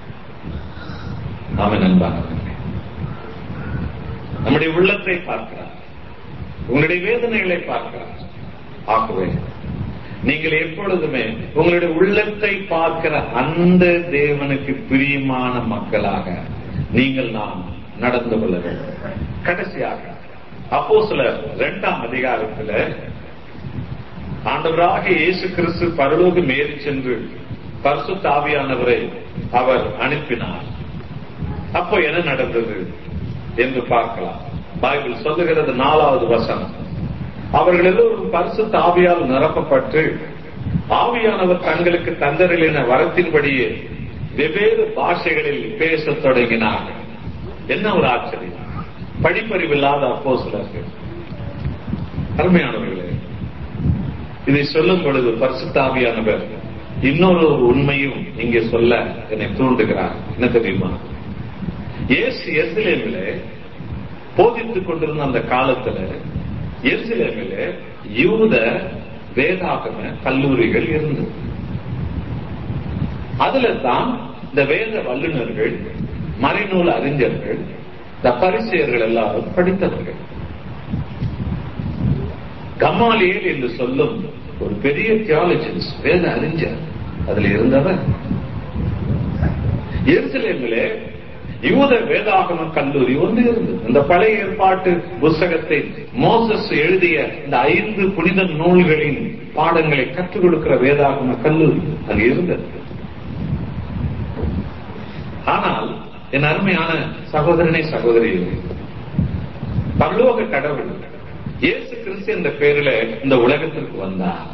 அவன் அன்பானவர்களே நம்முடைய உள்ளத்தை பார்க்கிறார் உங்களுடைய வேதனைகளை பார்க்கிறார் ஆகவே நீங்கள் எப்பொழுதுமே உங்களுடைய உள்ளத்தை பார்க்கிற அந்த தேவனுக்கு பிரியமான மக்களாக நீங்கள் நாம் நடந்து கொள்ள வேண்டும் கடைசியாக அப்போ சில இரண்டாம் அதிகாரத்துல ஆண்டவராக இயேசு கிறிஸ்து பரலோகம் ஏறி சென்று பரிசுத்த ஆவியானவரை அவர் அனுப்பினார் அப்போ என்ன நடந்தது என்று பார்க்கலாம் பைபிள் சொல்லுகிறது நாலாவது வசனம் அவர்கள் எல்லோரும் பரிசுத்த ஆவியால் நிரப்பப்பட்டு ஆவியானவர் தங்களுக்கு தந்தரிலின வரத்தின்படியே வெவ்வேறு பாஷைகளில் பேசத் தொடங்கினார்கள் என்ன ஒரு ஆச்சரியம் படிப்பறிவில்லாத அப்போ சிலர்கள் அருமையானவர்களே இதை சொல்லும் பொழுது பரிசுத்தாவியானவர் இன்னொரு உண்மையும் இங்கே சொல்ல என்னை தூண்டுகிறார் என்ன தெரியுமா இயேசு எருசலேமிலே போதித்துக் கொண்டிருந்த அந்த காலத்துல எருசலேமிலே யூத வேதாகம கல்லூரிகள் இருந்தது அதுல தான் இந்த வேத வல்லுநர்கள் மறைநூல் அறிஞர்கள் இந்த பரிசெயர்கள் எல்லாரும் படித்தவர்கள் கமாலியல் என்று சொல்லும் ஒரு பெரிய தியாலஜிஸ்ட் வேத அறிஞர் அதுல இருந்தவர் எருசலேமிலே யூத வேதாகம கல்லூரி ஒன்று இருந்தது இந்த பழைய ஏற்பாட்டு புஸ்தகத்தை மோசஸ் எழுதிய இந்த ஐந்து புனித நூல்களின் பாடங்களை கற்றுக் கொடுக்கிற வேதாகம கல்லூரி அது இருந்தது ஆனால் என் அருமையான சகோதரனை சகோதரியே பரலோக கடவுள் இயேசு கிறிஸ்து என்ற பெயரில இந்த உலகத்திற்கு வந்தார்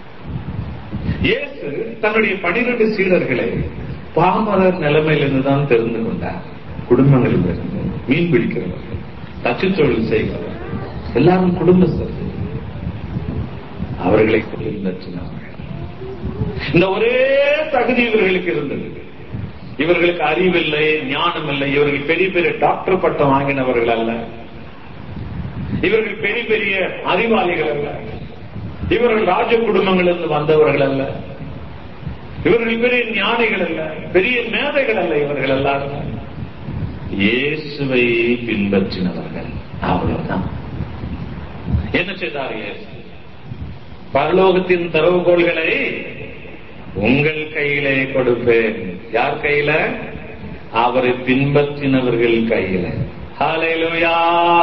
இயேசு தன்னுடைய பனிரெண்டு சீடர்களை பாமரர் நிலைமையிலிருந்து தான் தெரிந்து கொண்டார் குடும்பங்களில் இருந்து மீன் பிடிக்கிறவர்கள் தச்சு தொழில் செய்கிறவர்கள் எல்லாரும் குடும்பஸ்தர்கள் அவர்களை பின்பற்றினார்கள் இந்த ஒரே தகுதி இவர்களுக்கு இருந்தது இவர்களுக்கு அறிவில்லை ஞானம் இல்லை இவர்கள் பெரிய பெரிய டாக்டர் பட்டம் வாங்கினவர்கள் அல்ல இவர்கள் பெரிய பெரிய அறிவாளிகள் அல்ல இவர்கள் ராஜ குடும்பங்களிலிருந்து வந்தவர்கள் அல்ல இவர்கள் பெரிய ஞானிகள் அல்ல பெரிய மேதைகள் அல்ல இவர்கள் எல்லாரும் இயேசுவை பின்பற்றினவர்கள் அவ்வளவுதான் என்ன செய்தார் இயேசு பரலோகத்தின் திறவுகோள்களை உங்கள் கையிலே கொடுப்பேன் யார் கையில அவரை பின்பற்றினவர்கள் கையில ஹalleluya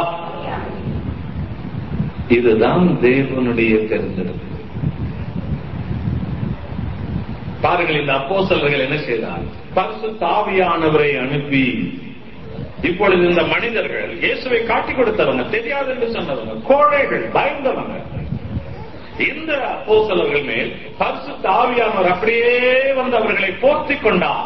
இதுதான் தேவனுடைய தேர்ந்தெடுப்பு பாருங்கள் இந்த அப்போசலர்கள் என்ன செய்தார் பரிசு தாவியானவரை அனுப்பி இப்பொழுது இந்த மனிதர்கள் இயேசுவை காட்டிக் கொடுத்தவங்க தெரியாது என்று சொன்னவங்க கோழைகள் பயந்தவங்க இந்த அப்போசலர்கள் மேல் பரிசு தாவியானவர் அப்படியே வந்து அவர்களை போர்த்திக் கொண்டார்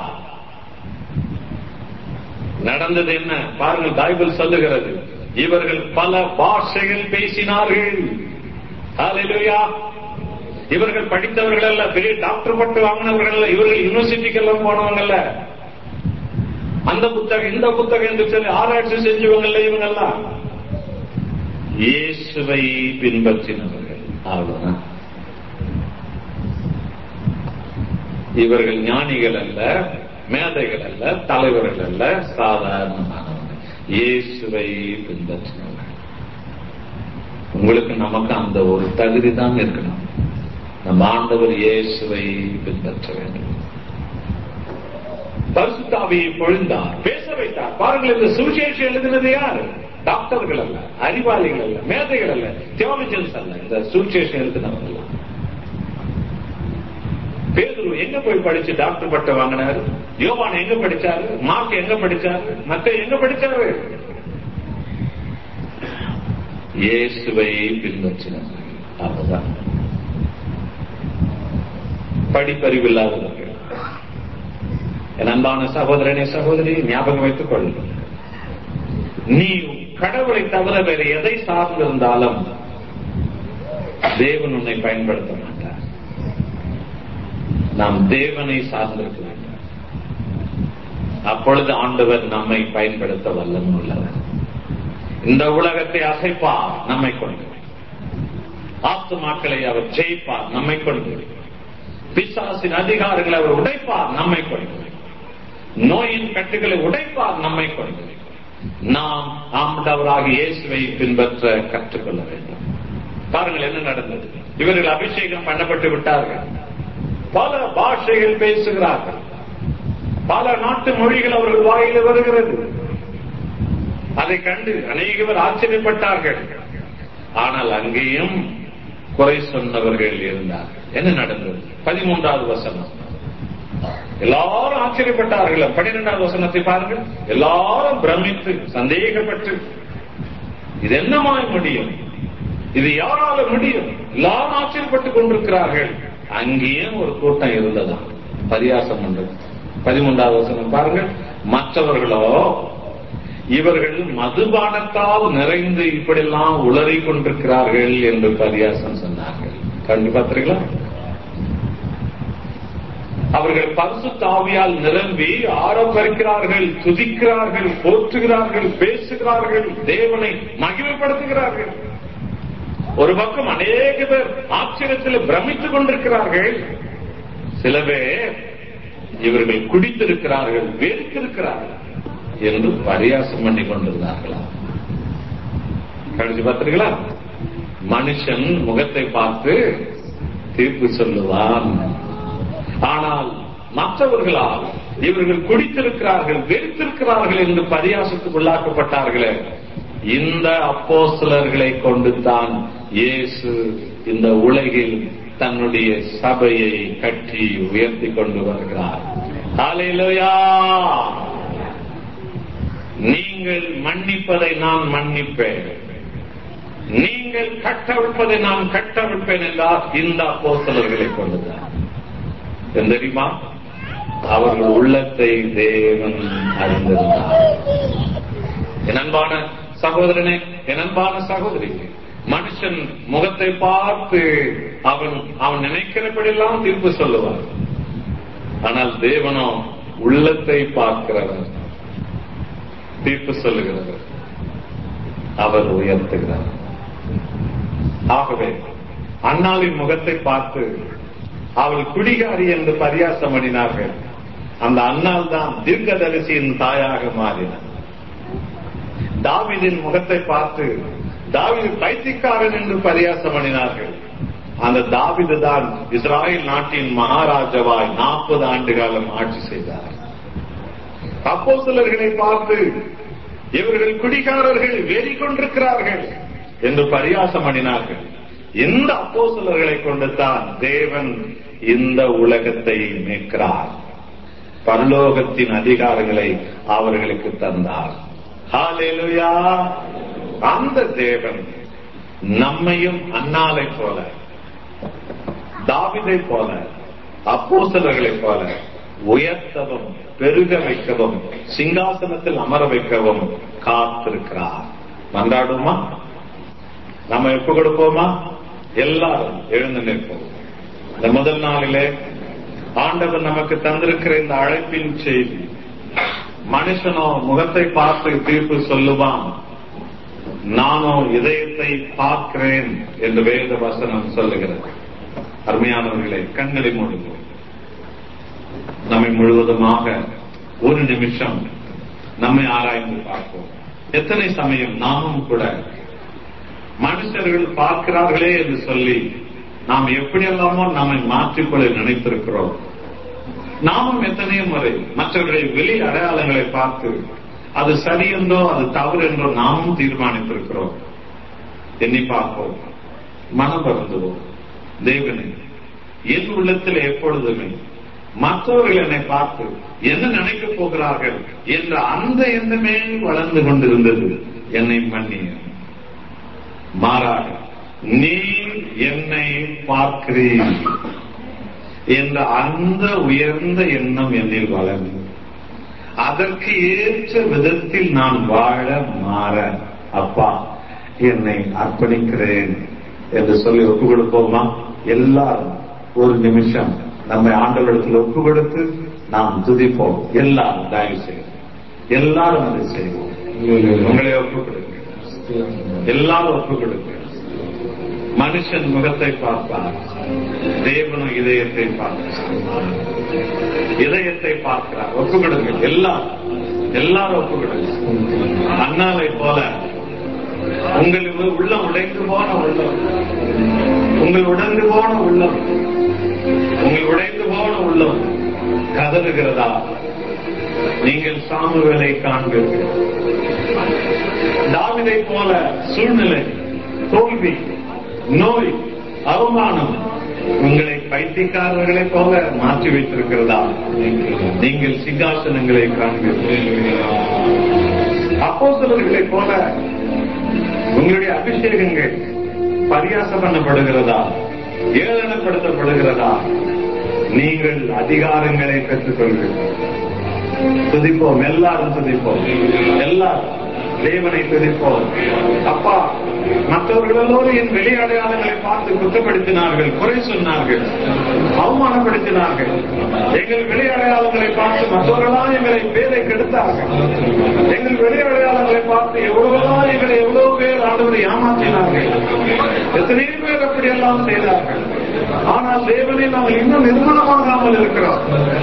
நடந்தது என்ன பாருங்கள் பைபிள் சொல்லுகிறது இவர்கள் பல பாஷைகள் பேசினார்கள் ஹalleluya இவர்கள் படித்தவர்கள் அல்ல பெரிய டாக்டர் பட்டு வாங்கினவர்கள் அல்ல இவர்கள் யூனிவர்சிட்டிக்கெல்லாம் போனவங்க அல்ல அந்த புத்தகம் இந்த புத்தகம் என்று சொல்லி ஆராய்ச்சி செஞ்சவங்க இல்ல இவங்க எல்லாம் இயேசுவை பின்பற்றினவர்கள் அவ்வளவுதான் இவர்கள் ஞானிகள் அல்ல மேதைகள் அல்ல தலைவர்கள் அல்ல சாதாரணமானவர்கள் இயேசுவை பின்பற்றினவர்கள் உங்களுக்கு நமக்கு அந்த ஒரு தகுதி தான் இருக்கணும் நம் ஆண்டவர் இயேசுவை பின்பற்ற வேண்டும் பரிசுத்தாவியை பொழிந்தார் பேச வைத்தார் பாருங்கள் இந்த சுவிசேஷம் எழுதினது யார் டாக்டர்கள் அல்ல அறிவாளிகள் அல்ல மேதைகள் அல்ல தியாலஜன்ஸ் அல்ல இந்த சுவிசேஷம் எழுதினவர்கள் பேதுரு எங்க போய் படிச்சு டாக்டர் பட்டம் வாங்கினாரு யோவான் எங்க படிச்சாரு மார்க் எங்க படிச்சாரு மத்த எங்க படிச்சாரு இயேசுவை பின்பற்றினார் அதுதான் படிப்பறிவில்லாதவர்கள் என் அன்பான சகோதரனே சகோதரி ஞாபகம் வைத்துக் கொள்ளுங்கள் நீ கடவுளை தவிர வேற எதை சார்ந்திருந்தாலும் தேவன் உன்னை பயன்படுத்த மாட்டார் நாம் தேவனை சார்ந்திருக்க வேண்டும் அப்பொழுது ஆண்டவர் நம்மை பயன்படுத்த வல்லமை உள்ளவர் இந்த உலகத்தை அசைப்பார் நம்மை கொண்டு ஆத்துமாக்களை அவர் ஜெயிப்பார் நம்மை கொண்டு பிசாசின் அதிகாரங்களை அவர் உடைப்பார் நம்மை கொண்டு நோயின் கட்டுகளை உடைப்பார் நம்மை கொண்டு நாம் ஆண்டவராக இயேசுவை பின்பற்ற கற்றுக்கொள்ள வேண்டும் பாருங்கள் என்ன நடந்தது இவர்கள் அபிஷேகம் பண்ணப்பட்டு விட்டார்கள் பல பாஷைகள் பேசுகிறார்கள் பல நாட்டு மொழிகள் அவர்கள் வாயில வருகிறது அதை கண்டு அநேகவர் ஆச்சரியப்பட்டார்கள் ஆனால் அங்கேயும் குறை சொன்னவர்கள் இருந்தார்கள் என்ன நடந்தது பதிமூன்றாவது வசனம் எல்லாரும் ஆச்சரியப்பட்டார்கள் பன்னிரெண்டாவது வசனத்தை பாருங்கள் எல்லாரும் பிரமித்து சந்தேகப்பட்டு இது என்னமாய் முடியும் இது யாரால முடியும் எல்லாரும் ஆச்சரியப்பட்டுக் கொண்டிருக்கிறார்கள் அங்கேயும் ஒரு கூட்டம் இருந்ததா பரியாசம் பண்றது பதிமூன்றாவது வசனம் பாருங்க மற்றவர்களோ இவர்கள் மதுபானத்தால் நிறைந்து இப்படியெல்லாம் உளறி கொண்டிருக்கிறார்கள் என்று பரியாசம் சொன்னார்கள் கண்டு பார்த்தீங்களா அவர்கள் பரிசு தாவியால் நிரம்பி ஆரம்பரிக்கிறார்கள் துதிக்கிறார்கள் போற்றுகிறார்கள் பேசுகிறார்கள் தேவனை மகிமைப்படுத்துகிறார்கள் ஒரு பக்கம் அநேக பேர் ஆச்சரியத்தில் பிரமித்துக் கொண்டிருக்கிறார்கள் சில பேர் இவர்கள் குடித்திருக்கிறார்கள் வெறுத்திருக்கிறார்கள் என்று பரியாசம் பண்ணி கொண்டிருந்தார்களா கழிச்சு பார்த்தீங்களா மனுஷன் முகத்தை பார்த்து தீர்ப்பு சொல்லுவான் ஆனால் மற்றவர்களால் இவர்கள் குடித்திருக்கிறார்கள் வெறுத்திருக்கிறார்கள் என்று பரியாசத்துக்கு உள்ளாக்கப்பட்டார்களே இந்த அப்போஸ்தலர்களை கொண்டு தான் இயேசு இந்த உலகில் தன்னுடைய சபையை கட்டி உயர்த்தி கொண்டு வருகிறார் ஹalleluya நீங்கள் மன்னிப்பதை நான் மன்னிப்பேன் நீங்கள் கட்டவிழ்ப்பதை நான் கட்டவிழ்ப்பேன் என்றார் இந்த அப்போஸ்தலர்களை கொண்டுதான் ஏன் தெரியுமா அவர்கள் உள்ளத்தை தேவன் அறிந்திருந்தார் என் அன்பான சகோதரனே என் அன்பான சகோதரி மனுஷன் முகத்தை பார்த்து அவன் அவன் நினைக்கிறபடியெல்லாம் தீர்ப்பு சொல்லுவான் ஆனால் தேவனோ உள்ளத்தை பார்க்கிறவர் தீர்ப்பு சொல்லுகிறவர் அவர் உயர்த்துகிறார் ஆகவே அண்ணாவின் முகத்தை பார்த்து அவள் குடிகாரி என்று பரியாசம் பண்ணினார்கள் அந்த அண்ணால் தான் தீர்க்கதரிசியின் தாயாக மாறினார் தாவிதின் முகத்தை பார்த்து தாவிது பைத்தியக்காரன் என்று பரியாசம் பண்ணினார்கள் அந்த தாவிது தான் இஸ்ராயல் நாட்டின் மகாராஜாவாய் நாற்பது ஆண்டு காலம் ஆட்சி செய்தார் அப்போ சிலர்களை பார்த்து இவர்கள் குடிகாரர்கள் வெறி கொண்டிருக்கிறார்கள் என்று பரியாசம் பண்ணினார்கள் இந்த அப்போ சிலர்களை கொண்டு தான் தேவன் இந்த உலகத்தை மீட்கிறார் பரலோகத்தின் அதிகாரங்களை அவர்களுக்கு தந்தார் ஹalleluya அந்த தேவன் நம்மையும் அன்னாலை போல தாவிதை போல அப்போஸ்தலர்களைப் போல உயர்த்தவும் பெருக வைக்கவும் சிங்காசனத்தில் அமர வைக்கவும் காத்திருக்கிறார் மன்றாடுமா நம்ம எப்ப கொடுப்போமா எல்லாரும் எழுந்து நிற்போம் இந்த முதல் நாளிலே ஆண்டவர் நமக்கு தந்திருக்கிற இந்த அழைப்பின் செய்தி மனுஷனோ முகத்தை பார்த்து தீர்ப்பு சொல்லுவான் நானோ இதயத்தை பார்க்கிறேன் என்று வேத வசனம் சொல்லுகிறது அருமையானவர்களே கண்களை மூடுங்கள் நம்மை முழுவதுமாக ஒரு நிமிஷம் நம்மை ஆராய்ந்து பார்ப்போம் எத்தனை சமயம் நாமும் கூட மனுஷர்கள் பார்க்கிறார்களே என்று சொல்லி நாம் எப்படியெல்லாமோ நம்மை மாற்றிக்கொள்ள நினைத்திருக்கிறோம் நாமும் எத்தனையோ முறை மற்றவர்களை வெளி அடையாளங்களை பார்த்து அது சரி என்றோ அது தவறு என்றோ நாமும் தீர்மானித்திருக்கிறோம் எண்ணி பார்ப்போம் மனம் வருந்துவோம் தேவனே என் உள்ளத்தில் எப்பொழுதுமே மற்றவர்கள் என்னை பார்த்து என்ன நினைக்கப் போகிறார்கள் என்ற அந்த எண்ணமே வளர்ந்து கொண்டிருந்தது என்னை மன்னிய மாறாக நீ என்னை பார்க்கிறீர் என்ற அந்த உயர்ந்த எண்ணம் என்னில் வளர்ந்து அதற்கு ஏற்ற விதத்தில் நான் வாழ மாற அப்பா என்னை அர்ப்பணிக்கிறேன் என்று சொல்லி ஒப்பு கொடுப்போமா எல்லாரும் ஒரு நிமிஷம் நம்மை ஆண்டவரிடத்தில் ஒப்பு கொடுத்து நாம் துதிப்போம் எல்லாரும் தயவு செய்வோம் எல்லாரும் அதை செய்வோம் உங்களை ஒப்பு கொடுங்க எல்லாரும் ஒப்பு கொடுங்க மனுஷன் முகத்தை பார்ப்பார் தேவனும் இதயத்தை பார்க்கிறார் இதயத்தை பார்க்கிறார் ஒப்பு கொடுங்க எல்லாரும் எல்லாரும் ஒப்பு கொடுங்க அண்ணாவை போல உங்களுக்கு உள்ளம் உடைந்து போன உள்ளம் உங்கள் உடைந்து போன உள்ளம் உங்கள் உடைந்து போன உள்ளம் கதறுகிறதா நீங்கள் சாமுவேலை காண்பீர்கள் தாவிதை போல சூழ்நிலை தோல்வி நோய் அவமானம் உங்களை பைத்தியக்காரர்களைப் போல மாற்றி வைத்திருக்கிறதா நீங்கள் சிங்காசனங்களை காண்பீர்கள் அப்போ சிலர்களைப் போல உங்களுடைய அபிஷேகங்கள் பரியாசம் பண்ணப்படுகிறதா ஏளனப்படுத்தப்படுகிறதா நீங்கள் அதிகாரங்களை பெற்றுக் கொள்வீர்கள் துதிப்போம் எல்லாரும் துதிப்போம் எல்லாரும் தேவனை துதிப்போம் அப்பா மற்றவர்கள் எல்லோரும் என் வெளி அடையாளங்களை பார்த்து குற்றப்படுத்தினார்கள் குறை சொன்னார்கள் அவமானப்படுத்தினார்கள் எங்கள் வெளி அடையாளங்களை பார்த்து மற்றவர்களாம் எங்களை பேரை கெடுத்தார்கள் எங்கள் வெளி அடையாளங்களை பார்த்து எவ்வளவுதான் எங்களை எவ்வளவு பேர் ஆண்டவரை ஏமாற்றினார்கள் எத்தனை பேர் அப்படி எல்லாம் செய்தார்கள் ஆனால் தேவனை நாங்கள் இன்னும் நிர்மலமாகாமல் இருக்கிறோம்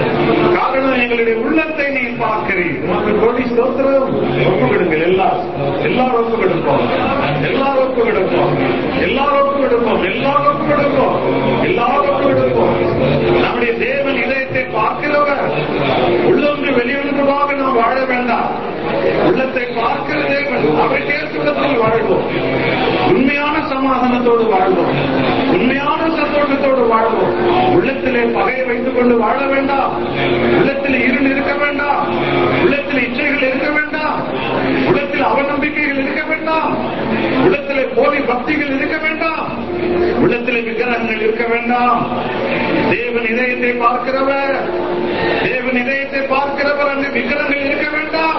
காரணம் எங்களுடைய உள்ளத்தை நீ பார்க்கிறீர் உமக்கு கோடி ஸ்தோத்திரம் ஒப்பு கொடுங்கள் எல்லாரும் எல்லாரும் ஒப்பு கொடுப்போம் எல்லாரும் ஒப்பு கொடுப்போம் எல்லாரும் ஒப்பு கொடுப்போம் எல்லாரும் ஒப்பு கொடுப்போம் எல்லாரும் ஒப்பு கொடுப்போம் நம்முடைய தேவன் இதயத்தை பார்க்கிறவர் உள்ளொன்று வெளியொன்றுமாக நாம் வாழ வேண்டாம் உள்ளத்தை பார்க்கிற தேவன் அவரை தேசத்தில் வாழ்வோம் உண்மையான சமாதானத்தோடு வாழ்வோம் உண்மையான சந்தோஷத்தோடு வாழ்வோம் உள்ளத்திலே பகையை வைத்துக் கொண்டு வாழ வேண்டாம் உள்ளத்தில் இருள் இருக்க வேண்டாம் உள்ளத்தில் இச்சைகள் இருக்க வேண்டாம் உள்ளத்தில் அவநம்பிக்கைகள் இருக்க வேண்டாம் உள்ளத்திலே போலி பக்திகள் இருக்க வேண்டாம் உள்ளத்திலே விக்கிரகங்கள் இருக்க வேண்டாம் தேவன் இதயத்தை பார்க்கிறவர் தேவன் இதயத்தை பார்க்கிறவர் அங்கு விக்கிரகங்கள் இருக்க வேண்டாம்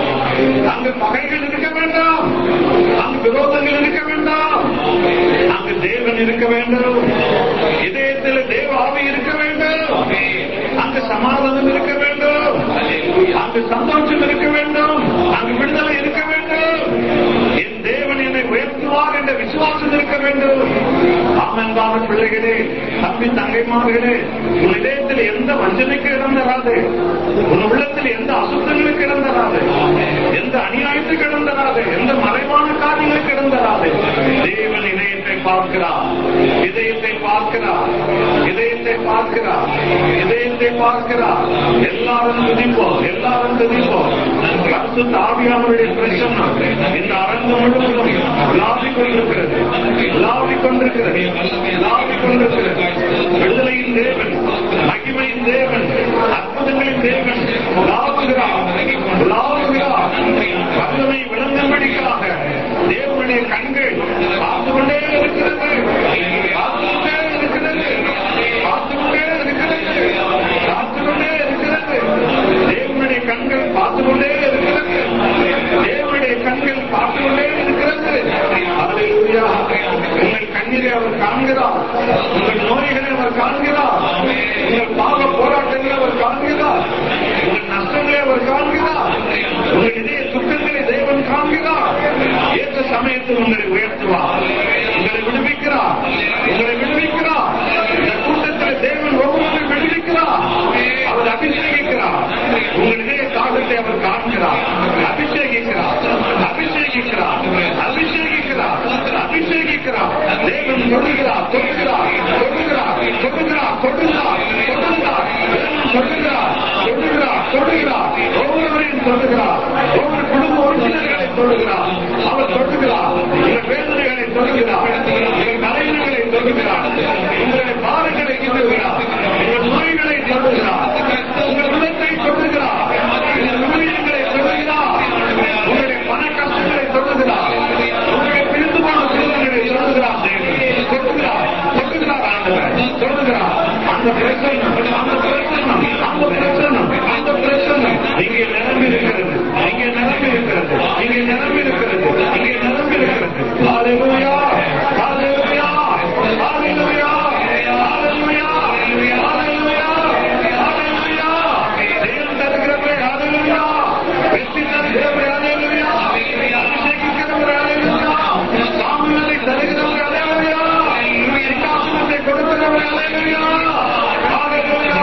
அங்கு பகைகள் இருக்க வேண்டாம் அங்கு விரோதங்கள் இருக்க வேண்டாம் அங்கு தேவன் இருக்க வேண்டும் இதயத்தில் தேவ ஆவி இருக்க வேண்டும் அங்கு சமாதானம் இருக்க வேண்டும் அங்கு சந்தோஷம் இருக்க வேண்டும் அங்கு விடுதலை இருக்க வேண்டும் என் தேவன் என்னை உயர்த்துவார் என்ற விசுவாசம் இருக்க வேண்டும் ஆமன்பான பிள்ளைகளே தம்பி தங்கைமார்களே உன் இதயத்தில் எந்த வஞ்சனைக்கு இடம் தராது உன் உள்ளத்தில் எந்த அசுத்தங்களுக்கு இடம் தராது எந்த அநியாயத்துக்கு இடம் தராது எந்த மறைவான காரியங்களுக்கு இடம் தராது தேவன் இதயத்தை பார்க்கிறார் இதயத்தை பார்க்கிறார் இதயத்தை பார்க்கிறார் இதயத்தை பார்க்கிறார் எல்லாரும் துதிப்போம் எல்லாரும் துதிப்போம் கருத்து தாவியானுடைய பிரச்சனம் இந்த அரங்கு முழுவதும் விளாவிக் கொண்டிருக்கிறது விளாவிக் கொண்டிருக்கிறது விளாவிக் கொண்டிருக்கிறது விடுதலையின் தேவன் மகிமையின் தேவன் அற்புதங்களின் தேவன் விளாவுகிறார் விளாவுகிறார் வல்லமை விளங்கும்படிக்காக தேவனுடைய கண்கள் பார்த்து கொண்டே இருக்கிறது பார்த்து கொண்டே இருக்கிறது பார்த்து கொண்டே இருக்கிறது பார்த்து கொண்டே இருக்கிறது தேவனுடைய கண்கள் பார்த்து கொண்டே இருக்கிறது தேவனுடைய கண்கள் பார்த்து கொண்டே இருக்கிறது அல்லேலூயா உங்கள் கண்ணீரை அவர் காண்கிறார் உங்கள் நோய்களை அவர் காண்கிறார் உங்கள் பாவ போராட்டங்களை அவர் காண்கிறார் உங்கள் நஷ்டங்களை அவர் காண்கிறார் உங்கள் இதய துக்கங்களை தேவன் காண்கிறார் ஏற்ற சமயத்தில் உங்களை உயர்த்துவார் உங்களை விடுவிக்கிறார் உங்களை விடுவிக்கிறார் இந்த கூட்டத்தில் தேவன் ஒவ்வொருவரும் விடுவிக்கிறார் அவர் அபிஷேகிக்கிறார் உங்கள் இதய தாகத்தை அவர் காண்கிறார் அபிஷேகிக்கிறார் அபிஷேகிக்கிறார் அபிஷேகிக்கிறார் அபிஷேகிக்கிறார் தேவன் தொடுகிறார் தொடுகிறார் தொடுகிறார் தொடுகிறார் தொடுகிறார் தொடுகிறார் தேவன் தொடுகிறார் தொடுகிறார் தொடுகிறார் ஒவ்வொருவரையும் தொடுகிறார் ஒவ்வொரு குடும்ப உறுப்பினர்களை தொடுகிறார் அவர் தொடுகிறார் உங்கள் வேதனைகளை தொடுகிறார் உங்கள் தலைவர்களை தொடுகிறார் உங்களுடைய பாதங்களை தொடுகிறார் உங்கள் நோய்களை தொடுகிறார் உங்கள் உள்ளத்தை தொடுகிறார் உங்கள் ஊழியங்களை தொடுகிறார் உங்களுடைய பண கஷ்டங்களை தொடுகிறார் உங்களுடைய பிரிந்து போன குடும்பங்களை தொடுகிறார் தேவன். தொடுகிறார் தொடுகிறார் ஆண்டவர் தொடுகிறார் அந்த பிரச்சனை அந்த பிரச்சனை அந்த பிரச்சனை அந்த பிரச்சனை இங்கே நிரம்பி இருக்கிறது இங்கே நிரம்பி இருக்கிறது இங்கே நிரம்பி இருக்கிறது இங்கே நிரம்பி இருக்கிறது ஹalleluya ஹalleluya ஹalleluya ஹalleluya ஹalleluya ஹalleluya தேவன் தருகிறவரே ஹalleluya வெற்றி தருகிறவரே ஹalleluya அபிஷேகிக்கிறவரே ஹalleluya சாமுவேலை தருகிறவரே ஹalleluya சிங்காசனத்தை கொடுக்கிறவரே ஹalleluya ஹalleluya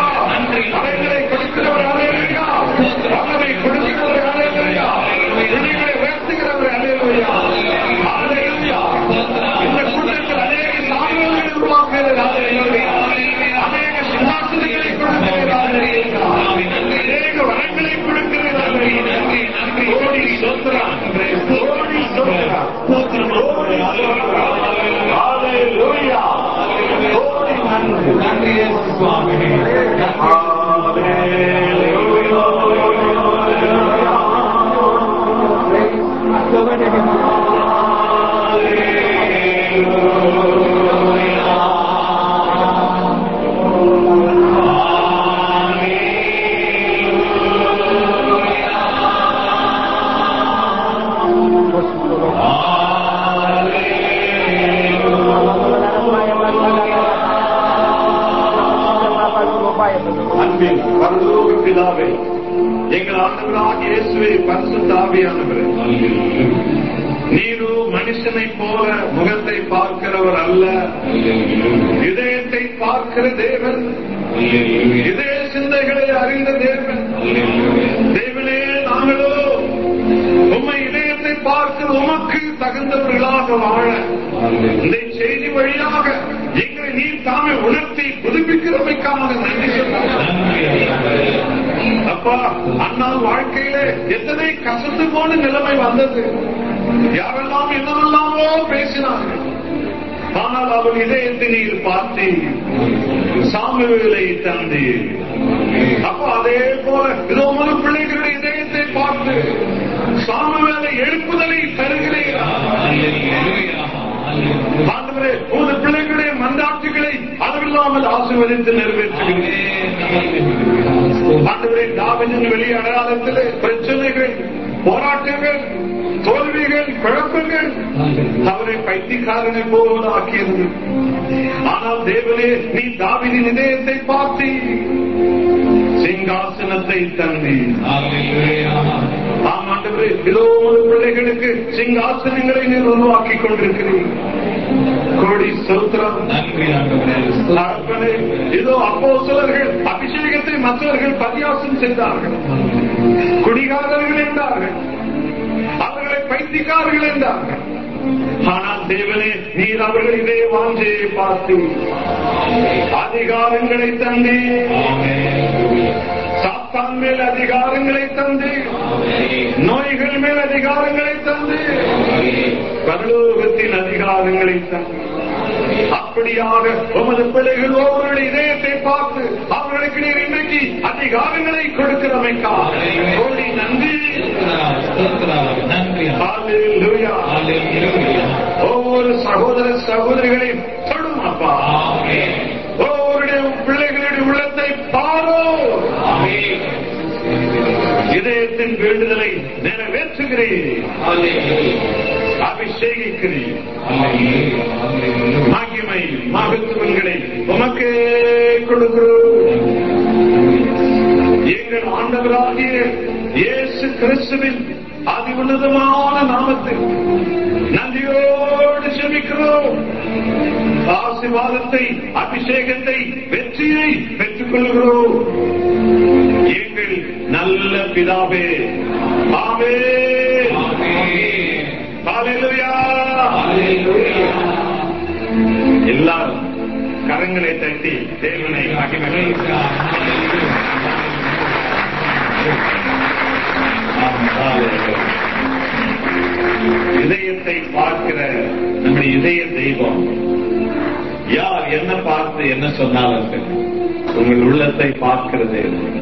அவைகளை கொடுக்கிறவரே ஹalleluya வல்லமை கொடுக்கிறவரே ஹalleluya விழிகளை உயர்த்துகிறவரே ஹalleluya அன்பின் பரலோக பிதாவே எங்கள் ஆண்டவராக இயேசுவை பரிசுத்த ஆவியானவரே நீரு மனுஷனை போல முகத்தை பார்க்கிறவர் அல்ல இதயத்தை பார்க்கிற தேவன் இதய சிந்தைகளை அறிந்த தேவன் தேவனே நாங்களோ உம்மை இதயத்தை பார்க்கிற உமக்கு தகுந்தவர்களாக வாழ இந்த செய்தி வழியாக எங்களை நீ தாமே உணர்த்தி புதுப்பிக்கிறமைக்காக நன்றி சொல்லுங்கள் அப்பா அண்ணா வாழ்க்கையில எத்தனை கசந்து போன நிலைமை வந்தது யாரெல்லாம் என்னவெல்லாமோ பேசினார்கள் ஆனால் அவள் இதயத்தை நீர் பார்த்து சாமுவேலை தந்தி அப்போ அதே போல இதோ ஒரு பிள்ளைகளுடைய இதயத்தை பார்த்து சாமுவேலை எழுப்புதலை தருகிறீர்களா ஆண்டவரே உமது பிள்ளைகளுடைய மந்தாட்சிகளை அளவில்லாமல் ஆசீர்வதித்து நிறைவேற்றுகிறேன் ஆண்டவரே தாவிதின் வெளி அடையாளத்திலே பிரச்சனைகள் போராட்டங்கள் தோல்விகள் குழப்பங்கள் அவரை பைத்தியக்காரனை போல ஆக்கியது ஆனால் தேவனே நீ தாவிதின் இதயத்தை பார்த்து சிங்காசனத்தை தந்தி ஆமாண்டவரே இதோ ஒரு பிள்ளைகளுக்கு சிங்காசனங்களை நீர் உருவாக்கி கொண்டிருக்கிறீர் கோடி சௌத்திரம் அர்ப்பணை. இதோ அப்போ சிலர்கள் அபிஷேகத்தை மற்றவர்கள் பரியாசம் செய்தார்கள் குடிகாரர்கள் என்றார்கள் அவர்களை பைத்தியக்காரர்கள் என்றார்கள் ஆனால் தேவனே நீர் அவர்கள் இதே வாஞ்சையை பார்த்து அதிகாரங்களை தந்தி சாத்தான் மேல் அதிகாரங்களை தந்து நோய்கள் மேல் அதிகாரங்களை தந்து பரலோகத்தின் அதிகாரங்களை தந்து அப்படியாக உமது பிள்ளைகள் ஒவ்வொருடைய இதயத்தை பார்த்து அவர்களுக்கு நீர் இன்றைக்கு அதிகாரங்களை கொடுக்கிறமைக்காக கோடி நன்றி Hallelujah. ஒவ்வொரு சகோதர சகோதரிகளையும் தொடும் அப்பா ஒவ்வொருடைய பிள்ளைகளுடைய உள்ளத்தை பாரோ இதயத்தின் வேண்டுதலை நிறைவேற்றுகிறேன் அபிஷேகிக்கிறேன் மகிமை மகத்துவங்களை உமக்கே கொடுக்கிறோம் எங்கள் ஆண்டவராகிய இயேசு கிறிஸ்துவின் அதி உன்னதமான நாமத்தில் நன்றியோடு செபிக்கிறோம் ஆசீர்வாதத்தை அபிஷேகத்தை வெற்றியை பெற்றுக் கொள்கிறோம் எங்கள் நல்ல பிதாவே ஆமே ஹalleluya எல்லாரும் கரங்களை தட்டி தேவனை மகிமை இதயத்தை பார்க்கிற நம்முடைய இதய தெய்வம் யார் என்ன பார்த்து என்ன சொன்னாலும் சரி உங்கள் உள்ளத்தை பார்க்கிற தெய்வம்